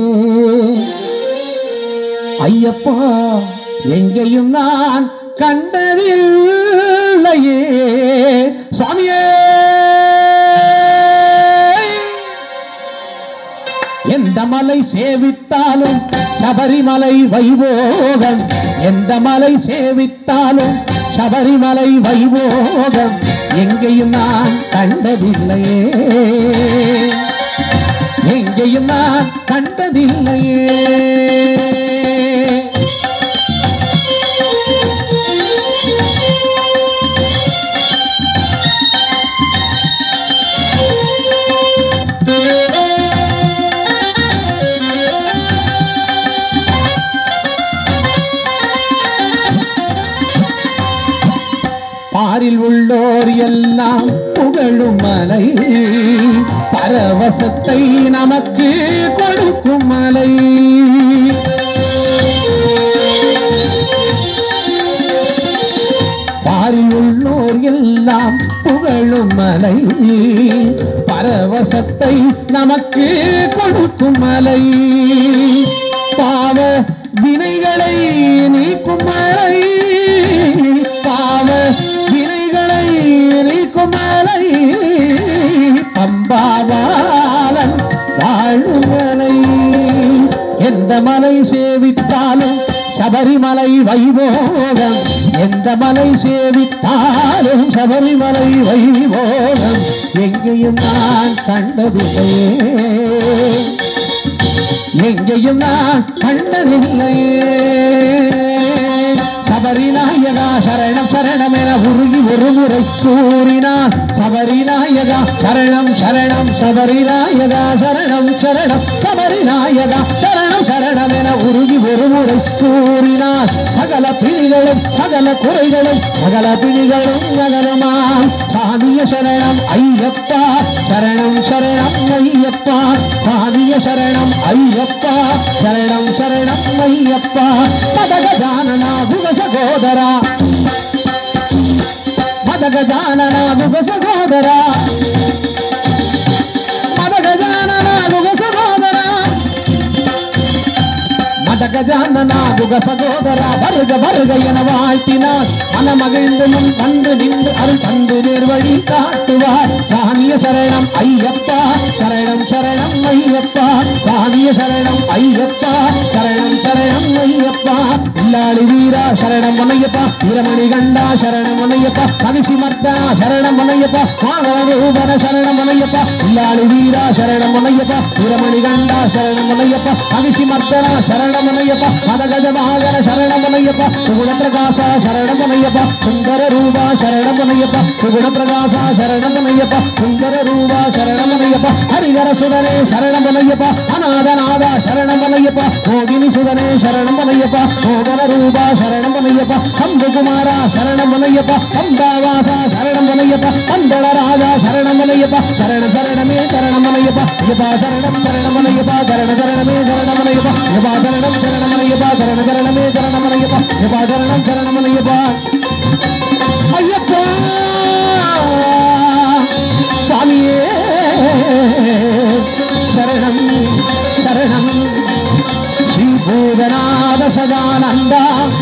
ஐயப்பா எங்கேயும் நான் கண்டதில்லையே சுவாமியே எந்த மலை சேவித்தாலும் சபரிமலை வைபோகம் எந்த மலை சேவித்தாலும் சபரிமலை வைபோகம் எங்கேயும் நான் கண்டதில்லையே எங்கேயும் நான் கண்டதில்லையே பாரில் உள்ளோர் எல்லாம் புகழும் மலை பரவசத்தை நமக்கு கொடுக்கும் மலை பாரில் உள்ளோர் எல்லாம் புகழும் மலை பரவசத்தை நமக்கு கொடுக்கும் மலை பாவ வினைகளை நீக்கும் மலை பாவ வினைகளை நீக்கும் மலை பம்பாவாலன் வாழும் மலை எந்த மலை சேவித்தாலும் சபரிமலை வைபோகம் எந்த மலை சேவித்தாலும் சபரிமலை வைபோகம் எங்கேயும் நான் கண்டதில்லையே எங்கேயும் நான் கண்டதில்லையே சபரிநாயகா சரணம் சரணம் என உருகி ஒரு முறை கூறினான் சபரிநாயகா சரணம் சரணம் சபரிநாயகா சரணம் சரணம் சபரிநாயகா சரணம் சரணம் என உருகி ஒரு முறை கூறினான் சகல பிணிகளும் சகல குறைகளும் சகல பிணிகளும் நகரமாம் சாமிய சரணம் ஐயப்பா சரணம் சரணம் ஐயப்பா சாமிய சரணம் ஐயப்பா சரணம் சரணம் ஐயப்பா மதகஜானனா புக சகோதரா மதகஜானனா புக சகோதரா மதகஜானனா புக சகோதரா அடகஜானனாகுக சகோதரா வருக வருக என வாழ்த்தினார் மனமகிழ்ந்து முன் வந்து நின்று அருள் தந்து நேர்வழி காட்டுவார் சாமிய சரணம் ஐயப்பா சரணம் சரணம் ஐயப்பா சாமிய சரணம் ஐயப்பா சரணம் சரணம் ஐயப்பா இல்லாளி வீரா சரணம் அனையப்பா வீரமணி கண்டா சரணம் அனையப்பா கவிசி மர்த்தனா சரணம் அனையப்பா மாதவ ரூபன சரணம் அனையப்பா இல்லாளி வீரா சரணம் அனையப்பா வீரமணி கண்டா சரணம் அனையப்பா கவிசி மர்த்தனா சரணம் அனையப்பா மதகஜ மகாகர சரணம் அனையப்பா சுகுண பிரகாச சரணம் அனையப்பா சுந்தர ரூபா சரணம் அனையப்பா சுகுண பிரகாச சரணம் அனையப்பா சுந்தர ரூபா சரணம் அனையப்பா ஹரிகர சுதனே சரணம் அனையப்பா அநாதநாதா சரணம் அனையப்பா மோகினி சுதனே சரணம் அனையப்பா மோகன ரூபா சரணம் அனையப்பா கம்பகுமாரா சரணம் அனையப்பா கம்பாவாசா சரணம் அனையப்பா கந்தள ராஜா சரணம் அனையப்பா சரண சரணமே சரணம் அனையப்பா ஐயப்பா சரணம் சரணம் அனையப்பா சரண சரணமே சரணம் அனையப்பா ஐயப்பா சரணம் சரணம் அனையப்பா சரண சரணமே சரணம் அனையப்பா ஐயப்பா சரணம் சரணம் அனையப்பா ஐயப்பா சுவாமியே சரணம் சரணம் ஸ்ரீபூதநாத சதானந்தா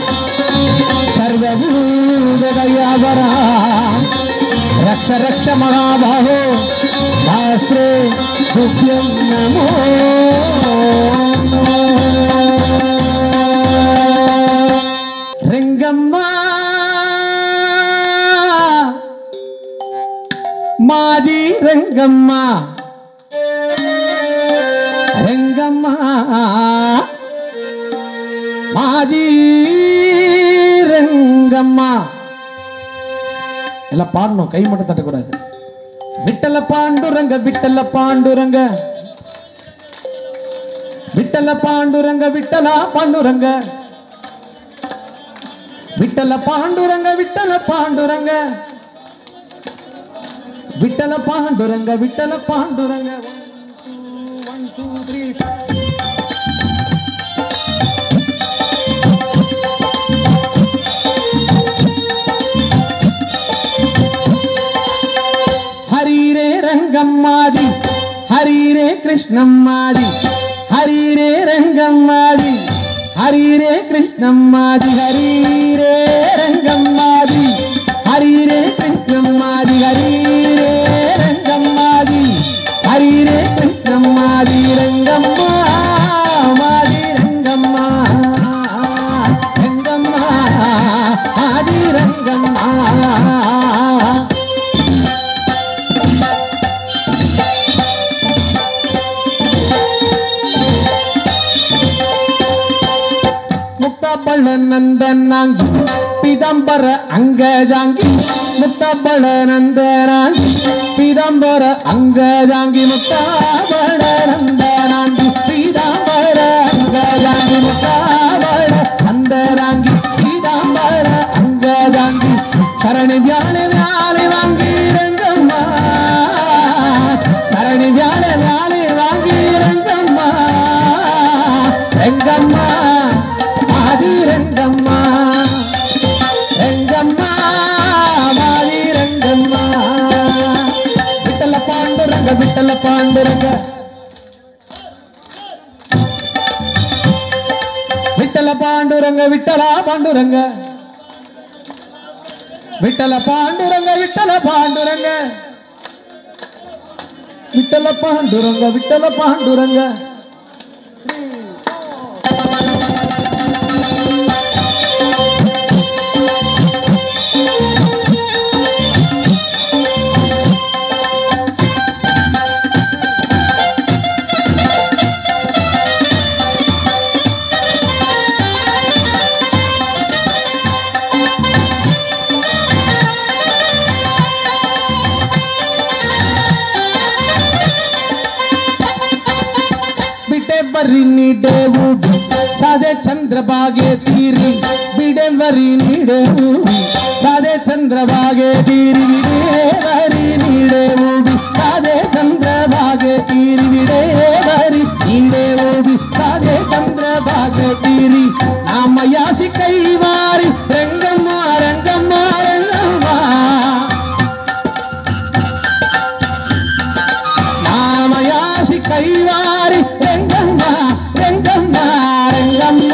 சர்வபூததயாவரா ரக்ஷ ரக்ஷ மகாபாகோ சாஸ்திரே துப்பியம் நமோ ரிங்கம்மா மாஜி రంగమ్మా రంగమ్మా மாஜி రంగమ్మా எல்லாம் பாடணும் கை மட்டும் தட்டக்கூடாது Vittala Panduranga Vittala Panduranga Vittala Panduranga Vittala Panduranga Vittala Panduranga Vittala Panduranga Vittala Panduranga Vittala Panduranga one two three హరిరే రంగమ్మాది హరిరే కృష్ణమ్మాది హరిరే రంగమ్మాది హరిరే కృష్ణమ్మాది హరిరే రంగమ్మాది హరిరే కృష్ణమ్మాది హరిరే రంగమ్మాది హరిరే కృష్ణమ్మాది రంగమ్మ మాది రంగమ్మ రంగమ్మ ఆది రంగమ్మ ಮುಕ್ತಬಳ ನಂದನಾಂಗಿ ಪಿದಂಬರ ಅಂಗಜಾಂಗಿ ಮುಕ್ತಬಳ ನಂದನಾಂಗಿ ಪಿದಂಬರ ಅಂಗಜಾಂಗಿ ಮುಕ್ತಾಬಳ ನಂದನಾಂಗಿ ಪಿದಂಬರ ಅಂಗಜಾಂಗಿ ಮುಕ್ತಾಬಳ ನಂದನಾಂಗಿ ಪಿದಂಬರ ಅಂಗಜಾಂಗಿ சரணி வியாழ வியாழை வாங்கி ரங்கம்மா சரணி வியாழ வியாழை வாங்கி ரங்கம்மா ரங்கம்மா ஆதி ரங்கம்மா ரங்கம்மா மாதி ரங்கம்மா விட்டல பாண்டுரங்க விட்டல பாண்டுரங்க விட்டல பாண்டுரங்க விட்டலா பாண்டுரங்க விட்டல பாண்டுரங்க விட்டல பாண்டுரங்க விட்டல பாண்டுரங்க விட்டல பாண்டுரங்க ಬಿಡೆ ಬರಿ ನೀಡೆ ಊಡಿ ಸಾದೆ ಚಂದ್ರಭಾಗೆ ತೀರಿ ಬಿಡೆ ಬರಿ ನೀಡೆ ಊಡಿ ಸಾದೆ ಚಂದ್ರಭಾಗೆ ತೀರಿ ಬಿಡೆ ಬರಿ ನೀಡೆ ಊಡಿ ಸಾದೆ ಚಂದ್ರಭಾಗೆ ತೀರಿ ಬಿಡೆ ಬರಿ ನೀಡೆ ಊಡಿ ಸಾದೆ ಚಂದ್ರಭಾಗೆ ತೀರಿ ನಾಮ ಯಾಸಿ ಕೈವಾರಿ ರಂಗಮ್ಮ ರಂಗಮ್ಮ ರಂಗಮ್ಮ నామయాసి కైవారి రంగమ్మ రంగమ్మ రంగమ్మ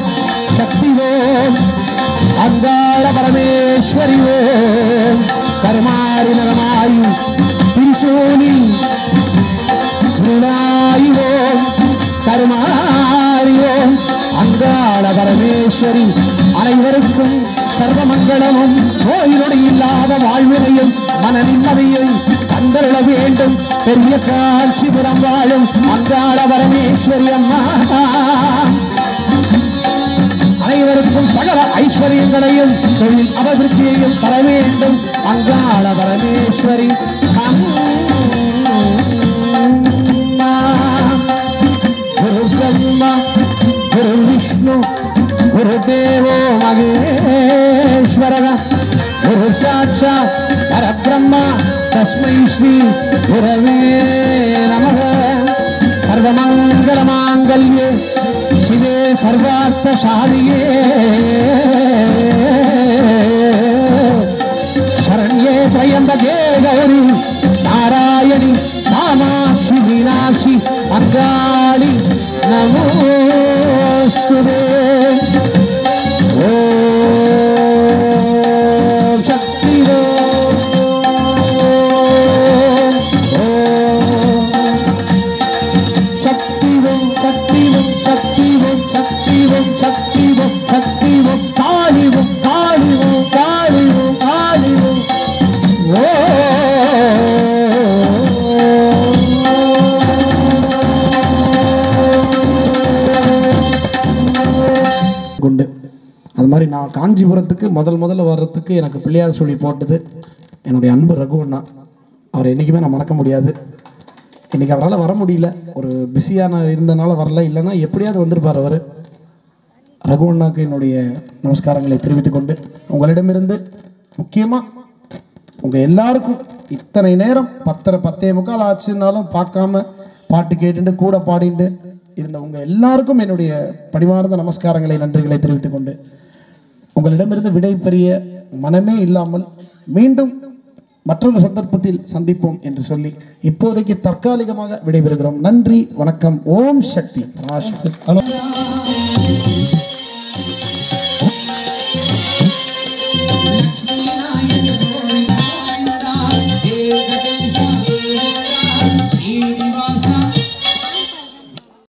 பரமேஸ்வரி அனைவருக்கும் சர்வமங்களமும் நோயினொடி இல்லாத வாழ்வினையும் மன நிம்மதியும் தந்தருள வேண்டும் பெரிய காட்சிபுரம் வாழும் அங்காள பரமேஸ்வரி அம்மா அனைவருக்கும் சகல ஐஸ்வர்யங்களையும் தொழில் அபிவிருத்தியையும் தர வேண்டும் அங்காள பரமேஸ்வரி அம்மா குரு பிரம்மா குரு விஷ்ணு குரு தேவோ மகேஸ்வர குரு சாட்சாத் பரபிரம்ம தஸ்மை ஸ்ரீ குரவே நமக சர்வமங்கலமாங்கல்யே சிவே சர்வார்த்த சாதியே शरण्ये त्र्यम्बके गौरी नारायणि कामाक्षि मीनाक्षि अङ्गाणि नमोऽस्तु ॐ शक्ति சக்திவம் சக்திவம் சக்திவம் சக்திவம் சக்திவம் சக்திவம் காளிவம் காளிவம் காளிவம் காளிவம் ஓ குண்டு அது மாதிரி நான் காஞ்சிபுரத்துக்கு முதல் முதல்ல வர்றதுக்கு எனக்கு பிள்ளையார் சொல்லி போட்டது என்னுடைய அன்பு ரகு அண்ணா அவரை என்றைக்குமே நான் மறக்க முடியாது இன்னைக்கு அவரால் வர முடியல ஒரு பிஸியான இருந்தனால வரல இல்லைன்னா எப்படியாவது வந்திருப்பார் அவர் ரகு அண்ணாக்கு என்னுடைய நமஸ்காரங்களை தெரிவித்துக் கொண்டு உங்களிடமிருந்து முக்கியமாக உங்கள் எல்லாருக்கும் இத்தனை நேரம் பத்தரை பத்தே முக்கால் ஆச்சுன்னாலும் பார்க்காம பாட்டு கேட்டுட்டு கூட பாடிட்டு இருந்த உங்கள் எல்லாருக்கும் என்னுடைய பணிவார்ந்த நமஸ்காரங்களை நன்றிகளை தெரிவித்துக் கொண்டு உங்களிடமிருந்து விடை பெரிய மனமே இல்லாமல் மீண்டும் மற்றொரு சந்தர்ப்பத்தில் சந்திப்போம் என்று சொல்லி இப்போதைக்கு தற்காலிகமாக விடைபெறுகிறோம் நன்றி வணக்கம் ஓம் சக்தி பராசக்தி. ஹலோ